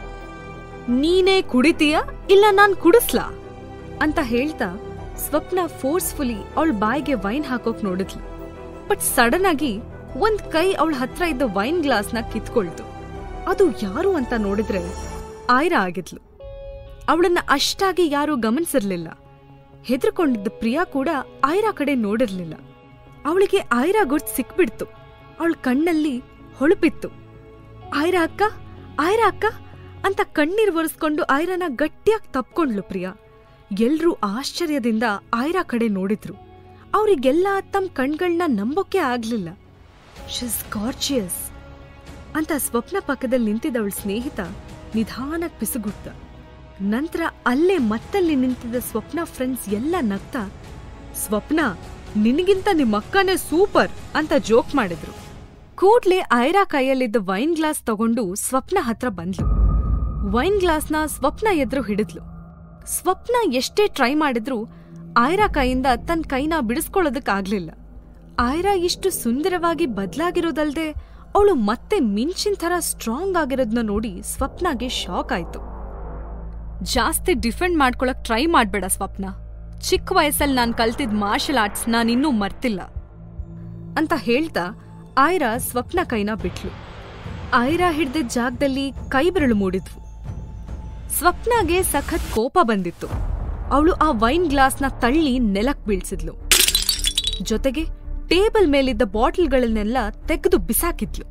ನೀನೇ ಕುಡಿತೀಯ ಇಲ್ಲ ನಾನ್ ಕುಡಿಸ್ಲಾ ಅಂತ ಹೇಳ್ತಾ ಸ್ವಪ್ನ ಫೋರ್ಸ್ಫುಲಿ ಅವಳ ಬಾಯಿಗೆ ವೈನ್ ಹಾಕೋಕ್ ನೋಡಿದ್ಲು ಬಟ್ ಸಡನ್ ಆಗಿ ಒಂದ್ ಕೈ ಅವಳ ಹತ್ರ ಇದ್ದ ವೈನ್ ಗ್ಲಾಸ್ನ ಕಿತ್ಕೊಳ್ತು ಅದು ಯಾರು ಅಂತ ನೋಡಿದ್ರೆ ಆಯ್ರಾ ಆಗಿದ್ಲು ಅವಳನ್ನ ಅಷ್ಟಾಗಿ ಯಾರೂ ಗಮನಿಸಿರ್ಲಿಲ್ಲ ಹೆದರ್ಕೊಂಡಿದ್ದ ಪ್ರಿಯಾ ಕೂಡ ಆಯ್ರಾ ಕಡೆ ನೋಡಿರ್ಲಿಲ್ಲ ಅವಳಿಗೆ ಆಯ್ರಾ ಗುರ್ತ್ ಸಿಕ್ಬಿಡ್ತು ಅವಳ ಕಣ್ಣಲ್ಲಿ ಹೊಳಪಿತ್ತು ಆಯ್ರಾ ಅಕ್ಕ ಆಯ್ರಾ ಅಕ್ಕ ಅಂತ ಕಣ್ಣೀರ್ ಒರೆಸ್ಕೊಂಡು ಆಯ್ರಾನ ಗಟ್ಟಿಯಾಗಿ ತಪ್ಕೊಂಡ್ಲು ಪ್ರಿಯಾ ಎಲ್ರೂ ಆಶ್ಚರ್ಯದಿಂದ ಆಯ್ರಾ ಕಡೆ ನೋಡಿದ್ರು ಅವರಿಗೆಲ್ಲ ತಮ್ಮ ಕಣ್ಗಳನ್ನ ನಂಬೋಕೆ ಆಗ್ಲಿಲ್ಲ ಶಿಸ್ ಗಾರ್ಜಿಯಸ್ ಅಂತ ಸ್ವಪ್ನ ಪಕ್ಕದಲ್ಲಿ ನಿಂತಿದ್ದವಳ ಸ್ನೇಹಿತ ನಿಧಾನಕ್ ಪಿಸುಗುಟ್ಟ ನಂತರ ಅಲ್ಲೇ ಮತ್ತಲ್ಲಿ ನಿಂತಿದ್ದ ಸ್ವಪ್ನ ಫ್ರೆಂಡ್ಸ್ ಎಲ್ಲ ನಗ್ತಾ ಸ್ವಪ್ನ ನಿನಗಿಂತ ನಿಮ್ಮಕ್ಕನೇ ಸೂಪರ್ ಅಂತ ಜೋಕ್ ಮಾಡಿದ್ರು ಕೂಡ್ಲೆ ಐರಾ ಕೈಯಲ್ಲಿದ್ದ ವೈನ್ ಗ್ಲಾಸ್ ತಗೊಂಡು ಸ್ವಪ್ನ ಹತ್ರ ಬಂದ್ಲು ವೈನ್ ಗ್ಲಾಸ್ನ ಸ್ವಪ್ನ ಎದುರು ಹಿಡಿದ್ಲು ಸ್ವಪ್ನ ಎಷ್ಟೇ ಟ್ರೈ ಮಾಡಿದ್ರೂ ಆಯ್ರಾ ಕೈಯಿಂದ ತನ್ನ ಕೈನ ಬಿಡಿಸ್ಕೊಳ್ಳೋದಕ್ಕಾಗ್ಲಿಲ್ಲ ಆಯ್ರಾ ಇಷ್ಟು ಸುಂದರವಾಗಿ ಬದ್ಲಾಗಿರೋದಲ್ದೆ ಅವಳು ಮತ್ತೆ ಮಿಂಚಿನ ಥರ ಸ್ಟ್ರಾಂಗ್ ಆಗಿರೋದ್ನ ನೋಡಿ ಸ್ವಪ್ನಾಗೆ ಶಾಕ್ ಆಯ್ತು ಜಾಸ್ತಿ ಡಿಫೆಂಡ್ ಮಾಡ್ಕೊಳಕ್ ಟ್ರೈ ಮಾಡ್ಬೇಡ ಸ್ವಪ್ನ ಚಿಕ್ಕ ವಯಸ್ಸಲ್ಲಿ ನಾನ್ ಕಲ್ತಿದ್ ಮಾರ್ಷಲ್ ಆರ್ಟ್ಸ್ ನಾನಿನ್ನೂ ಮರ್ತಿಲ್ಲ ಅಂತ ಹೇಳ್ತಾ ಆಯ್ರಾ ಸ್ವಪ್ನ ಕೈನ ಬಿಟ್ಲು ಆಯ್ರಾ ಹಿಡ್ದಿದ್ದ ಜಾಗದಲ್ಲಿ ಕೈ ಬೆರಳು ಮೂಡಿದ್ವು ಸ್ವಪ್ನಾಗೆ ಸಖತ್ ಕೋಪ ಬಂದಿತ್ತು ಅವಳು ಆ ವೈನ್ ಗ್ಲಾಸ್ನ ತಳ್ಳಿ ನೆಲಕ್ ಬೀಳ್ಸಿದ್ಲು ಜೊತೆಗೆ ಟೇಬಲ್ ಮೇಲಿದ್ದ ಬಾಟಲ್ಗಳನ್ನೆಲ್ಲ ತೆಗೆದು ಬಿಸಾಕಿದ್ಲು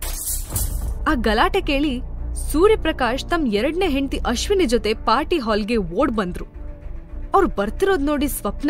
ಆ ಗಲಾಟೆ ಕೇಳಿ ಸೂರ್ಯಪ್ರಕಾಶ್ ತಮ್ಮ ಎರಡನೇ ಹೆಂಡತಿ ಅಶ್ವಿನಿ ಜೊತೆ ಪಾರ್ಟಿ ಹಾಲ್ಗೆ ಓಡ್ ಬಂದ್ರು ಅವ್ರು ಬರ್ತಿರೋದ್ ನೋಡಿ ಸ್ವಪ್ನ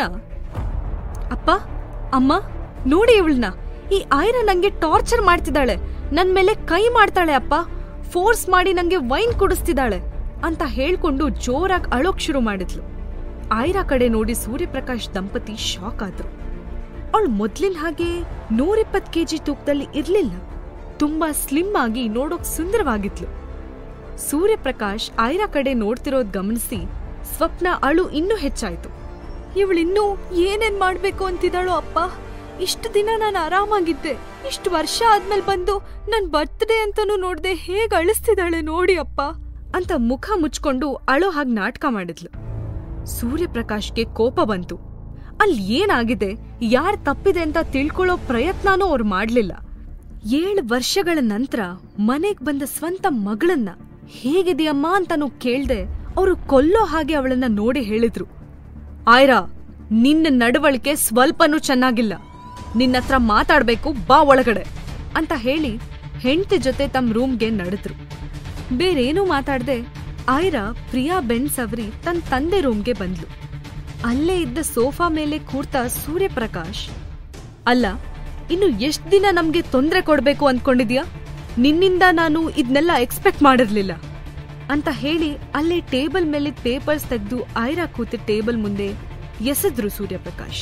ಅಪ್ಪ ಅಮ್ಮ ನೋಡಿ ಇವಳನ್ನ ಈ ಆಯ್ರ ನಂಗೆ ಟಾರ್ಚರ್ ಮಾಡ್ತಿದ್ದಾಳೆ ನನ್ ಮೇಲೆ ಕೈ ಮಾಡ್ತಾಳೆ ಅಪ್ಪ ಫೋರ್ಸ್ ಮಾಡಿ ನಂಗೆ ವೈನ್ ಕುಡಿಸ್ತಿದ್ದಾಳೆ ಅಂತ ಹೇಳ್ಕೊಂಡು ಜೋರಾಗಿ ಅಳೋಕ್ ಶುರು ಮಾಡಿದ್ಲು ಆಯ್ರಾ ಕಡೆ ನೋಡಿ ಸೂರ್ಯಪ್ರಕಾಶ್ ದಂಪತಿ ಶಾಕ್ ಆದ್ರು ಅವಳು ಮೊದ್ಲಿನ ಹಾಗೆ ನೂರಿಪ್ಪತ್ ಕೆಜಿ ತೂಕದಲ್ಲಿ ಇರ್ಲಿಲ್ಲ ತುಂಬಾ ಸ್ಲಿಮ್ ಆಗಿ ನೋಡೋಕ್ ಸುಂದರವಾಗಿದ್ಲು ಸೂರ್ಯಪ್ರಕಾಶ್ ಆಯ್ರಾ ಕಡೆ ನೋಡ್ತಿರೋದ್ ಗಮನಿಸಿ ಸ್ವಪ್ನ ಅಳು ಇನ್ನೂ ಹೆಚ್ಚಾಯ್ತು ಇವಳಿನ್ನೂ ಏನೇನ್ ಮಾಡ್ಬೇಕು ಅಂತಿದ್ದಾಳೋ ಅಪ್ಪ ಇಷ್ಟು ದಿನ ನಾನು ಆರಾಮಾಗಿದ್ದೆ ಇಷ್ಟು ವರ್ಷ ಆದ್ಮೇಲೆ ಬಂದು ನನ್ ಬರ್ತ್ಡೇ ಅಂತಾನೂ ನೋಡ್ದೆ ಹೇಗ್ ಅಳಿಸ್ತಿದ್ದಾಳೆ ನೋಡಿ ಅಪ್ಪ ಅಂತ ಮುಖ ಮುಚ್ಕೊಂಡು ಅಳೋ ಹಾಗೆ ನಾಟಕ ಮಾಡಿದ್ಲು ಸೂರ್ಯಪ್ರಕಾಶ್ಗೆ ಕೋಪ ಬಂತು ಅಲ್ಲಿ ಏನಾಗಿದೆ ಯಾರ್ ತಪ್ಪಿದೆ ಅಂತ ತಿಳ್ಕೊಳ್ಳೋ ಪ್ರಯತ್ನನೂ ಅವ್ರು ಮಾಡ್ಲಿಲ್ಲ ಏಳು ವರ್ಷಗಳ ನಂತರ ಮನೆಗ್ ಬಂದ ಸ್ವಂತ ಮಗಳನ್ನ ಹೇಗಿದೆಯಮ್ಮ ಅಂತಾನು ಕೇಳ್ದೆ ಅವರು ಕೊಲ್ಲೋ ಹಾಗೆ ಅವಳನ್ನ ನೋಡಿ ಹೇಳಿದ್ರು ಆಯ್ರಾ ನಿನ್ನ ನಡವಳಿಕೆ ಸ್ವಲ್ಪನೂ ಚೆನ್ನಾಗಿಲ್ಲ ನಿನ್ನತ್ರ ಮಾತಾಡ್ಬೇಕು ಬಾ ಒಳಗಡೆ ಅಂತ ಹೇಳಿ ಹೆಂಡತಿ ಜೊತೆ ತಮ್ಮ ರೂಮ್ಗೆ ನಡೆದ್ರು ಬೇರೇನೂ ಮಾತಾಡ್ದೆ ಆಯ್ರಾ ಪ್ರಿಯಾ ಬೆನ್ ಸವರಿ ತನ್ನ ತಂದೆ ರೂಮ್ಗೆ ಬಂದ್ಲು ಅಲ್ಲೇ ಇದ್ದ ಸೋಫಾ ಮೇಲೆ ಕೂರ್ತಾ ಸೂರ್ಯಪ್ರಕಾಶ್ ಅಲ್ಲ ಇನ್ನು ಎಷ್ಟ್ ದಿನ ನಮ್ಗೆ ತೊಂದ್ರೆ ಕೊಡ್ಬೇಕು ಅನ್ಕೊಂಡಿದ್ಯಾ ನಿನ್ನಿಂದ ನಾನು ಇದನ್ನೆಲ್ಲ ಎಕ್ಸ್ಪೆಕ್ಟ್ ಮಾಡಿರ್ಲಿಲ್ಲ ಅಂತ ಹೇಳಿ ಅಲ್ಲೇ ಟೇಬಲ್ ಮೇಲೆ ಪೇಪರ್ಸ್ ತೆಗೆದು ಐರಾ ಕೂತಿ ಟೇಬಲ್ ಮುಂದೆ ಎಸೆದ್ರು ಸೂರ್ಯಪ್ರಕಾಶ್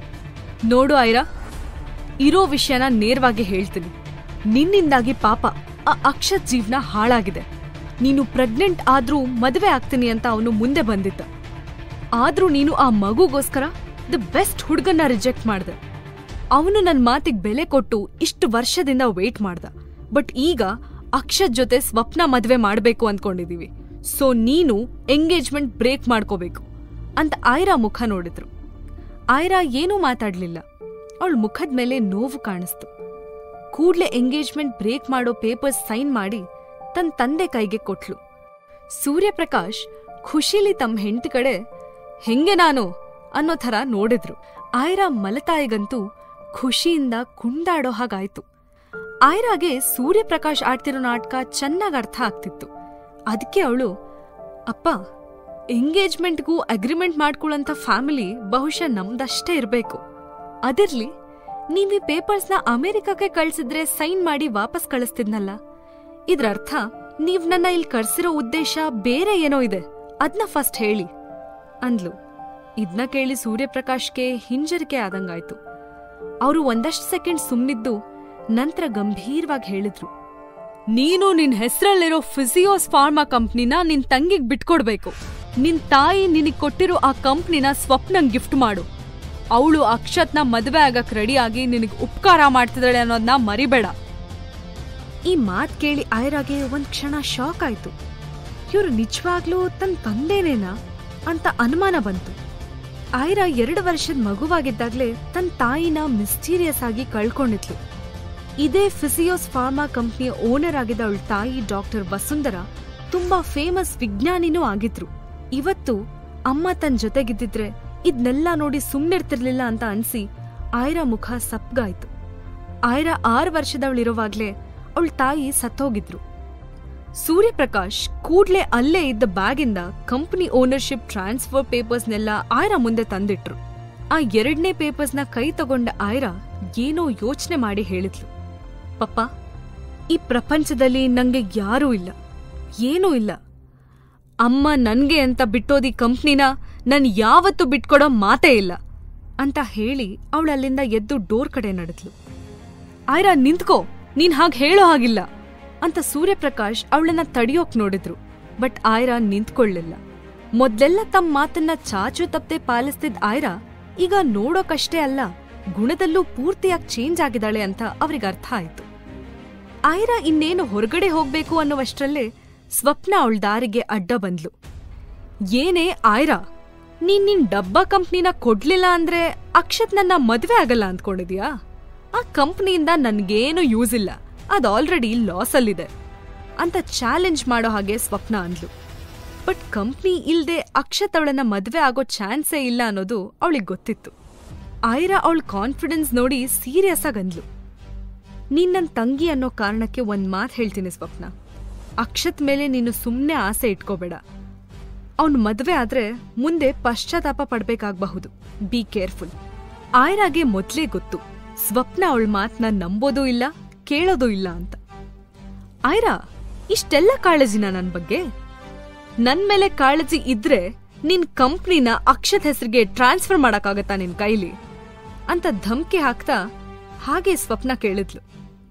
ನೋಡು ಐರಾ ಇರೋ ವಿಷಯನ ನೇರವಾಗಿ ಹೇಳ್ತೀನಿ ನಿನ್ನಿಂದಾಗಿ ಪಾಪ ಆ ಅಕ್ಷತ್ ಜೀವನ ಹಾಳಾಗಿದೆ ನೀನು ಪ್ರೆಗ್ನೆಂಟ್ ಆದ್ರೂ ಮದುವೆ ಆಗ್ತೀನಿ ಅಂತ ಅವನು ಮುಂದೆ ಬಂದಿದ್ದ ಆದ್ರೂ ನೀನು ಆ ಮಗುಗೋಸ್ಕರ ದ ಬೆಸ್ಟ್ ಹುಡುಗನ್ನ ರಿಜೆಕ್ಟ್ ಮಾಡ್ದೆ ಅವನು ನನ್ನ ಮಾತಿಗೆ ಬೆಲೆ ಕೊಟ್ಟು ಇಷ್ಟು ವರ್ಷದಿಂದ ವೇಟ್ ಮಾಡ್ದ ಬಟ್ ಈಗ ಅಕ್ಷತ್ ಜೊತೆ ಸ್ವಪ್ನ ಮದ್ವೆ ಮಾಡ್ಬೇಕು ಅನ್ಕೊಂಡಿದೀವಿ ಸೊ ನೀನು ಎಂಗೇಜ್ಮೆಂಟ್ ಬ್ರೇಕ್ ಮಾಡ್ಕೋಬೇಕು ಅಂತ ಆಯ್ರಾ ಮುಖ ನೋಡಿದ್ರು ಆಯ್ರಾ ಏನೂ ಮಾತಾಡ್ಲಿಲ್ಲ ಅವಳ ಮುಖದ ಮೇಲೆ ನೋವು ಕಾಣಿಸ್ತು ಕೂಡ್ಲೆ ಎಂಗೇಜ್ಮೆಂಟ್ ಬ್ರೇಕ್ ಮಾಡೋ ಪೇಪರ್ಸ್ ಸೈನ್ ಮಾಡಿ ತನ್ನ ತಂದೆ ಕೈಗೆ ಕೊಟ್ಲು ಸೂರ್ಯಪ್ರಕಾಶ್ ಖುಷಿಲಿ ತಮ್ಮ ಹೆಂಡತಿ ಕಡೆ ಹೆಂಗೆ ನಾನು ಅನ್ನೋ ಥರ ನೋಡಿದ್ರು ಆಯ್ರಾ ಮಲತಾಯಿಗಂತೂ ಖುಷಿಯಿಂದ ಕುಂದಾಡೋ ಹಾಗಾಯ್ತು ಆಯ್ರಾಗೆ ಸೂರ್ಯಪ್ರಕಾಶ್ ಆಡ್ತಿರೋ ನಾಟಕ ಚೆನ್ನಾಗ್ ಅರ್ಥ ಆಗ್ತಿತ್ತು ಅದಕ್ಕೆ ಅವಳು ಅಪ್ಪ ಎಂಗೇಜ್ಮೆಂಟ್ಗೂ ಅಗ್ರಿಮೆಂಟ್ ಮಾಡ್ಕೊಳ್ಳೋಂಥ ಫ್ಯಾಮಿಲಿ ಬಹುಶಃ ನಮ್ದಷ್ಟೇ ಇರಬೇಕು ಅದಿರ್ಲಿ ನೀವ್ ಈ ಪೇಪರ್ಸ್ನ ಅಮೆರಿಕಕ್ಕೆ ಕಳ್ಸಿದ್ರೆ ಸೈನ್ ಮಾಡಿ ವಾಪಸ್ ಕಳಿಸ್ತಿದ್ನಲ್ಲ ಇದ್ರ ಅರ್ಥ ನೀವ್ ನನ್ನ ಇಲ್ಲಿ ಕರ್ಸಿರೋ ಉದ್ದೇಶ ಬೇರೆ ಏನೋ ಇದೆ ಅದ್ನ ಫಸ್ಟ್ ಹೇಳಿ ಅಂದ್ಲು ಇದ್ನ ಕೇಳಿ ಸೂರ್ಯಪ್ರಕಾಶ್ಗೆ ಹಿಂಜರಿಕೆ ಆದಂಗಾಯ್ತು ಅವರು ಒಂದಷ್ಟು ಸೆಕೆಂಡ್ ಸುಮ್ನಿದ್ದು ನಂತರ ಗಂಭೀರವಾಗಿ ಹೇಳಿದ್ರು ನೀನು ನಿನ್ ಹೆಸರಲ್ಲಿರೋ ಫಿಸಿಯೋಸ್ ಫಾರ್ಮಾ ಕಂಪ್ನಿನ ನಿನ್ ತಂಗಿಗ್ ಬಿಟ್ಕೊಡ್ಬೇಕು ನಿನ್ ತಾಯಿ ನಿನಗ್ ಕೊಟ್ಟಿರೋ ಆ ಕಂಪ್ನಿನ ಸ್ವಪ್ನಂಗ್ ಗಿಫ್ಟ್ ಮಾಡು ಅವಳು ಅಕ್ಷತ್ನ ಮದ್ವೆ ಆಗಕ್ ರೆಡಿಯಾಗಿ ನಿನಗ್ ಉಪಕಾರ ಮಾಡ್ತಿದ್ದಾಳೆ ಅನ್ನೋದನ್ನ ಮರಿಬೇಡ ಈ ಮಾತ್ ಕೇಳಿ ಆಯ್ರಾಗೆ ಒಂದ್ ಕ್ಷಣ ಶಾಕ್ ಆಯ್ತು ಇವ್ರು ನಿಜವಾಗ್ಲೂ ತನ್ ತಂದೆನೇನಾ ಅಂತ ಅನುಮಾನ ಬಂತು ಆಯ್ರಾ ಎರಡು ವರ್ಷದ ಮಗುವಾಗಿದ್ದಾಗ್ಲೇ ತನ್ನ ತಾಯಿನ ಮಿಸ್ಟೀರಿಯಸ್ ಆಗಿ ಕಳ್ಕೊಂಡಿದ್ಲು ಇದೇ ಫಿಸಿಯೋಸ್ ಫಾರ್ಮಾ ಕಂಪ್ನಿಯ ಓನರ್ ಆಗಿದ್ದ ಅವಳ ತಾಯಿ ಡಾಕ್ಟರ್ ವಸುಂಧರ ತುಂಬಾ ಫೇಮಸ್ ವಿಜ್ಞಾನಿನೂ ಆಗಿದ್ರು ಇವತ್ತು ಅಮ್ಮ ತನ್ನ ಜೊತೆಗಿದ್ದಿದ್ರೆ ಇದ್ನೆಲ್ಲ ನೋಡಿ ಸುಮ್ನಿರ್ತಿರ್ಲಿಲ್ಲ ಅಂತ ಅನ್ಸಿ ಆಯ್ರಾ ಮುಖ ಸಪ್ಗಾಯ್ತು ಆಯ್ರಾ ಆರು ವರ್ಷದವಳಿರುವಾಗ್ಲೇ ಅವಳ ತಾಯಿ ಸತ್ತೋಗಿದ್ರು ಸೂರ್ಯಪ್ರಕಾಶ್ ಕೂಡ್ಲೆ ಅಲ್ಲೇ ಇದ್ದ ಬ್ಯಾಗಿಂದ ಕಂಪನಿ ಓನರ್ಶಿಪ್ ಟ್ರಾನ್ಸ್ಫರ್ ಪೇಪರ್ಸ್ನೆಲ್ಲ ಆಯ್ರಾ ಮುಂದೆ ತಂದಿಟ್ರು ಆ ಎರಡನೇ ಪೇಪರ್ಸ್ನ ಕೈ ತಗೊಂಡ ಆಯ್ರಾ ಏನೋ ಯೋಚನೆ ಮಾಡಿ ಹೇಳಿದ್ಲು ಪಪ್ಪ ಈ ಪ್ರಪಂಚದಲ್ಲಿ ನಂಗೆ ಯಾರೂ ಇಲ್ಲ ಏನೂ ಇಲ್ಲ ಅಮ್ಮ ನನ್ಗೆ ಅಂತ ಬಿಟ್ಟೋದಿ ಕಂಪ್ನಿನ ನನ್ ಯಾವತ್ತೂ ಬಿಟ್ಕೊಡೋ ಮಾತೇ ಇಲ್ಲ ಅಂತ ಹೇಳಿ ಅವಳಲ್ಲಿಂದ ಎದ್ದು ಡೋರ್ ಕಡೆ ನಡೆದ್ಲು ಆಯ್ರಾ ನಿಂತ್ಕೋ ನೀನ್ ಹಾಗೆ ಹೇಳೋ ಹಾಗಿಲ್ಲ ಅಂತ ಸೂರ್ಯಪ್ರಕಾಶ್ ಅವಳನ್ನ ತಡಿಯೋಕ್ ನೋಡಿದ್ರು ಬಟ್ ಆಯ್ರಾ ನಿಂತ್ಕೊಳ್ಳಿಲ್ಲ ಮೊದ್ಲೆಲ್ಲ ತಮ್ಮ ಮಾತನ್ನ ಚಾಚು ತಪ್ಪದೆ ಪಾಲಿಸ್ತಿದ್ ಆಯ್ರಾ ಈಗ ನೋಡೋಕಷ್ಟೇ ಅಲ್ಲ ಗುಣದಲ್ಲೂ ಪೂರ್ತಿಯಾಗಿ ಚೇಂಜ್ ಆಗಿದ್ದಾಳೆ ಅಂತ ಅವ್ರಿಗೆ ಅರ್ಥ ಆಯ್ತು ಆಯ್ರಾ ಇನ್ನೇನು ಹೊರಗಡೆ ಹೋಗ್ಬೇಕು ಅನ್ನುವಷ್ಟರಲ್ಲೇ ಸ್ವಪ್ನ ಅವಳ ದಾರಿಗೆ ಅಡ್ಡ ಬಂದ್ಲು ಏನೇ ಆಯ್ರಾ ನೀನ್ ನಿನ್ ಡಬ್ಬಾ ಕಂಪ್ನಿನ ಕೊಡ್ಲಿಲ್ಲ ಅಂದ್ರೆ ಅಕ್ಷತ್ ನನ್ನ ಮದ್ವೆ ಆಗಲ್ಲ ಅಂದ್ಕೊಂಡಿದ್ಯಾ ಆ ಕಂಪ್ನಿಯಿಂದ ನನ್ಗೇನು ಯೂಸ್ ಇಲ್ಲ ಅದ್ ಆಲ್ರೆಡಿ ಲಾಸಲ್ಲಿದೆ ಅಂತ ಚಾಲೆಂಜ್ ಮಾಡೋ ಹಾಗೆ ಸ್ವಪ್ನ ಅಂದ್ಲು ಬಟ್ ಕಂಪ್ನಿ ಇಲ್ದೆ ಅಕ್ಷತ್ ಅವಳನ್ನ ಮದ್ವೆ ಆಗೋ ಚಾನ್ಸೇ ಇಲ್ಲ ಅನ್ನೋದು ಅವಳಿಗೆ ಗೊತ್ತಿತ್ತು ಆಯ್ರಾ ಅವಳ ಕಾನ್ಫಿಡೆನ್ಸ್ ನೋಡಿ ಸೀರಿಯಸ್ ಆಗಿ ಅಂದ್ಲು ನೀನ್ ನನ್ ತಂಗಿ ಅನ್ನೋ ಕಾರಣಕ್ಕೆ ಒಂದ್ ಮಾತ್ ಹೇಳ್ತೀನಿ ಸ್ವಪ್ನ ಅಕ್ಷತ್ ಮೇಲೆ ನೀನು ಸುಮ್ನೆ ಆಸೆ ಇಟ್ಕೋಬೇಡ ಅವ್ನ್ ಮದ್ವೆ ಆದ್ರೆ ಮುಂದೆ ಪಶ್ಚಾತ್ತಾಪ ಪಡ್ಬೇಕಾಗಬಹುದು ಬಿ ಕೇರ್ಫುಲ್ ಆಯ್ರಾಗೆ ಮೊದ್ಲೇ ಗೊತ್ತು ಸ್ವಪ್ನ ಅವಳ ಮಾತ್ನ ನಂಬೋದೂ ಇಲ್ಲ ಕೇಳೋದೂ ಇಲ್ಲ ಅಂತ ಆಯ್ರಾ ಇಷ್ಟೆಲ್ಲ ಕಾಳಜಿನ ನನ್ ಬಗ್ಗೆ ನನ್ ಮೇಲೆ ಕಾಳಜಿ ಇದ್ರೆ ನಿನ್ ಕಂಪ್ನಿನ ಅಕ್ಷತ್ ಹೆಸರಿಗೆ ಟ್ರಾನ್ಸ್ಫರ್ ಮಾಡಕ್ಕಾಗತ್ತಾ ನಿನ್ ಕೈಲಿ ಅಂತ ಧಮ್ಕಿ ಹಾಕ್ತಾ ಹಾಗೆ ಸ್ವಪ್ನ ಕೇಳಿದ್ಲು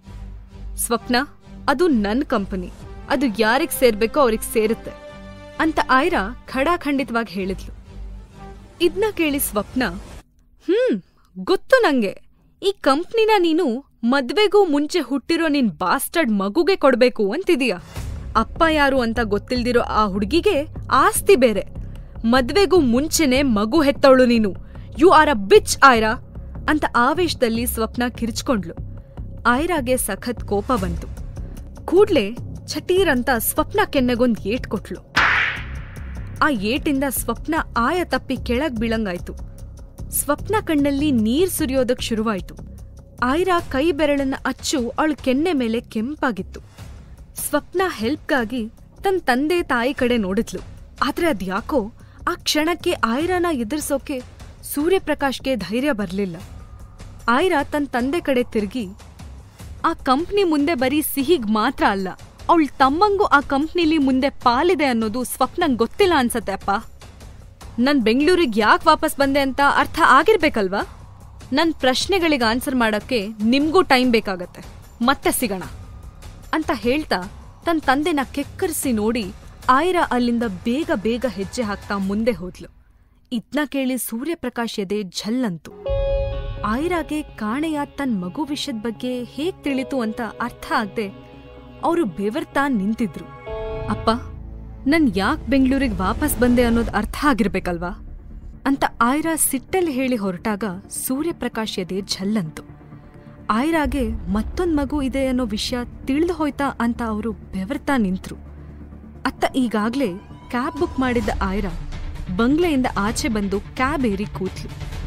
ಸ್ವಪ್ನ ಅದು ನನ್ ಕಂಪನಿ ಅದು ಯಾರಿಗ್ ಸೇರ್ಬೇಕೋ ಅವ್ರಿಗೆ ಸೇರುತ್ತೆ ಅಂತ ಆಯ್ರಾ ಖಡಾಖಂಡಿತವಾಗಿ ಹೇಳಿದ್ಲು ಇದ್ನ ಕೇಳಿ ಸ್ವಪ್ನ ಹ್ಮ್ ಗೊತ್ತು ನಂಗೆ ಈ ಕಂಪ್ನಿನ ನೀನು ಮದ್ವೆಗೂ ಮುಂಚೆ ಹುಟ್ಟಿರೋ ನಿನ್ ಬಾಸ್ಟರ್ಡ್ ಮಗುಗೆ ಕೊಡ್ಬೇಕು ಅಂತಿದೀಯ ಅಪ್ಪ ಯಾರು ಅಂತ ಗೊತ್ತಿಲ್ದಿರೋ ಆ ಹುಡ್ಗಿಗೆ ಆಸ್ತಿ ಬೇರೆ ಮದ್ವೆಗೂ ಮುಂಚೆನೆ ಮಗು ಹೆತ್ತವಳು ನೀನು you are a bitch Aira ಅಂತ ಆವೇಶದಲ್ಲಿ ಸ್ವಪ್ನ ಕಿರ್ಚ್ಕೊಂಡ್ಲು ಆಯ್ರಾಗೆ ಸಖತ್ ಕೋಪ ಬಂತು ಕೂಡ್ಲೆ ಛಟೀರ್ ಅಂತ ಸ್ವಪ್ನ ಕೆನ್ನೆಗೊಂದ್ ಏಟ್ ಕೊಟ್ಲು ಆ ಏಟಿಂದ ಸ್ವಪ್ನ ಆಯ ತಪ್ಪಿ ಕೆಳಗ್ ಬೀಳಂಗಾಯ್ತು ಸ್ವಪ್ನ ಕಣ್ಣಲ್ಲಿ ನೀರ್ ಸುರಿಯೋದಕ್ ಶುರುವಾಯ್ತು ಆಯ್ರಾ ಕೈ ಬೆರಳನ್ನ ಅಚ್ಚು ಅವಳ ಕೆನ್ನೆ ಮೇಲೆ ಕೆಂಪಾಗಿತ್ತು ಸ್ವಪ್ನ ಹೆಲ್ಪ್ಗಾಗಿ ತನ್ ತಂದೆ ತಾಯಿ ಕಡೆ ನೋಡಿದ್ಲು ಆದ್ರೆ ಅದ್ಯಾಕೋ ಆ ಕ್ಷಣಕ್ಕೆ ಆಯ್ರಾನ ಎದುರಿಸೋಕೆ ಸೂರ್ಯಪ್ರಕಾಶ್ಗೆ ಧೈರ್ಯ ಬರ್ಲಿಲ್ಲ ಆಯ್ರಾ ತನ್ ತಂದೆ ಕಡೆ ತಿರುಗಿ ಆ ಕಂಪ್ನಿ ಮುಂದೆ ಬರೀ ಸಿಹಿಗ್ ಮಾತ್ರ ಅಲ್ಲ ಅವಳ ತಮ್ಮಂಗೂ ಆ ಕಂಪ್ನಿಲಿ ಮುಂದೆ ಪಾಲಿದೆ ಅನ್ನೋದು ಸ್ವಪ್ನಂಗ್ ಗೊತ್ತಿಲ್ಲ ಅನ್ಸತ್ತೆ ಅಪ್ಪ ನನ್ ಬೆಂಗಳೂರಿಗೆ ಯಾಕೆ ವಾಪಸ್ ಬಂದೆ ಅಂತ ಅರ್ಥ ಆಗಿರ್ಬೇಕಲ್ವಾ ನನ್ ಪ್ರಶ್ನೆಗಳಿಗೆ ಆನ್ಸರ್ ಮಾಡಕ್ಕೆ ನಿಮ್ಗೂ ಟೈಮ್ ಬೇಕಾಗತ್ತೆ ಮತ್ತೆ ಸಿಗೋಣ ಅಂತ ಹೇಳ್ತಾ ತನ್ನ ತಂದೆನ ಕೆಕ್ಕರಿಸಿ ನೋಡಿ ಆಯ್ರಾ ಅಲ್ಲಿಂದ ಬೇಗ ಬೇಗ ಹೆಜ್ಜೆ ಹಾಕ್ತಾ ಮುಂದೆ ಹೋದ್ಲು ಇದ್ನ ಕೇಳಿ ಸೂರ್ಯಪ್ರಕಾಶ್ ಎದೆ ಝಲ್ಲಂತು ಆಯ್ರಾಗೆ ಕಾಣೆಯ ತನ್ ಮಗು ವಿಷಯದ ಬಗ್ಗೆ ಹೇಗ್ ತಿಳಿತು ಅಂತ ಅರ್ಥ ಆಗದೆ ಅವರು ಬೆವರ್ತಾ ನಿಂತಿದ್ರು ಅಪ್ಪ ನನ್ ಯಾಕ್ ಬೆಂಗಳೂರಿಗೆ ವಾಪಸ್ ಬಂದೆ ಅನ್ನೋದು ಅರ್ಥ ಆಗಿರ್ಬೇಕಲ್ವಾ ಅಂತ ಆಯ್ರಾ ಸಿಟ್ಟಲ್ಲಿ ಹೇಳಿ ಹೊರಟಾಗ ಸೂರ್ಯಪ್ರಕಾಶ್ ಎದೆ ಝಲ್ಲಂತು ಆಯ್ರಾಗೆ ಮತ್ತೊಂದ್ ಮಗು ಇದೆ ಅನ್ನೋ ವಿಷಯ ತಿಳಿದು ಹೋಯ್ತಾ ಅಂತ ಅವರು ಬೆವರ್ತಾ ನಿಂತ್ರು ಅತ್ತ ಈಗಾಗ್ಲೇ ಕ್ಯಾಬ್ ಬುಕ್ ಮಾಡಿದ್ದ ಆಯ್ರಾ ಬಂಗ್ಲೆಯಿಂದ ಆಚೆ ಬಂದು ಕ್ಯಾಬ್ ಏರಿ ಕೂತ್ಲು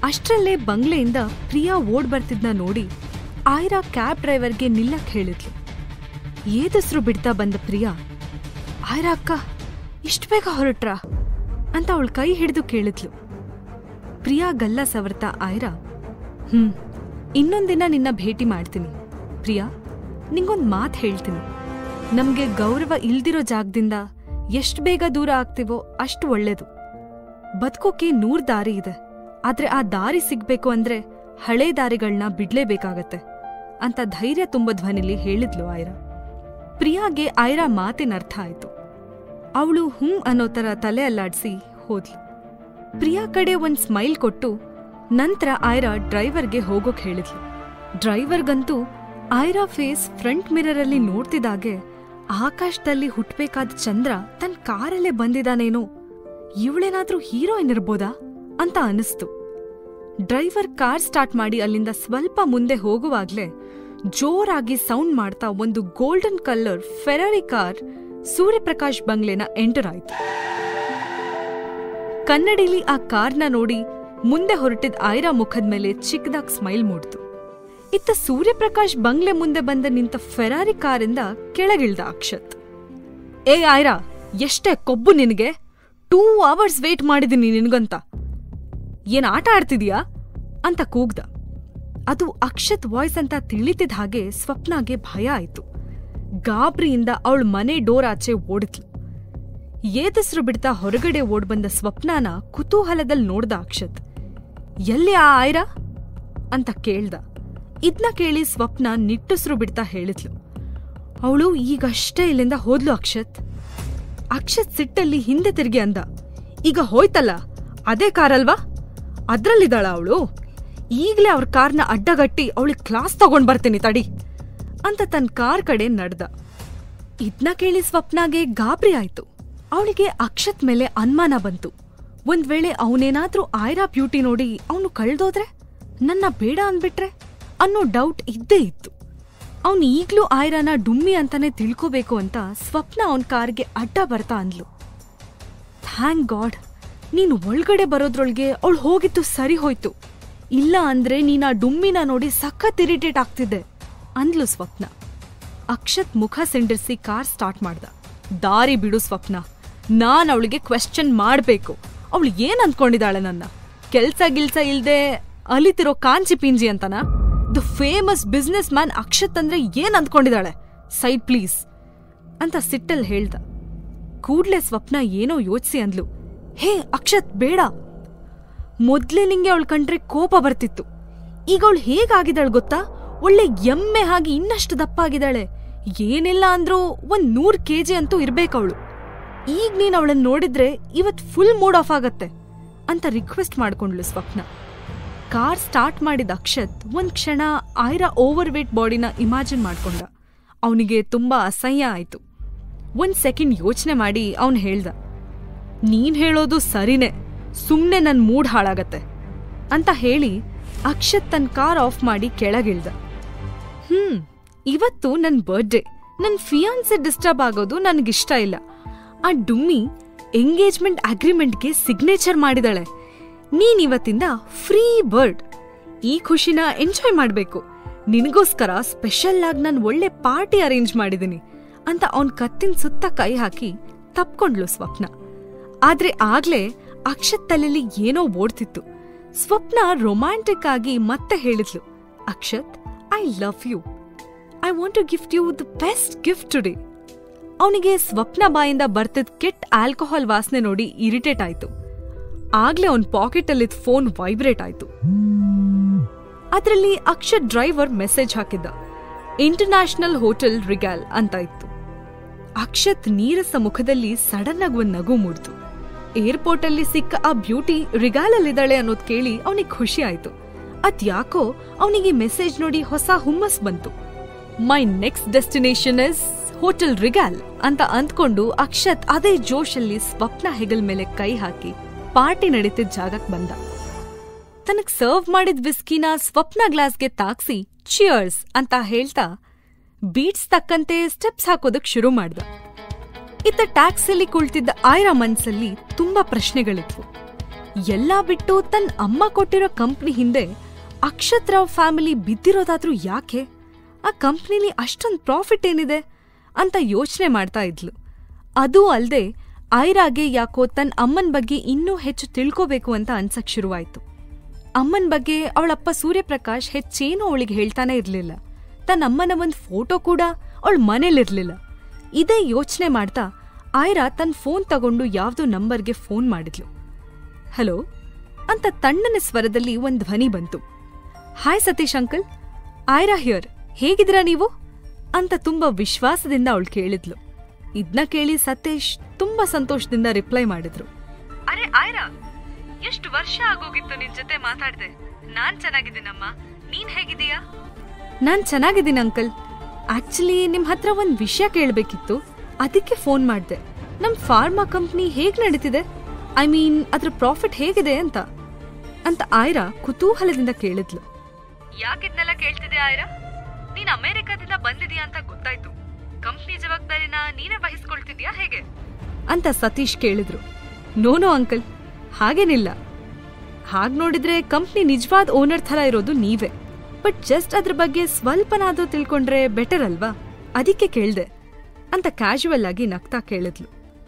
ಅಷ್ಟ್ರಲ್ಲೇ ಬಂಗ್ಲೆಯಿಂದ ಪ್ರಿಯಾ ಓಡ್ ಬರ್ತಿದ್ನ ನೋಡಿ ಆಯ್ರಾ ಕ್ಯಾಬ್ ಡ್ರೈವರ್ಗೆ ನಿಲ್ಲಕ್ ಹೇಳಿದ್ಲು ಏದಸ್ರು ಬಿಡ್ತಾ ಬಂದ ಪ್ರಿಯಾ ಆಯ್ರಾ ಅಕ್ಕ ಇಷ್ಟು ಬೇಗ ಹೊರಟ್ರಾ ಅಂತ ಅವಳ ಕೈ ಹಿಡಿದು ಕೇಳಿದ್ಲು ಪ್ರಿಯಾ ಗಲ್ಲ ಸವರ್ತಾ ಆಯ್ರಾ ಹ್ಮ್ ಇನ್ನೊಂದಿನ ನಿನ್ನ ಭೇಟಿ ಮಾಡ್ತೀನಿ ಪ್ರಿಯಾ ನಿಂಗೊಂದ್ ಮಾತ್ ಹೇಳ್ತೀನಿ ನಮ್ಗೆ ಗೌರವ ಇಲ್ದಿರೋ ಜಾಗದಿಂದ ಎಷ್ಟ್ ಬೇಗ ದೂರ ಆಗ್ತೀವೋ ಅಷ್ಟು ಒಳ್ಳೇದು ಬದುಕೋಕೆ ನೂರ್ ದಾರಿ ಇದೆ ಆದ್ರೆ ಆ ದಾರಿ ಸಿಗ್ಬೇಕು ಅಂದ್ರೆ ಹಳೇ ದಾರಿಗಳನ್ನ ಬಿಡ್ಲೇಬೇಕಾಗತ್ತೆ ಅಂತ ಧೈರ್ಯ ತುಂಬ ಧ್ವನಿಲಿ ಹೇಳಿದ್ಲು ಆಯ್ರಾ ಪ್ರಿಯಾಗೆ ಆಯ್ರಾ ಮಾತಿನ ಅರ್ಥ ಆಯ್ತು ಅವಳು ಹ್ಞೂ ಅನ್ನೋ ಥರ ತಲೆ ಅಲ್ಲಾಡ್ಸಿ ಹೋದ್ಲು ಪ್ರಿಯಾ ಕಡೆ ಒಂದ್ ಸ್ಮೈಲ್ ಕೊಟ್ಟು ನಂತರ ಆಯ್ರಾ ಡ್ರೈವರ್ಗೆ ಹೋಗೋಕ್ ಹೇಳಿದ್ಲು ಡ್ರೈವರ್ಗಂತೂ ಆಯ್ರಾ ಫೇಸ್ ಫ್ರಂಟ್ ಮಿರರಲ್ಲಿ ನೋಡ್ತಿದ್ದಾಗೆ ಆಕಾಶದಲ್ಲಿ ಹುಟ್ಬೇಕಾದ ಚಂದ್ರ ತನ್ನ ಕಾರಲ್ಲೇ ಬಂದಿದಾನೇನೋ ಇವಳೇನಾದ್ರೂ ಹೀರೋಯಿನ್ ಇರ್ಬೋದಾ ಅಂತ ಅನಿಸ್ತು ಡ್ರೈವರ್ ಕಾರ್ ಸ್ಟಾರ್ಟ್ ಮಾಡಿ ಅಲ್ಲಿಂದ ಸ್ವಲ್ಪ ಮುಂದೆ ಹೋಗುವಾಗ್ಲೇ ಜೋರಾಗಿ ಸೌಂಡ್ ಮಾಡ್ತಾ ಒಂದು golden colour Ferrari car Suryaprakash ಬಂಗ್ಲೆನ ಎಂಟರ್ ಆಯ್ತು ಕನ್ನಡಿಲಿ ಆ ಕಾರ್ನ ನೋಡಿ ಮುಂದೆ ಹೊರಟಿದ್ ಆಯ್ರಾ ಮುಖದ ಮೇಲೆ ಚಿಕ್ಕದಾಗ್ ಸ್ಮೈಲ್ ಮೂಡ್ತು ಇತ್ತ ಸೂರ್ಯಪ್ರಕಾಶ್ ಬಂಗ್ಲೆ ಮುಂದೆ ಬಂದ ನಿಂತ ಫೆರಾರಿ ಕಾರಿಂದ ಕೆಳಗಿಳ್ದ ಅಕ್ಷತ್ ಏ ಆಯ್ರಾ ಎಷ್ಟೇ ಕೊಬ್ಬು ನಿನಗೆ ಟೂ ಅವರ್ಸ್ ವೇಟ್ ಮಾಡಿದೀನಿ ನಿನ್ಗಂತ ಏನ್ ಆಟ ಆಡ್ತಿದ್ಯಾ ಅಂತ ಕೂಗ್ದ ಅದು ಅಕ್ಷತ್ ವಾಯ್ಸ್ ಅಂತ ತಿಳಿತಿದ್ದ ಹಾಗೆ ಸ್ವಪ್ನಾಗೆ ಭಯ ಆಯ್ತು ಗಾಬ್ರಿಯಿಂದ ಅವಳ ಮನೆ ಡೋರ್ ಆಚೆ ಓಡಿದ್ಲು ಏತಸ್ರು ಬಿಡ್ತಾ ಹೊರಗಡೆ ಓಡ್ ಬಂದ ಸ್ವಪ್ನಾನ ಕುತೂಹಲದಲ್ಲಿ ನೋಡ್ದ ಅಕ್ಷತ್ ಎಲ್ಲಿ ಆ ಆಯ್ರಾ ಅಂತ ಕೇಳ್ದ ಇದ್ನ ಕೇಳಿ ಸ್ವಪ್ನ ನಿಟ್ಟುಸ್ರು ಬಿಡ್ತಾ ಹೇಳಿದ್ಲು ಅವಳು ಈಗಷ್ಟೇ ಇಲ್ಲಿಂದ ಹೋದ್ಲು ಅಕ್ಷತ್ ಅಕ್ಷತ್ ಸಿಟ್ಟಲ್ಲಿ ಹಿಂದೆ ತಿರುಗಿ ಅಂದ ಈಗ ಹೋಯ್ತಲ್ಲ ಅದೇ ಕಾರಲ್ವಾ ಅದ್ರಲ್ಲಿದ್ದಾಳ ಅವಳು ಈಗ್ಲೇ ಅವ್ರ ಕಾರ್ನ ಅಡ್ಡಗಟ್ಟಿ ಅವಳಿಗೆ ಕ್ಲಾಸ್ ತಗೊಂಡ್ ಬರ್ತೀನಿ ತಡಿ ಅಂತ ತನ್ನ ಕಾರ್ ಕಡೆ ನಡ್ದ ಇದ್ನ ಕೇಳಿ ಸ್ವಪ್ನಾಗೆ ಗಾಬರಿ ಆಯ್ತು ಅವಳಿಗೆ ಅಕ್ಷತ್ ಮೇಲೆ ಅನುಮಾನ ಬಂತು ಒಂದ್ ವೇಳೆ ಅವನೇನಾದ್ರೂ ಆಯ್ರಾ ಬ್ಯೂಟಿ ನೋಡಿ ಅವನು ಕಳ್ದೋದ್ರೆ ನನ್ನ ಬೇಡ ಅಂದ್ಬಿಟ್ರೆ ಅನ್ನೋ ಡೌಟ್ ಇದ್ದೇ ಇತ್ತು ಅವನ್ ಈಗ್ಲೂ ಆಯ್ರಾನ ಡುಮ್ಮಿ ಅಂತಾನೆ ತಿಳ್ಕೋಬೇಕು ಅಂತ ಸ್ವಪ್ನ ಅವನ್ ಕಾರ್ಗೆ ಅಡ್ಡ ಬರ್ತಾ ಅಂದ್ಲು ಥ್ಯಾಂಕ್ ಗಾಡ್ ನೀನು ಒಳಗಡೆ ಬರೋದ್ರೊಳಗೆ ಅವಳು ಹೋಗಿದ್ದು ಸರಿ ಹೋಯ್ತು ಇಲ್ಲ ಅಂದ್ರೆ ನೀನ್ ಆ ಡುಮ್ಮಿನ ನೋಡಿ ಸಖತ್ ಇರಿಟೇಟ್ ಆಗ್ತಿದ್ದೆ ಅಂದ್ಲು ಸ್ವಪ್ನ ಅಕ್ಷತ್ ಮುಖ ಸಿಂಡರ್ಸಿ ಕಾರ್ ಸ್ಟಾರ್ಟ್ ಮಾಡ್ದ ದಾರಿ ಬಿಡು ಸ್ವಪ್ನ ನಾನ್ ಅವಳಿಗೆ ಕ್ವೆಶ್ಚನ್ ಮಾಡ್ಬೇಕು ಅವಳು ಏನ್ ಅಂದ್ಕೊಂಡಿದ್ದಾಳೆ ನನ್ನ ಕೆಲ್ಸ ಗಿಲ್ಸ ಇಲ್ದೆ ಅಲಿತಿರೋ ಕಾಂಚಿ ಪಿಂಜಿ ಅಂತನಾ the famous business man Akshat ಅಂದ್ರೆ ಏನ್ ಅಂದ್ಕೊಂಡಿದ್ದಾಳೆ ಸೈಡ್ ಪ್ಲೀಸ್ ಅಂತ ಸಿಟ್ಟಲ್ ಹೇಳ್ದ ಕೂಡ್ಲೆ ಸ್ವಪ್ನ ಏನೋ ಯೋಚಿಸಿ ಅಂದ್ಲು ಹೇ ಅಕ್ಷತ್ ಬೇಡ ಮೊದ್ಲೇ ನಿಂಗೆ ಅವಳು ಕಂಡ್ರೆ ಕೋಪ ಬರ್ತಿತ್ತು ಈಗ ಅವಳು ಹೇಗಾಗಿದ್ದಾಳೆ ಗೊತ್ತಾ ಒಳ್ಳೆ ಎಮ್ಮೆ ಹಾಗೆ ಇನ್ನಷ್ಟು ದಪ್ಪ ಆಗಿದ್ದಾಳೆ ಏನಿಲ್ಲ ಅಂದ್ರೂ ಒಂದ್ ನೂರ್ ಕೆಜಿ ಅಂತೂ ಇರ್ಬೇಕವಳು ಈಗ ನೀನ್ ಅವಳನ್ನ ನೋಡಿದ್ರೆ ಇವತ್ ಫುಲ್ ಮೂಡ್ ಆಫ್ ಆಗತ್ತೆ ಅಂತ ರಿಕ್ವೆಸ್ಟ್ ಮಾಡ್ಕೊಂಡ್ಲು ಸ್ವಪ್ನ ಕಾರ್ ಸ್ಟಾರ್ಟ್ ಮಾಡಿದ ಅಕ್ಷತ್ ಒಂದ್ ಕ್ಷಣ ಆಯ್ರಾ ಓವರ್ ವೇಟ್ ಬಾಡಿನ ಇಮ್ಯಾಜಿನ್ ಮಾಡ್ಕೊಂಡ ಅವನಿಗೆ ತುಂಬಾ ಅಸಹ್ಯ ಆಯ್ತು ಒಂದ್ ಸೆಕೆಂಡ್ ಯೋಚನೆ ಮಾಡಿ ಅವನ್ ಹೇಳ್ದ ನೀನ್ ಹೇಳೋದು ಸರಿನೇ ಸುಮ್ನೆ ನನ್ ಮೂಡ್ ಹಾಳಾಗತ್ತೆ ಅಂತ ಹೇಳಿ ಅಕ್ಷತ್ ತನ್ನ ಕಾರ್ ಆಫ್ ಮಾಡಿ ಕೆಳಗಿಳ್ದ ಹ್ಮ್ ಇವತ್ತು ನನ್ ಬರ್ಡೇ ನನ್ ಫಿಯಾನ್ಸೆ ಡಿಸ್ಟರ್ಬ್ ಆಗೋದು ನನ್ಗಿಷ್ಟ ಇಲ್ಲ ಆ ಡುಮ್ಮಿ ಎಂಗೇಜ್ಮೆಂಟ್ ಅಗ್ರಿಮೆಂಟ್ಗೆ ಸಿಗ್ನೇಚರ್ ಮಾಡಿದಾಳೆ ನೀನ್ ಇವತ್ತಿಂದ ಫ್ರೀ ಬರ್ಡ್ ಈ ಖುಷಿನ ಎಂಜಾಯ್ ಮಾಡ್ಬೇಕು ನಿನಗೋಸ್ಕರ ಸ್ಪೆಷಲ್ ಆಗಿ ನಾನು ಒಳ್ಳೆ ಪಾರ್ಟಿ ಅರೇಂಜ್ ಮಾಡಿದೀನಿ ಅಂತ ಅವನ್ ಕತ್ತಿನ ಸುತ್ತ ಕೈ ಹಾಕಿ ತಪ್ಕೊಂಡ್ಲು ಸ್ವಪ್ನ ಆದ್ರೆ ಆಗ್ಲೇ ಅಕ್ಷತ್ ತಲೆಯಲ್ಲಿ ಏನೋ ಓಡ್ತಿತ್ತು ಸ್ವಪ್ನ ರೊಮ್ಯಾಂಟಿಕ್ ಆಗಿ ಮತ್ತೆ ಹೇಳಿದ್ಲು Akshat I love you I want to gift you the best gift today ಅವನಿಗೆ ಸ್ವಪ್ನ ಬಾಯಿಂದ ಬರ್ತಿದ್ ಕೆಟ್ಟ ಆಲ್ಕೋಹಾಲ್ ವಾಸನೆ ನೋಡಿ ಇರಿಟೇಟ್ ಆಯ್ತು ಆಗ್ಲೇ ಅವನ್ ಪಾಕೆಟಲ್ಲಿದ್ದ ಫೋನ್ ವೈಬ್ರೇಟ್ ಆಯ್ತು ಅದ್ರಲ್ಲಿ ಅಕ್ಷತ್ ಡ್ರೈವರ್ ಮೆಸೇಜ್ ಹಾಕಿದ್ದ ಇಂಟರ್ನ್ಯಾಷನಲ್ ಹೋಟೆಲ್ ರಿಗ್ಯಾಲ್ ಅಂತ ಇತ್ತು ಅಕ್ಷತ್ ನೀರಸ ಮುಖದಲ್ಲಿ ಸಡನ್ ಆಗಿ ಒಂದ್ ನಗು ಮೂಡ್ತು ಏರ್ಪೋರ್ಟ್ ಅಲ್ಲಿ ಸಿಕ್ಕ ಆ ಬ್ಯೂಟಿ ರಿಗಾಲಲ್ಲಿದ್ದಾಳೆ ಅನ್ನೋದ್ ಕೇಳಿ ಅವನಿಗೆ ಖುಷಿ ಆಯ್ತು ಅದ್ಯಾಕೋ ಅವನಿಗೆ ಮೆಸೇಜ್ ನೋಡಿ ಹೊಸ ಹುಮ್ಮಸ್ ಬಂತು my next destination is hotel Regal ಅಂತ ಅಂದ್ಕೊಂಡು ಅಕ್ಷತ್ ಅದೇ ಜೋಶಲ್ಲಿ ಸ್ವಪ್ನ ಹೆಗಲ್ ಮೇಲೆ ಕೈ ಹಾಕಿ ಪಾರ್ಟಿ ನಡೀತಿದ್ದ ಜಾಗಕ್ ಬಂದ ತನಗ್ ಸರ್ವ್ ಮಾಡಿದ ವಿಸ್ಕಿನ ಸ್ವಪ್ನ ಗ್ಲಾಸ್ಗೆ ತಾಕ್ಸಿ ಚಿಯರ್ಸ್ ಅಂತ ಹೇಳ್ತಾ ಬೀಟ್ಸ್ ತಕ್ಕಂತೆ ಸ್ಟೆಪ್ಸ್ ಹಾಕೋದಕ್ ಶುರು ಮಾಡ್ದ ಇತ್ತ ಟ್ಯಾಕ್ಸಿಲಿ ಕುಳಿತಿದ್ದ ಆಯ್ರಾ ಮನ್ಸಲ್ಲಿ ತುಂಬಾ ಪ್ರಶ್ನೆಗಳಿದ್ವು ಎಲ್ಲಾ ಬಿಟ್ಟು ತನ್ನ ಅಮ್ಮ ಕೊಟ್ಟಿರೋ ಕಂಪ್ನಿ ಹಿಂದೆ ಅಕ್ಷತ್ ರಾವ್ ಫ್ಯಾಮಿಲಿ ಬಿದ್ದಿರೋದಾದ್ರೂ ಯಾಕೆ ಆ ಕಂಪ್ನಿಲಿ ಅಷ್ಟೊಂದು ಪ್ರಾಫಿಟ್ ಏನಿದೆ ಅಂತ ಯೋಚನೆ ಮಾಡ್ತಾ ಇದ್ಲು ಅದೂ ಅಲ್ದೆ ಐರಾಗೆ ಯಾಕೋ ತನ್ನ ಅಮ್ಮನ ಬಗ್ಗೆ ಇನ್ನೂ ಹೆಚ್ಚು ತಿಳ್ಕೋಬೇಕು ಅಂತ ಅನ್ಸಕ್ ಶುರುವಾಯ್ತು ಅಮ್ಮನ ಬಗ್ಗೆ ಅವಳಪ್ಪ ಸೂರ್ಯಪ್ರಕಾಶ್ ಹೆಚ್ಚೇನೂ ಅವಳಿಗೆ ಹೇಳ್ತಾನೆ ಇರ್ಲಿಲ್ಲ ತನ್ನ ಅಮ್ಮನ ಒಂದು ಫೋಟೋ ಕೂಡ ಅವಳ ಮನೇಲಿರ್ಲಿಲ್ಲ ಇದೇ ಯೋಚನೆ ಮಾಡ್ತಾ ಆಯ್ರಾ ತನ್ನ ಫೋನ್ ತಗೊಂಡು ಯಾವ್ದೋ ನಂಬರ್ಗೆ ಫೋನ್ ಮಾಡಿದ್ಲು ಹಲೋ ಅಂತ ತಣ್ಣನ ಸ್ವರದಲ್ಲಿ ಒಂದ್ ಧ್ವನಿ ಬಂತು hi Satish uncle Aira here ಹೇಗಿದ್ದೀರಾ ನೀವು ಅಂತ ತುಂಬಾ ವಿಶ್ವಾಸದಿಂದ ಅವಳು ಕೇಳಿದ್ಲು ಇದ್ನ ಕೇಳಿ ಸತೀಶ್ ತುಂಬಾ ಸಂತೋಷದಿಂದ ರಿಪ್ಲೈ ಮಾಡಿದ್ರು ಅರೆ ಆಯ್ರಾ ಎಷ್ಟು ವರ್ಷ ಆಗೋಗಿತ್ತು ನಿನ್ ಜೊತೆ ಮಾತಾಡ್ದೆ ನಾನ್ ಚೆನ್ನಾಗಿದ್ದೀನಮ್ಮ ನೀನ್ ಹೇಗಿದೀಯಾ ನಾನ್ ಚೆನ್ನಾಗಿದ್ದೀನಿ ಅಂಕಲ್ ಆಕ್ಚುಲಿ ನಿಮ್ ಹತ್ರ ಒಂದ್ ವಿಷಯ ಕೇಳ್ಬೇಕಿತ್ತು ಅದಕ್ಕೆ ಫೋನ್ ಮಾಡ್ದೆ ನಮ್ ಫಾರ್ಮಾ ಕಂಪ್ನಿ ಹೇಗ್ ನಡೀತಿದೆ ಐ ಮೀನ್ ಅದ್ರ ಪ್ರಾಫಿಟ್ ಹೇಗಿದೆ ಅಂತ ಅಂತ ಆಯ್ರಾ ಕುತೂಹಲದಿಂದ ಕೇಳಿದ್ಲು ಯಾಕಿದ್ನೆಲ್ಲ ಕೇಳ್ತಿದೆ ಆಯ್ರಾ ನೀನ್ ಅಮೆರಿಕಾದಿಂದ ಬಂದಿದ್ಯಾ ಅಂತ ಗೊತ್ತಾಯ್ತು ಕಂಪ್ನಿ ಜವಾಬ್ದಾರಿನ ನೀನೇ ವಹಿಸ್ಕೊಳ್ತಿದ್ಯಾ ಹೇಗೆ ಅಂತ ಸತೀಶ್ ಕೇಳಿದ್ರು ನೋನೋ ಅಂಕಲ್ ಹಾಗೇನಿಲ್ಲ ಹಾಗ್ ನೋಡಿದ್ರೆ ಕಂಪ್ನಿ ನಿಜವಾದ ಓನರ್ ಥರ ಇರೋದು ನೀವೇ ಬಟ್ ಜಸ್ಟ್ ಅದ್ರ ಬಗ್ಗೆ ಸ್ವಲ್ಪನಾದ್ರೂ ತಿಳ್ಕೊಂಡ್ರೆ ಬೆಟರ್ ಅಲ್ವಾ ಅದಕ್ಕೆ ಕೇಳ್ದೆ ಅಂತ ಕ್ಯಾಶುವಲ್ ಆಗಿ ನಗ್ತಾ ಕೇಳಿದ್ಲು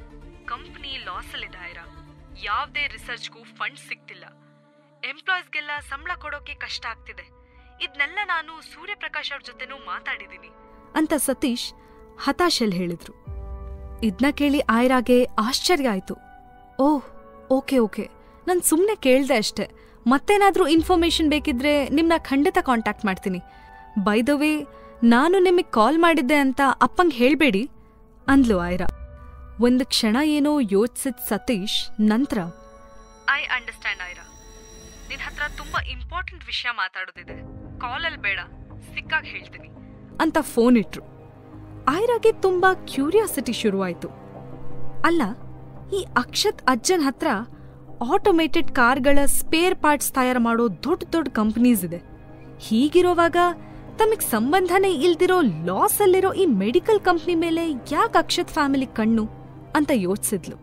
ಕಂಪ್ನಿ ಲಾಸಲ್ಲಿದೆ ಐರಾ ಯಾವ್ದೇ ರಿಸರ್ಚ್ಗೂ ಫಂಡ್ ಸಿಗ್ತಿಲ್ಲ ಎಂಪ್ಲಾಯ್ಸ್ಗೆಲ್ಲ ಸಂಬಳ ಕೊಡೋಕೆ ಕಷ್ಟ ಆಗ್ತಿದೆ ಇದನ್ನೆಲ್ಲ ನಾನು ಸೂರ್ಯಪ್ರಕಾಶ್ ಅವ್ರ ಜೊತೆನೂ ಮಾತಾಡಿದ್ದೀನಿ ಅಂತ ಸತೀಶ್ ಹತಾಶಲ್ ಹೇಳಿದ್ರು ಇದ್ನ ಕೇಳಿ ಆಯ್ರಾಗೆ ಆಶ್ಚರ್ಯ ಆಯ್ತು ಓಹ್ ಓಕೆ ಓಕೆ ನಾನ್ ಸುಮ್ನೆ ಕೇಳ್ದೆ ಅಷ್ಟೆ ಮತ್ತೇನಾದ್ರೂ ಇನ್ಫಾರ್ಮೇಶನ್ ಬೇಕಿದ್ರೆ ನಿಮ್ನ ಖಂಡಿತ ಕಾಂಟ್ಯಾಕ್ಟ್ ಮಾಡ್ತೀನಿ ಬೈ ದ ವೇ ನಾನು ನಿಮಗೆ ಕಾಲ್ ಮಾಡಿದ್ದೆ ಅಂತ ಅಪ್ಪಂಗ್ ಹೇಳ್ಬೇಡಿ ಅಂದ್ಲು ಆಯ್ರಾ ಒಂದು ಕ್ಷಣ ಏನೋ ಯೋಚಿಸಿದ ಸತೀಶ್ ನಂತರ ಐ ಅಂಡರ್ಸ್ಟ್ಯಾಂಡ್ ಐರಾ ನಿನ್ ಹತ್ರ ತುಂಬಾ ಇಂಪಾರ್ಟೆಂಟ್ ವಿಷಯ ಮಾತಾಡೋದಿದೆ ಕಾಲಲ್ಲಿ ಬೇಡ ಸಿಕ್ಕಾಗ ಹೇಳ್ತೀನಿ ಅಂತ ಫೋನ್ ಇಟ್ರು ಆಯ್ರಾಗೆ ತುಂಬಾ ಕ್ಯೂರಿಯಾಸಿಟಿ ಶುರುವಾಯ್ತು ಅಲ್ಲ ಈ ಅಕ್ಷತ್ ಅಜ್ಜನ್ ಹತ್ರ ಆಟೋಮೇಟೆಡ್ ಕಾರ್ಗಳ ಸ್ಪೇರ್ ಪಾರ್ಟ್ಸ್ ತಯಾರು ಮಾಡೋ ದೊಡ್ಡ ದೊಡ್ಡ ಕಂಪನೀಸ್ ಇದೆ ಹೀಗಿರೋವಾಗ ತಮಗ್ ಸಂಬಂಧನೇ ಇಲ್ದಿರೋ ಲಾಸ್ ಅಲ್ಲಿರೋ ಈ ಮೆಡಿಕಲ್ ಕಂಪ್ನಿ ಮೇಲೆ ಯಾಕೆ ಅಕ್ಷತ್ ಫ್ಯಾಮಿಲಿ ಕಣ್ಣು ಅಂತ ಯೋಚಿಸಿದ್ಲು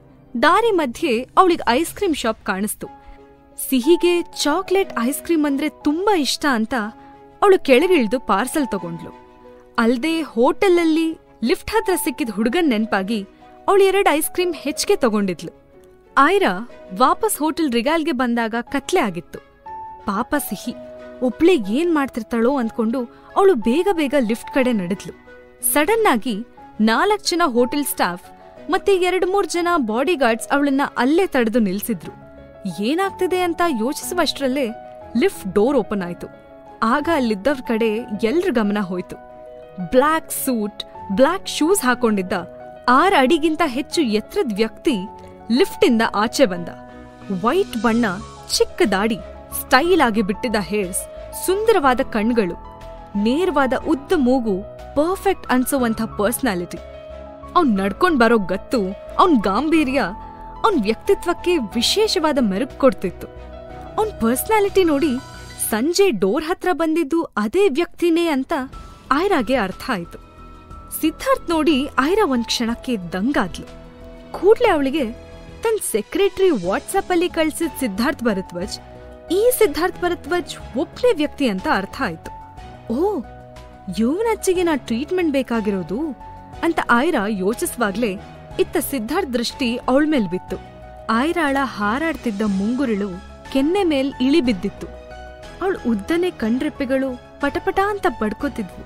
ದಾರಿ ಮಧ್ಯೆ ಅವಳಿಗೆ ಐಸ್ ಕ್ರೀಮ್ ಶಾಪ್ ಕಾಣಿಸ್ತು ಸಿಹಿಗೆ ಚಾಕ್ಲೇಟ್ ಐಸ್ ಕ್ರೀಮ್ ಅಂದ್ರೆ ತುಂಬಾ ಇಷ್ಟ ಅಂತ ಅವಳು ಕೆಳಗಿಳಿದು ಪಾರ್ಸಲ್ ತಗೊಂಡ್ಲು ಅಲ್ದೆ ಹೋಟೆಲಲ್ಲಿ ಲಿಫ್ಟ್ ಹತ್ರ ಸಿಕ್ಕಿದ ಹುಡುಗನ್ ನೆನ್ಪಾಗಿ ಅವಳು ಎರಡು ಐಸ್ ಕ್ರೀಮ್ ಹೆಚ್ಚಿಗೆ ತಗೊಂಡಿದ್ಲು ಆಯ್ರಾ ವಾಪಸ್ ಹೋಟೆಲ್ ರಿಗಾಲ್ಗೆ ಬಂದಾಗ ಕತ್ಲೆ ಆಗಿತ್ತು ಪಾಪ ಸಿಹಿ ಒಬ್ಳೆ ಏನ್ ಮಾಡ್ತಿರ್ತಾಳೋ ಅಂದ್ಕೊಂಡು ಅವಳು ಬೇಗ ಬೇಗ ಲಿಫ್ಟ್ ಕಡೆ ನಡೆದ್ಲು ಸಡನ್ ಆಗಿ ನಾಲ್ಕು ಜನ ಹೋಟೆಲ್ ಸ್ಟಾಫ್ ಮತ್ತೆ ಎರಡ್ ಮೂರ್ ಜನ ಬಾಡಿ ಗಾರ್ಡ್ಸ್ ಅವಳನ್ನ ಅಲ್ಲೇ ತಡೆದು ನಿಲ್ಸಿದ್ರು ಏನಾಗ್ತಿದೆ ಅಂತ ಯೋಚಿಸುವಷ್ಟರಲ್ಲೇ ಲಿಫ್ಟ್ ಡೋರ್ ಓಪನ್ ಆಯ್ತು ಆಗ ಅಲ್ಲಿದ್ದವ್ರ ಕಡೆ ಎಲ್ರ ಗಮನ ಹೋಯ್ತು ಬ್ಲ್ಯಾಕ್ ಸೂಟ್ ಬ್ಲ್ಯಾಕ್ ಶೂಸ್ ಹಾಕೊಂಡಿದ್ದ ಆರ್ ಅಡಿಗಿಂತ ಹೆಚ್ಚು ಎತ್ತರದ ವ್ಯಕ್ತಿ ಲಿಫ್ಟಿಂದ ಆಚೆ ಬಂದ ವೈಟ್ ಬಣ್ಣ ಚಿಕ್ಕ ದಾಡಿ ಸ್ಟೈಲ್ ಆಗಿ ಬಿಟ್ಟಿದ್ದ ಹೇರ್ಸ್ ಸುಂದರವಾದ ಕಣ್ಗಳು ನೇರವಾದ ಉದ್ದ ಮೂಗು ಪರ್ಫೆಕ್ಟ್ ಅನ್ಸೋವಂಥ ಪರ್ಸನಾಲಿಟಿ ಅವ್ನ್ ನಡ್ಕೊಂಡ್ ಬರೋ ಗತ್ತು ಅವನ್ ಗಾಂಭೀರ್ಯ ಅವನ್ ವ್ಯಕ್ತಿತ್ವಕ್ಕೆ ವಿಶೇಷವಾದ ಮೆರುಗು ಕೊಡ್ತಿತ್ತು ಅವನ್ ಪರ್ಸನಾಲಿಟಿ ನೋಡಿ ಸಂಜೆ ಡೋರ್ ಹತ್ರ ಬಂದಿದ್ದು ಅದೇ ವ್ಯಕ್ತಿನೇ ಅಂತ ಆಯ್ರಾಗೆ ಅರ್ಥ ಆಯ್ತು ಸಿದ್ಧಾರ್ಥ್ ನೋಡಿ ಆಯ್ರಾ ಒಂದ್ ಕ್ಷಣಕ್ಕೆ ದಂಗಾದ್ಲು ಕೂಡ್ಲೆ ಅವಳಿಗೆ ತನ್ ಸೆಕ್ರೆಟರಿ ವಾಟ್ಸಪ್ ಅಲ್ಲಿ ಕಳ್ಸಿದ್ ಸಿದ್ಧಾರ್ಥ್ ಭರದ್ವಾಜ್ ಈ ಸಿದ್ಧಾರ್ಥ್ ಭರದ್ವಾಜ್ ಒಬ್ನೇ ವ್ಯಕ್ತಿ ಅಂತ ಅರ್ಥ ಆಯ್ತು ಓ ಇವನಚ್ಚಿಗೆ ನಾ ಟ್ರೀಟ್ಮೆಂಟ್ ಬೇಕಾಗಿರೋದು ಅಂತ ಆಯ್ರಾ ಯೋಚಿಸುವಾಗ್ಲೇ ಇತ್ತ ಸಿದ್ಧಾರ್ಥ್ ದೃಷ್ಟಿ ಅವಳ ಮೇಲ್ ಬಿತ್ತು ಆಯ್ರಾಳ ಹಾರಾಡ್ತಿದ್ದ ಮುಂಗುರುಳು ಕೆನ್ನೆ ಮೇಲ್ ಇಳಿ ಬಿದ್ದಿತ್ತು ಅವಳ ಉದ್ದನೆ ಕಣ್ರೆಪ್ಪೆಗಳು ಪಟಪಟ ಅಂತ ಬಡ್ಕೋತಿದ್ವು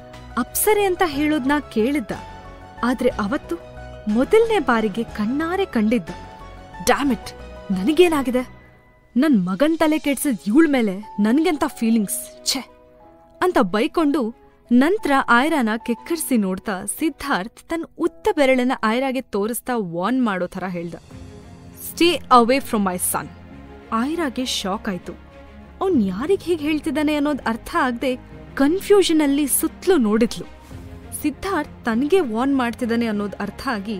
ಅಪ್ಸರೆ ಅಂತ ಹೇಳೋದ್ನ ಕೇಳಿದ್ದ ಆದ್ರೆ ಅವತ್ತು ಮೊದಲನೇ ಬಾರಿಗೆ ಕಣ್ಣಾರೆ ಕಂಡಿದ್ದ ಡ್ಯಾಮಿಟ್ ನನಗೇನಾಗಿದೆ ನನ್ ಮಗನ್ ತಲೆ ಕೆಡ್ಸಿದ್ ಇವಳ ಮೇಲೆ ನನ್ಗೆಂತ ಫೀಲಿಂಗ್ಸ್ ಛೆ ಅಂತ ಬೈಕೊಂಡು ನಂತರ ಆಯ್ರಾನ ಕೆಕ್ಕರ್ಸಿ ನೋಡ್ತಾ ಸಿದ್ಧಾರ್ಥ್ ತನ್ನ ಉತ್ತ ಬೆರಳನ್ನ ಆಯ್ರಾಗೆ ತೋರಿಸ್ತಾ ವಾರ್ನ್ ಮಾಡೋ ಥರ ಹೇಳ್ದ stay away from my son ಆಯ್ರಾಗೆ ಶಾಕ್ ಆಯ್ತು ಅವ್ನ್ ಯಾರಿಗ್ ಹೀಗೆ ಹೇಳ್ತಿದ್ದಾನೆ ಅನ್ನೋದ್ ಅರ್ಥ ಆಗದೆ ಕನ್ಫ್ಯೂಷನ್ ಅಲ್ಲಿ ಸುತ್ತಲೂ ನೋಡಿದ್ಲು ಸಿದ್ಧಾರ್ಥ್ ತನಗೆ ವಾರ್ನ್ ಮಾಡ್ತಿದ್ದಾನೆ ಅನ್ನೋದ್ ಅರ್ಥ ಆಗಿ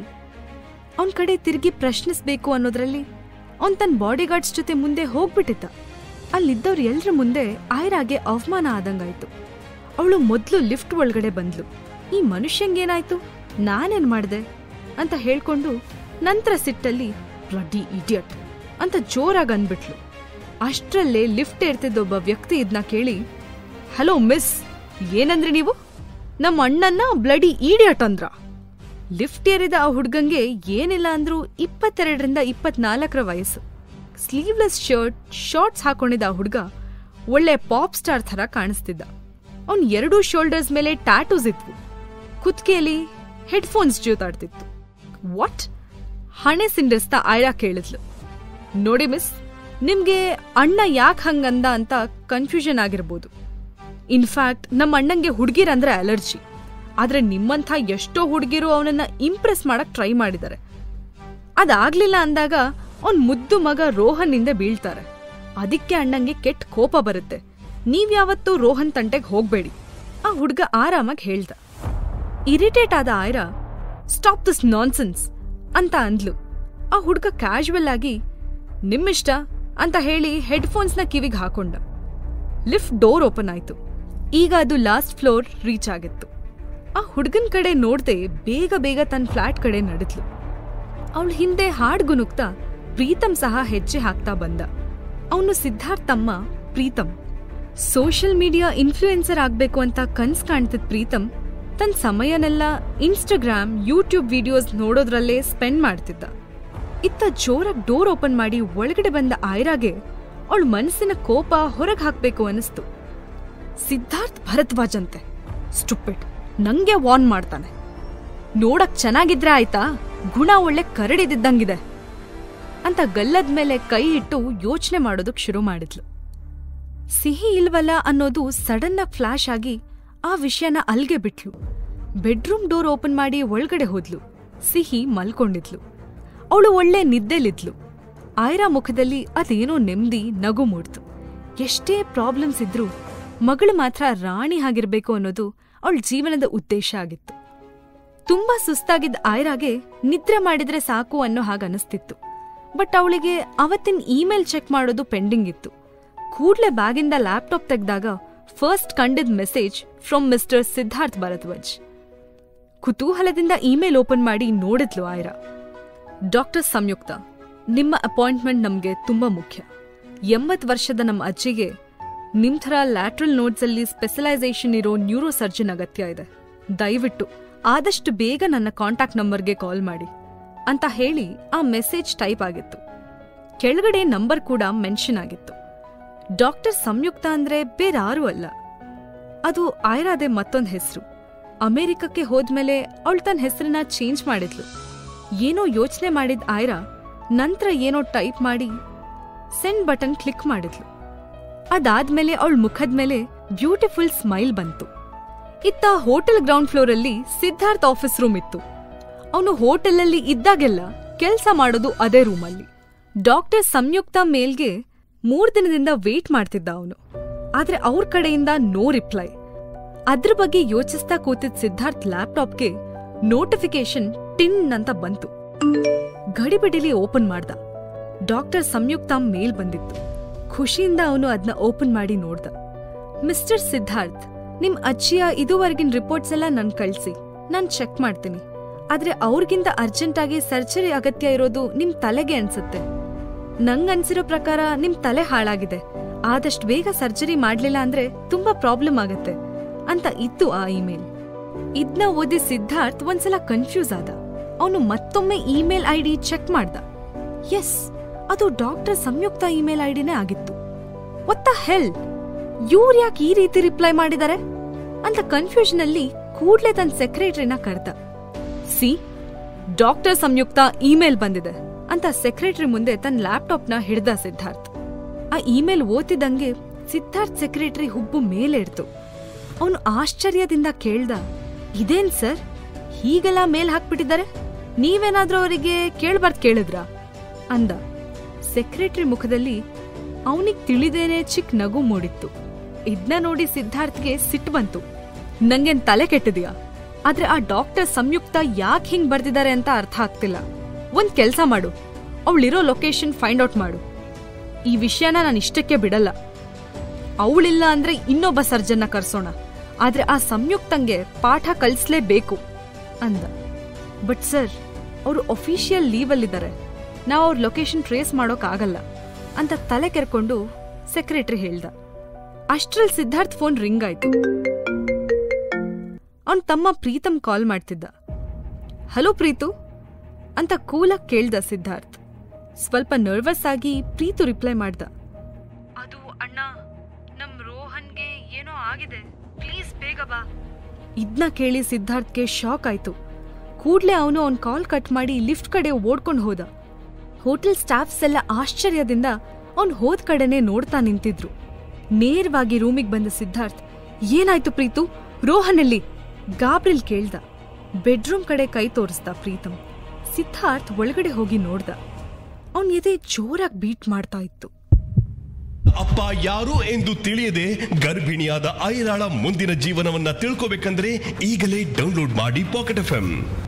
ಅವನ್ ಕಡೆ ತಿರುಗಿ ಪ್ರಶ್ನಿಸ್ಬೇಕು ಅನ್ನೋದ್ರಲ್ಲಿ ಅವನ್ ತನ್ನ ಬಾಡಿಗಾರ್ಡ್ಸ್ ಜೊತೆ ಮುಂದೆ ಹೋಗ್ಬಿಟ್ಟಿದ್ದ ಅಲ್ಲಿದ್ದವ್ರು ಎಲ್ರ ಮುಂದೆ ಆಯ್ರಾಗೆ ಅವಮಾನ ಆದಂಗಾಯ್ತು ಅವಳು ಮೊದ್ಲು ಲಿಫ್ಟ್ ಒಳಗಡೆ ಬಂದ್ಲು ಈ ಮನುಷ್ಯಂಗೇನಾಯ್ತು ನಾನೇನ್ ಮಾಡ್ದೆ ಅಂತ ಹೇಳ್ಕೊಂಡು ನಂತರ ಸಿಟ್ಟಲ್ಲಿ ಬ್ಲಡ್ಡಿ ಇಡಿಯಟ್ ಅಂತ ಜೋರಾಗಿ ಅಂದ್ಬಿಟ್ಲು ಅಷ್ಟ್ರಲ್ಲೇ ಲಿಫ್ಟ್ ಏರ್ತಿದ್ದ ಒಬ್ಬ ವ್ಯಕ್ತಿ ಇದನ್ನ ಕೇಳಿ ಹಲೋ ಮಿಸ್ ಏನಂದ್ರಿ ನೀವು ನಮ್ಮ ಅಣ್ಣನ್ನ ಬ್ಲಡಿ ಈಡಿಯಟ್ ಅಂದ್ರ ಲಿಫ್ಟ್ ಏರಿದ ಆ ಹುಡ್ಗಂಗೆ ಏನಿಲ್ಲ ಅಂದ್ರೂ ಇಪ್ಪತ್ತೆರಡರಿಂದ ಇಪ್ಪತ್ನಾಲ್ಕರ ವಯಸ್ಸು ಸ್ಲೀವ್ಲೆಸ್ ಶರ್ಟ್ ಶಾರ್ಟ್ಸ್ ಹಾಕೊಂಡಿದ್ದ ಆ ಹುಡ್ಗ ಒಳ್ಳೆ ಪಾಪ್ ಸ್ಟಾರ್ ಥರ ಕಾಣಿಸ್ತಿದ್ದ ಅವ್ನ್ ಎರಡೂ ಶೋಲ್ಡರ್ಸ್ ಮೇಲೆ ಟ್ಯಾಟೂಸ್ ಇದ್ವು ಕುತ್ಕೆಯಲ್ಲಿ ಹೆಡ್ಫೋನ್ಸ್ ಜೋತಾಡ್ತಿತ್ತು ವಾಟ್ ಹಣೆ ಸಿಂಡಸ್ತಾ ಆಯ್ರಾ ಕೇಳಿದ್ಲು ನೋಡಿ ಮಿಸ್ ನಿಮ್ಗೆ ಅಣ್ಣ ಯಾಕೆ ಹಂಗಂದ ಅಂತ ಕನ್ಫ್ಯೂಷನ್ ಆಗಿರ್ಬೋದು ಇನ್ಫ್ಯಾಕ್ಟ್ ನಮ್ಮ ಅಣ್ಣಂಗೆ ಹುಡುಗಿರಂದ್ರೆ ಅಲರ್ಜಿ ಆದ್ರೆ ನಿಮ್ಮಂಥ ಎಷ್ಟೋ ಹುಡುಗಿರು ಅವನನ್ನ ಇಂಪ್ರೆಸ್ ಮಾಡಕ್ ಟ್ರೈ ಮಾಡಿದ್ದಾರೆ ಅದಾಗ್ಲಿಲ್ಲ ಅಂದಾಗ ಅವ್ನ್ ಮುದ್ದು ಮಗ ರೋಹನ್ನಿಂದ ಬೀಳ್ತಾರೆ ಅದಕ್ಕೆ ಅಣ್ಣಂಗೆ ಕೆಟ್ಟ ಕೋಪ ಬರುತ್ತೆ ನೀವ್ಯಾವತ್ತೂ ರೋಹನ್ ತಂಟೆಗೆ ಹೋಗ್ಬೇಡಿ ಆ ಹುಡ್ಗ ಆರಾಮಾಗಿ ಹೇಳ್ದ ಇರಿಟೇಟ್ ಆದ ಆಯ್ರಾ ಸ್ಟಾಪ್ ದಿಸ್ ನಾನ್ಸೆನ್ಸ್ ಅಂತ ಅಂದ್ಲು ಆ ಹುಡ್ಗ ಕ್ಯಾಶುವಲ್ ಆಗಿ ನಿಮ್ಮಿಷ್ಟ ಅಂತ ಹೇಳಿ ಹೆಡ್ಫೋನ್ಸ್ನ ಕಿವಿಗೆ ಹಾಕೊಂಡ ಲಿಫ್ಟ್ ಡೋರ್ ಓಪನ್ ಆಯ್ತು ಈಗ ಅದು ಲಾಸ್ಟ್ ಫ್ಲೋರ್ ರೀಚ್ ಆಗಿತ್ತು ಆ ಹುಡ್ಗನ್ ಕಡೆ ನೋಡ್ದೆ ಬೇಗ ಬೇಗ ತನ್ನ ಫ್ಲಾಟ್ ಕಡೆ ನಡೆದ್ಲು ಅವಳ ಹಿಂದೆ ಹಾಡ್ ಗುನುಗ್ತಾ ಪ್ರೀತಮ್ ಸಹ ಹೆಜ್ಜೆ ಹಾಕ್ತಾ ಬಂದ ಅವನು ಸಿದ್ಧಾರ್ಥ್ ತಮ್ಮ ಪ್ರೀತಮ್ ಸೋಷಿಯಲ್ ಮೀಡಿಯಾ ಇನ್ಫ್ಲೂಯೆನ್ಸರ್ ಆಗ್ಬೇಕು ಅಂತ ಕನ್ಸ್ ಕಾಣ್ತಿದ್ ಪ್ರೀತಮ್ ತನ್ನ ಸಮಯನೆಲ್ಲ ಇನ್ಸ್ಟಾಗ್ರಾಮ್ ಯೂಟ್ಯೂಬ್ ವಿಡಿಯೋಸ್ ನೋಡೋದ್ರಲ್ಲೇ ಸ್ಪೆಂಡ್ ಮಾಡ್ತಿದ್ದ ಇತ್ತ ಜೋರಾಗಿ ಡೋರ್ ಓಪನ್ ಮಾಡಿ ಒಳಗಡೆ ಬಂದ ಆಯ್ರಾಗೆ ಅವಳ ಮನಸ್ಸಿನ ಕೋಪ ಹೊರಗೆ ಹಾಕ್ಬೇಕು ಅನಿಸ್ತು ಸಿದ್ಧಾರ್ಥ್ ಭರದ್ವಾಜ್ ಅಂತೆ ಸ್ಟುಪಿಡ್ ನಂಗೆ ವಾರ್ನ್ ಮಾಡ್ತಾನೆ ನೋಡಕ್ ಚೆನ್ನಾಗಿದ್ರೆ ಆಯ್ತಾ ಗುಣ ಒಳ್ಳೆ ಕರಡಿದಿದ್ದಂಗಿದೆ ಅಂತ ಗಲ್ಲದ ಮೇಲೆ ಕೈ ಇಟ್ಟು ಯೋಚನೆ ಮಾಡೋದಕ್ ಶುರು ಮಾಡಿದ್ಲು ಸಿಹಿ ಇಲ್ವಲ್ಲ ಅನ್ನೋದು ಸಡನ್ನ ಫ್ಲಾಶ್ ಆಗಿ ಆ ವಿಷಯನ ಅಲ್ಗೆ ಬಿಟ್ಲು ಬೆಡ್ರೂಮ್ ಡೋರ್ ಓಪನ್ ಮಾಡಿ ಒಳಗಡೆ ಹೋದ್ಲು ಸಿಹಿ ಮಲ್ಕೊಂಡಿದ್ಲು ಅವಳು ಒಳ್ಳೆ ನಿದ್ದೆಲಿದ್ಲು ಆಯ್ರಾ ಮುಖದಲ್ಲಿ ಅದೇನೋ ನೆಮ್ಮದಿ ನಗು ಮೂಡ್ತು ಎಷ್ಟೇ ಪ್ರಾಬ್ಲಮ್ಸ್ ಇದ್ರೂ ಮಗಳು ಮಾತ್ರ ರಾಣಿ ಆಗಿರ್ಬೇಕು ಅನ್ನೋದು ಅವಳ ಜೀವನದ ಉದ್ದೇಶ ಆಗಿತ್ತು ತುಂಬಾ ಸುಸ್ತಾಗಿದ್ದ ಆಯ್ರಾಗೆ ನಿದ್ರೆ ಮಾಡಿದ್ರೆ ಸಾಕು ಅನ್ನೋ ಹಾಗನಿಸ್ತಿತ್ತು ಬಟ್ ಅವಳಿಗೆ ಅವತ್ತಿನ ಇಮೇಲ್ ಚೆಕ್ ಮಾಡೋದು ಪೆಂಡಿಂಗ್ ಇತ್ತು ಕೂಡ್ಲೆ ಬ್ಯಾಗಿಂದ ಲ್ಯಾಪ್ಟಾಪ್ ತೆಗ್ದಾಗ ಫಸ್ಟ್ ಕಂಡಿದ್ message from mister Siddharth Bharadwaj ಕುತೂಹಲದಿಂದ ಇಮೇಲ್ ಓಪನ್ ಮಾಡಿ ನೋಡಿದ್ಲು ಆಯ್ರಾ ಡಾಕ್ಟರ್ ಸಂಯುಕ್ತ ನಿಮ್ಮ ಅಪಾಯಿಂಟ್ಮೆಂಟ್ ನಮಗೆ ತುಂಬಾ ಮುಖ್ಯ ಎಂಬತ್ತು ವರ್ಷದ ನಮ್ಮ ಅಜ್ಜಿಗೆ ನಿಮ್ ಥರ ಲ್ಯಾಟ್ರಲ್ ನೋಡ್ಸಲ್ಲಿ ಸ್ಪೆಷಲೈಸೇಷನ್ ಇರೋ ನ್ಯೂರೋ ಸರ್ಜನ್ ಅಗತ್ಯ ಇದೆ ದಯವಿಟ್ಟು ಆದಷ್ಟು ಬೇಗ ನನ್ನ ಕಾಂಟ್ಯಾಕ್ಟ್ ನಂಬರ್ಗೆ ಕಾಲ್ ಮಾಡಿ ಅಂತ ಹೇಳಿ ಆ ಮೆಸೇಜ್ ಟೈಪ್ ಆಗಿತ್ತು ಕೆಳಗಡೆ ನಂಬರ್ ಕೂಡ ಮೆನ್ಷನ್ ಆಗಿತ್ತು ಡಾಕ್ಟರ್ ಸಂಯುಕ್ತ ಅಂದ್ರೆ ಬೇರಾರೂ ಅಲ್ಲ ಅದು ಆಯ್ರಾದೆ ಮತ್ತೊಂದು ಹೆಸರು ಅಮೆರಿಕಕ್ಕೆ ಹೋದ್ಮೇಲೆ ಅವಳು ತನ್ನ ಹೆಸರನ್ನ ಚೇಂಜ್ ಮಾಡಿದ್ಲು ಏನೋ ಯೋಚನೆ ಮಾಡಿದ ಆಯ್ರಾ ನಂತರ ಏನೋ ಟೈಪ್ ಮಾಡಿ ಸೆಂಡ್ ಬಟನ್ ಕ್ಲಿಕ್ ಮಾಡಿದ್ಲು ಅದಾದ್ಮೇಲೆ ಅವಳ ಮುಖದ ಮೇಲೆ ಬ್ಯೂಟಿಫುಲ್ ಸ್ಮೈಲ್ ಬಂತು ಇತ್ತ ಹೋಟೆಲ್ ಗ್ರೌಂಡ್ ಫ್ಲೋರಲ್ಲಿ ಸಿದ್ಧಾರ್ಥ್ ಆಫೀಸ್ ರೂಮ್ ಇತ್ತು ಅವನು ಹೋಟೆಲಲ್ಲಿ ಇದ್ದಾಗೆಲ್ಲ ಕೆಲಸ ಮಾಡೋದು ಅದೇ ರೂಮಲ್ಲಿ ಡಾಕ್ಟರ್ ಸಂಯುಕ್ತ ಮೇಲ್ಗೆ ಮೂರ್ ದಿನದಿಂದ ವೇಟ್ ಮಾಡ್ತಿದ್ದ ಅವನು ಆದ್ರೆ ಅವ್ರ ಕಡೆಯಿಂದ ನೋ ರಿಪ್ಲೈ ಅದ್ರ ಬಗ್ಗೆ ಯೋಚಿಸ್ತಾ ಕೂತಿದ್ ಸಿದ್ಧಾರ್ಥ್ ಲ್ಯಾಪ್ಟಾಪ್ಗೆ ನೋಟಿಫಿಕೇಶನ್ ಟಿನ್ ಅಂತ ಬಂತು ಗಡಿಬಿಡಿಲಿ ಓಪನ್ ಮಾಡ್ದ ಡಾಕ್ಟರ್ ಸಂಯುಕ್ತ ಮೇಲ್ ಬಂದಿತ್ತು ಖುಷಿಯಿಂದ ಅವನು ಅದನ್ನ ಓಪನ್ ಮಾಡಿ ನೋಡ್ದ ಮಿಸ್ಟರ್ ಸಿದ್ಧಾರ್ಥ್ ನಿಮ್ ಅಜ್ಜಿಯ ಇದುವರೆಗಿನ ರಿಪೋರ್ಟ್ಸ್ ಎಲ್ಲ ನನ್ ಕಳ್ಸಿ ನಾನ್ ಚೆಕ್ ಮಾಡ್ತೀನಿ ಆದ್ರೆ ಅವ್ರಿಗಿಂತ ಅರ್ಜೆಂಟ್ ಆಗಿ ಸರ್ಜರಿ ಅಗತ್ಯ ಇರೋದು ನಿಮ್ ತಲೆಗೆ ಅನ್ಸುತ್ತೆ ನಂಗ್ ಅನ್ಸಿರೋ ಪ್ರಕಾರ ನಿಮ್ ತಲೆ ಹಾಳಾಗಿದೆ ಆದಷ್ಟು ಬೇಗ ಸರ್ಜರಿ ಮಾಡ್ಲಿಲ್ಲ ಅಂದ್ರೆ ತುಂಬಾ ಪ್ರಾಬ್ಲಮ್ ಆಗತ್ತೆ ಅಂತ ಇತ್ತು ಆ ಇಮೇಲ್ ಇದ್ನ ಓದಿ ಸಿದ್ಧಾರ್ಥ್ ಒಂದ್ಸಲ ಕನ್ಫ್ಯೂಸ್ ಆದ ಅವನು ಮತ್ತೊಮ್ಮೆ ಇಮೇಲ್ ಐ ಡಿ ಚೆಕ್ ಮಾಡ್ದ ಎಸ್ ಅದು ಡಾಕ್ಟರ್ ಸಂಯುಕ್ತ ಇಮೇಲ್ ಐಡಿನೇ ಆಗಿತ್ತು ಒತ್ತ ಹೆಲ್ ಇವ್ರು ಯಾಕೆ ಈ ರೀತಿ ರಿಪ್ಲೈ ಮಾಡಿದ್ದಾರೆ ಅಂತ ಕನ್ಫ್ಯೂಷನ್ ಅಲ್ಲಿ ಕೂಡ್ಲೆ ತನ್ನ ಸೆಕ್ರೆಟರಿನ ಕರೆದ ಸಿ ಡಾಕ್ಟರ್ ಸಂಯುಕ್ತ ಇಮೇಲ್ ಬಂದಿದೆ ಅಂತ ಸೆಕ್ರೆಟರಿ ಮುಂದೆ ತನ್ನ ಲ್ಯಾಪ್ಟಾಪ್ನ ಹಿಡ್ದ ಸಿದ್ಧಾರ್ಥ್ ಆ ಇಮೇಲ್ ಓದ್ತಿದ್ದಂಗೆ ಸಿದ್ಧಾರ್ಥ್ ಸೆಕ್ರೆಟರಿ ಹುಬ್ಬು ಮೇಲೇಡ್ತು ಅವನು ಆಶ್ಚರ್ಯದಿಂದ ಕೇಳ್ದ ಇದೇನ್ ಸರ್ ಹೀಗೆಲ್ಲ ಮೇಲ್ ಹಾಕ್ಬಿಟ್ಟಿದ್ದಾರೆ ನೀವೇನಾದ್ರೂ ಅವರಿಗೆ ಕೇಳ್ಬಾರ್ದು ಕೇಳಿದ್ರಾ ಅಂದ ಸೆಕ್ರೆಟರಿ ಮುಖದಲ್ಲಿ ಅವನಿಗ್ ತಿಳಿದೇನೆ ಚಿಕ್ಕ ನಗು ಮೂಡಿತ್ತು ಇದ್ನ ನೋಡಿ ಸಿದ್ಧಾರ್ಥ್ಗೆ ಸಿಟ್ಟು ಬಂತು ನಂಗೇನ್ ತಲೆ ಕೆಟ್ಟಿದ್ಯಾ ಆದ್ರೆ ಆ ಡಾಕ್ಟರ್ ಸಂಯುಕ್ತ ಯಾಕೆ ಹಿಂಗ್ ಬರ್ದಿದ್ದಾರೆ ಅಂತ ಅರ್ಥ ಆಗ್ತಿಲ್ಲ ಒಂದ್ ಕೆಲ್ಸ ಮಾಡು ಅವಳಿರೋ ಲೊಕೇಶನ್ ಫೈಂಡ್ ಔಟ್ ಮಾಡು ಈ ವಿಷಯನ ನಾನು ಇಷ್ಟಕ್ಕೆ ಬಿಡಲ್ಲ ಅವಳಿಲ್ಲ ಅಂದ್ರೆ ಇನ್ನೊಬ್ಬ ಸರ್ಜನ್ನ ಕರ್ಸೋಣ ಆದ್ರೆ ಆ ಸಂಯುಕ್ತಂಗೆ ಪಾಠ ಕಲಿಸ್ಲೇಬೇಕು ಅಂದ ಬಟ್ ಸರ್ ಅವರು ಅಫಿಷಿಯಲ್ ಲೀವಲ್ಲಿದ್ದಾರೆ ನಾವು ಅವ್ರ ಲೊಕೇಶನ್ ಟ್ರೇಸ್ ಮಾಡೋಕ್ಕಾಗಲ್ಲ ಅಂತ ತಲೆ ಕೆರ್ಕೊಂಡು ಸೆಕ್ರೆಟರಿ ಹೇಳ್ದ ಅಷ್ಟ್ರಲ್ಲಿ ಸಿದ್ಧಾರ್ಥ್ ಫೋನ್ ರಿಂಗ್ ಆಯ್ತು ಅವನ್ ತಮ್ಮ ಪ್ರೀತಮ್ ಕಾಲ್ ಮಾಡ್ತಿದ್ದ ಹಲೋ ಪ್ರೀತು ಅಂತ ಕೂಲಾಗಿ ಕೇಳ್ದ ಸಿದ್ಧಾರ್ಥ್ ಸ್ವಲ್ಪ ನರ್ವಸ್ ಆಗಿ ಪ್ರೀತು ರಿಪ್ಲೈ ಮಾಡ್ದ ಅದು ಅಣ್ಣ ನಮ್ ರೋಹನ್ಗೆ ಏನೋ ಆಗಿದೆ ಪ್ಲೀಸ್ ಬೇಗ ಬಾ ಇದ್ನ ಕೇಳಿ ಸಿದ್ಧಾರ್ಥ್ಗೆ ಶಾಕ್ ಆಯ್ತು ಕೂಡ್ಲೆ ಅವನು ಅವ್ನ್ ಕಾಲ್ ಕಟ್ ಮಾಡಿ ಲಿಫ್ಟ್ ಕಡೆ ಓಡ್ಕೊಂಡು ಹೋದ ಹೋಟೆಲ್ ಸ್ಟಾಫ್ಸ್ ಎಲ್ಲ ಆಶ್ಚರ್ಯದಿಂದ ಅವ್ನ್ ಹೋದ್ ಕಡೆನೆ ನೋಡ್ತಾ ನಿಂತಿದ್ರು ನೇರವಾಗಿ ರೂಮಿಗೆ ಬಂದ ಸಿದ್ಧಾರ್ಥ್ ಏನಾಯ್ತು ಪ್ರೀತು ರೋಹನಲ್ಲಿ ಗಾಬ್ರಿಲ್ ಕೇಳ್ದ ಬೆಡ್ರೂಮ್ ಕಡೆ ಕೈ ತೋರಿಸ್ದ ಪ್ರೀತಮ್ ಸಿದ್ಧಾರ್ಥ್ ಒಳಗಡೆ ಹೋಗಿ ನೋಡ್ದ ಅವನ್ ಎದೆ ಜೋರಾಗಿ ಬೀಟ್ ಮಾಡ್ತಾ ಇತ್ತು ಅಪ್ಪ ಯಾರು ಎಂದು ತಿಳಿಯದೆ ಗರ್ಭಿಣಿಯಾದ ಐರಾಳ ಮುಂದಿನ ಜೀವನವನ್ನ ತಿಳ್ಕೋಬೇಕಂದ್ರೆ ಈಗಲೇ ಡೌನ್ಲೋಡ್ ಮಾಡಿ ಪಾಕೆಟ್ ಎಫ್